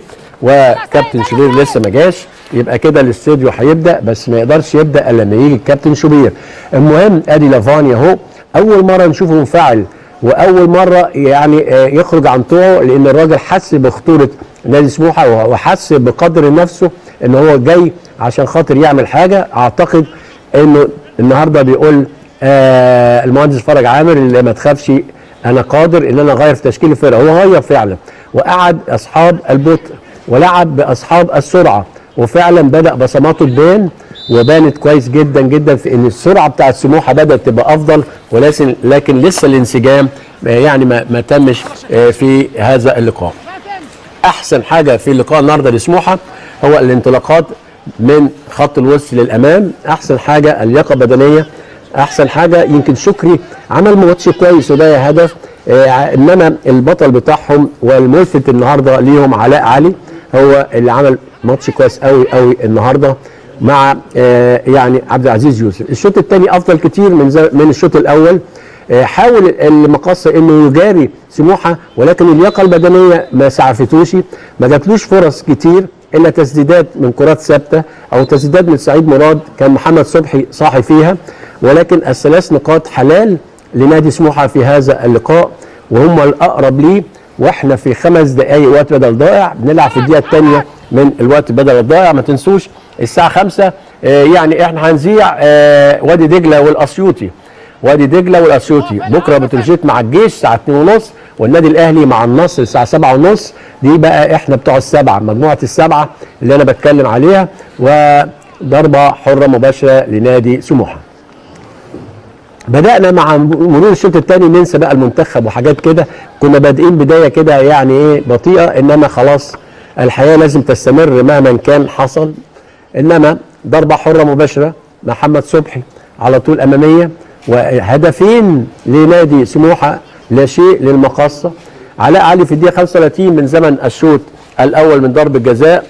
وكابتن شوبير لسه ما جاش يبقى كده الاستوديو هيبدا بس ما يقدرش يبدا الا لما يجي الكابتن شوبير المهم ادي لافاني اهو اول مره نشوفه منفعل واول مره يعني آه، يخرج عن طوعه لان الراجل حس بخطوره نادي سموحه وحس بقدر نفسه ان هو جاي عشان خاطر يعمل حاجه اعتقد انه النهارده بيقول آه المهندس فرج عامر اللي ما تخافش انا قادر ان انا اغير في تشكيل الفرقه هو غير فعلا وقعد اصحاب البطء ولعب باصحاب السرعه وفعلا بدا بصماته تبان وبانت كويس جدا جدا في ان السرعه بتاعت سموحه بدات تبقى افضل ولكن لكن لسه الانسجام آه، يعني ما, ما تمش آه، في هذا اللقاء احسن حاجه في لقاء النهارده لسموحه هو الانطلاقات من خط الوسط للامام احسن حاجه اللياقه البدنيه احسن حاجه يمكن شكري عمل ماتش كويس وده هدف آه انما البطل بتاعهم والملفت النهارده ليهم علاء علي هو اللي عمل ماتش كويس قوي قوي النهارده مع آه، يعني عبد العزيز يوسف الشوط الثاني افضل كتير من زي- من الشوط الاول آه، حاول المقصة انه يجاري سموحه ولكن اللياقه البدنيه ما سعفتوش ما جاتلوش فرص كتير الا تسديدات من كرات ثابته او تسديدات من سعيد مراد كان محمد صبحي صاحي فيها ولكن الثلاث نقاط حلال لنادي سموحه في هذا اللقاء وهم الاقرب ليه واحنا في خمس دقائق وقت بدل ضائع بنلعب في الدقيقه الثانيه من الوقت بدل الضائع ما تنسوش الساعه 5 يعني احنا هنذيع آه، وادي دجله والاسيوطي وادي دجله والاسيوطي بكره بتروجيت مع الجيش الساعه 2:30 والنادي الاهلي مع النصر الساعه 7:30 دي بقى احنا بتوع السبعه مجموعه السبعه اللي انا بتكلم عليها وضربه حره مباشره لنادي سموحه بدأنا مع مرور الشوط الثاني ننسى بقى المنتخب وحاجات كده كنا بادئين بداية كده يعني ايه بطيئة انما خلاص الحياة لازم تستمر مهما كان حصل انما ضربة حرة مباشرة محمد صبحي على طول امامية وهدفين لنادي سموحة لا شيء للمقصة علاء علي في الدقيقة 35 من زمن الشوط الاول من ضرب الجزاء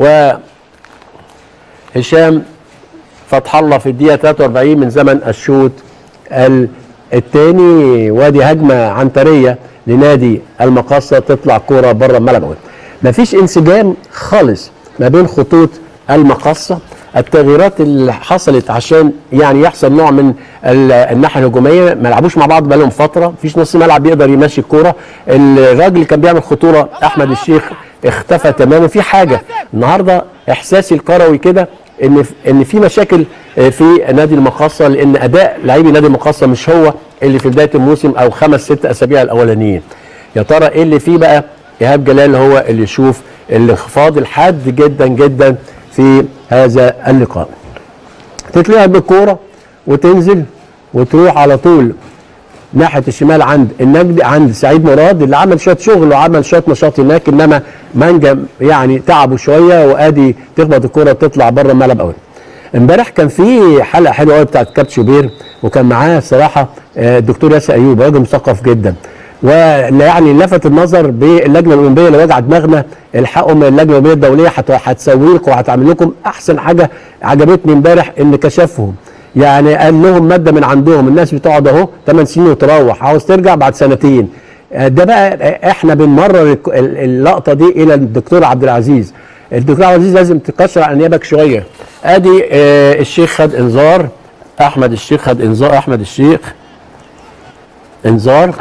وهشام فتح الله في الدقيقة 43 من زمن الشوط ال- الثاني وادي هجمة عنترية لنادي المقاصة تطلع كرة بره الملعب مفيش انسجام خالص ما بين خطوط المقاصة التغييرات اللي حصلت عشان يعني يحصل نوع من ال- الناحيه الهجوميه ما لعبوش مع بعض بقالهم فتره مفيش نص ملعب يقدر يمشي الكوره الراجل اللي كان بيعمل خطوره احمد الشيخ اختفى تماما في حاجه النهارده احساسي الكروي كده ان ان في مشاكل آه، في نادي المقاصه لان اداء لاعبي نادي المقاصه مش هو اللي في بدايه الموسم او خمس ست اسابيع الاولانيين يا ترى ايه اللي فيه بقى ايهاب جلال هو اللي يشوف الانخفاض الحاد جدا جدا في هذا اللقاء تتلعب بالكوره وتنزل وتروح على طول ناحيه الشمال عند النجد عند سعيد مراد اللي عمل شويه شغل وعمل شويه نشاط هناك انما منجم يعني تعبوا شويه وادي تخبط الكوره وتطلع بره الملعب قوي. امبارح كان في حلقه حلوه قوي بتاعت كابتن شوبير وكان معاه الصراحه آه، الدكتور ياسر ايوب راجل مثقف جدا ويعني لفت النظر باللجنه الاولمبيه اللي وجع دماغنا الحقوا من اللجنه الاولمبيه الدوليه هت- هتسوي لكم وهتعمل لكم احسن حاجه عجبتني امبارح ان كشفهم يعني قال لهم ماده من عندهم الناس بتقعد اهو 8 سنين وتروح عاوز ترجع بعد سنتين آه، ده بقى آه، احنا بنمرر الك- ال- اللقطه دي الى الدكتور عبد العزيز الدكتور عبد العزيز لازم تكشر عن نيابك شويه ادي آه، الشيخ خد انذار احمد الشيخ خد انذار احمد الشيخ انذار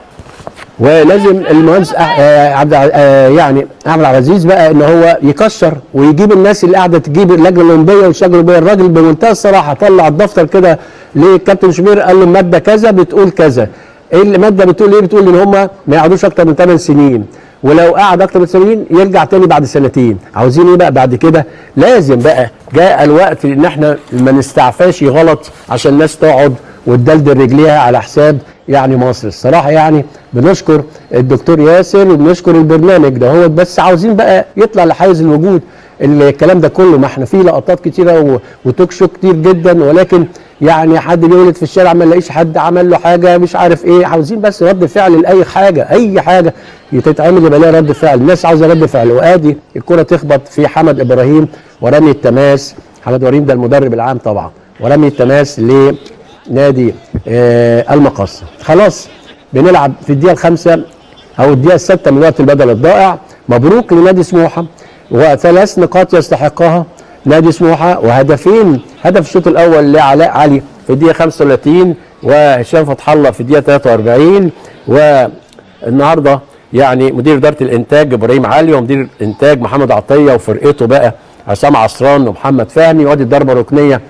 ولازم المهندس أح- آه، عبد الع- آه، يعني احمد عبد العزيز بقى ان هو يكشر ويجيب الناس اللي قاعده تجيب اللجنه الاولمبيه والشجره الاولمبيه الراجل بمنتهى الصراحه طلع الدفتر كده للكابتن شوبير قال له الماده كذا بتقول كذا ايه الماده بتقول ايه بتقول ان هم ما يقعدوش اكتر من 8 سنين ولو قعد اكتر من سنين يرجع تاني بعد سنتين عاوزين ايه بقى بعد كده لازم بقى جاء الوقت ان احنا ما نستعفاش غلط عشان الناس تقعد وتدلدل رجليها على حساب يعني مصر الصراحه يعني بنشكر الدكتور ياسر وبنشكر البرنامج ده هو بس عاوزين بقى يطلع لحيز الوجود الكلام ده كله ما احنا فيه لقطات كتيره و- وتوك شو كتير جدا ولكن يعني حد بيولد في الشارع ما نلاقيش حد عمل له حاجه مش عارف ايه عاوزين بس رد فعل لاي حاجه اي حاجه تتعمل يبقى لها رد فعل الناس عاوزه رد فعل وادي الكره تخبط في حمد ابراهيم ورمي التماس حمد ابراهيم ده المدرب العام طبعا ورمي التماس لنادي آه المقصه خلاص بنلعب في الدقيقه الخامسه او الدقيقه السادسه من وقت البدل الضائع مبروك لنادي سموحه وثلاث نقاط يستحقها نادي سموحه وهدفين هدف الشوط الاول لعلاء علي في الدقيقه 35 وهشام فتح الله في الدقيقه 43 والنهارده يعني مدير اداره الانتاج ابراهيم علي ومدير الانتاج محمد عطيه وفرقته بقى عصام عصران ومحمد فهمي وادي الضربه ركنيه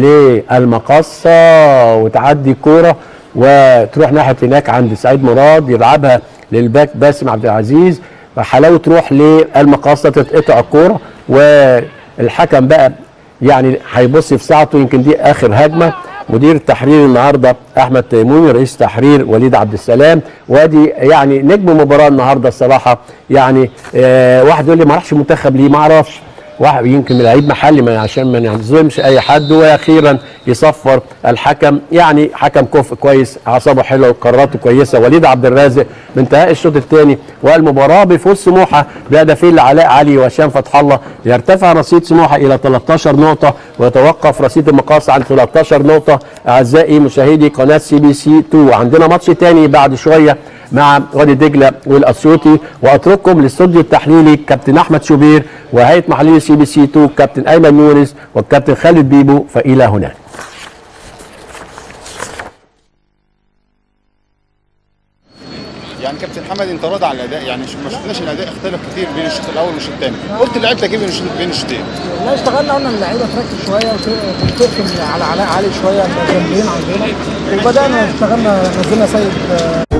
للمقصه وتعدي الكوره وتروح ناحيه هناك عند سعيد مراد يلعبها للباك باسم عبد العزيز فحلاوه تروح للمقاصه تتقطع الكوره والحكم بقى يعني هيبص في ساعته يمكن دي اخر هجمه مدير التحرير النهارده احمد تيموني رئيس تحرير وليد عبد السلام وادي يعني نجم مباراه النهارده الصراحه يعني آه واحد يقول لي ما راحش المنتخب ليه ما اعرفش واحد يمكن لعيب محلي ما عشان ما نظلمش اي حد واخيرا يصفر الحكم يعني حكم كفء كويس اعصابه حلوه وقراراته كويسه وليد عبد الرازق بانتهاء الشوط الثاني والمباراه بفوز سموحه بهدفين لعلاء علي وهشام فتح الله يرتفع رصيد سموحه الى 13 نقطه ويتوقف رصيد المقاصه عن 13 نقطه اعزائي مشاهدي قناه سي بي سي 2 عندنا ماتش تاني بعد شويه مع وادي دجله والاسيوطي واترككم للاستوديو التحليلي كابتن احمد شوبير وهيئه محللي سي بي سي 2 كابتن ايمن يونس والكابتن خالد بيبو فالى هناك يعني كابتن حمد انت راضي على الاداء يعني مش- ما شفناش الاداء اختلف كتير بين الشوط الاول والشوط الثاني قلت لعيبتك ايه بين الشوط بين الشوطين لا اشتغلنا قلنا اللعيبه تركز شويه وت- وتقفل على علاء علي شويه جنبين عندنا وبدانا اشتغلنا نزلنا سيد آه،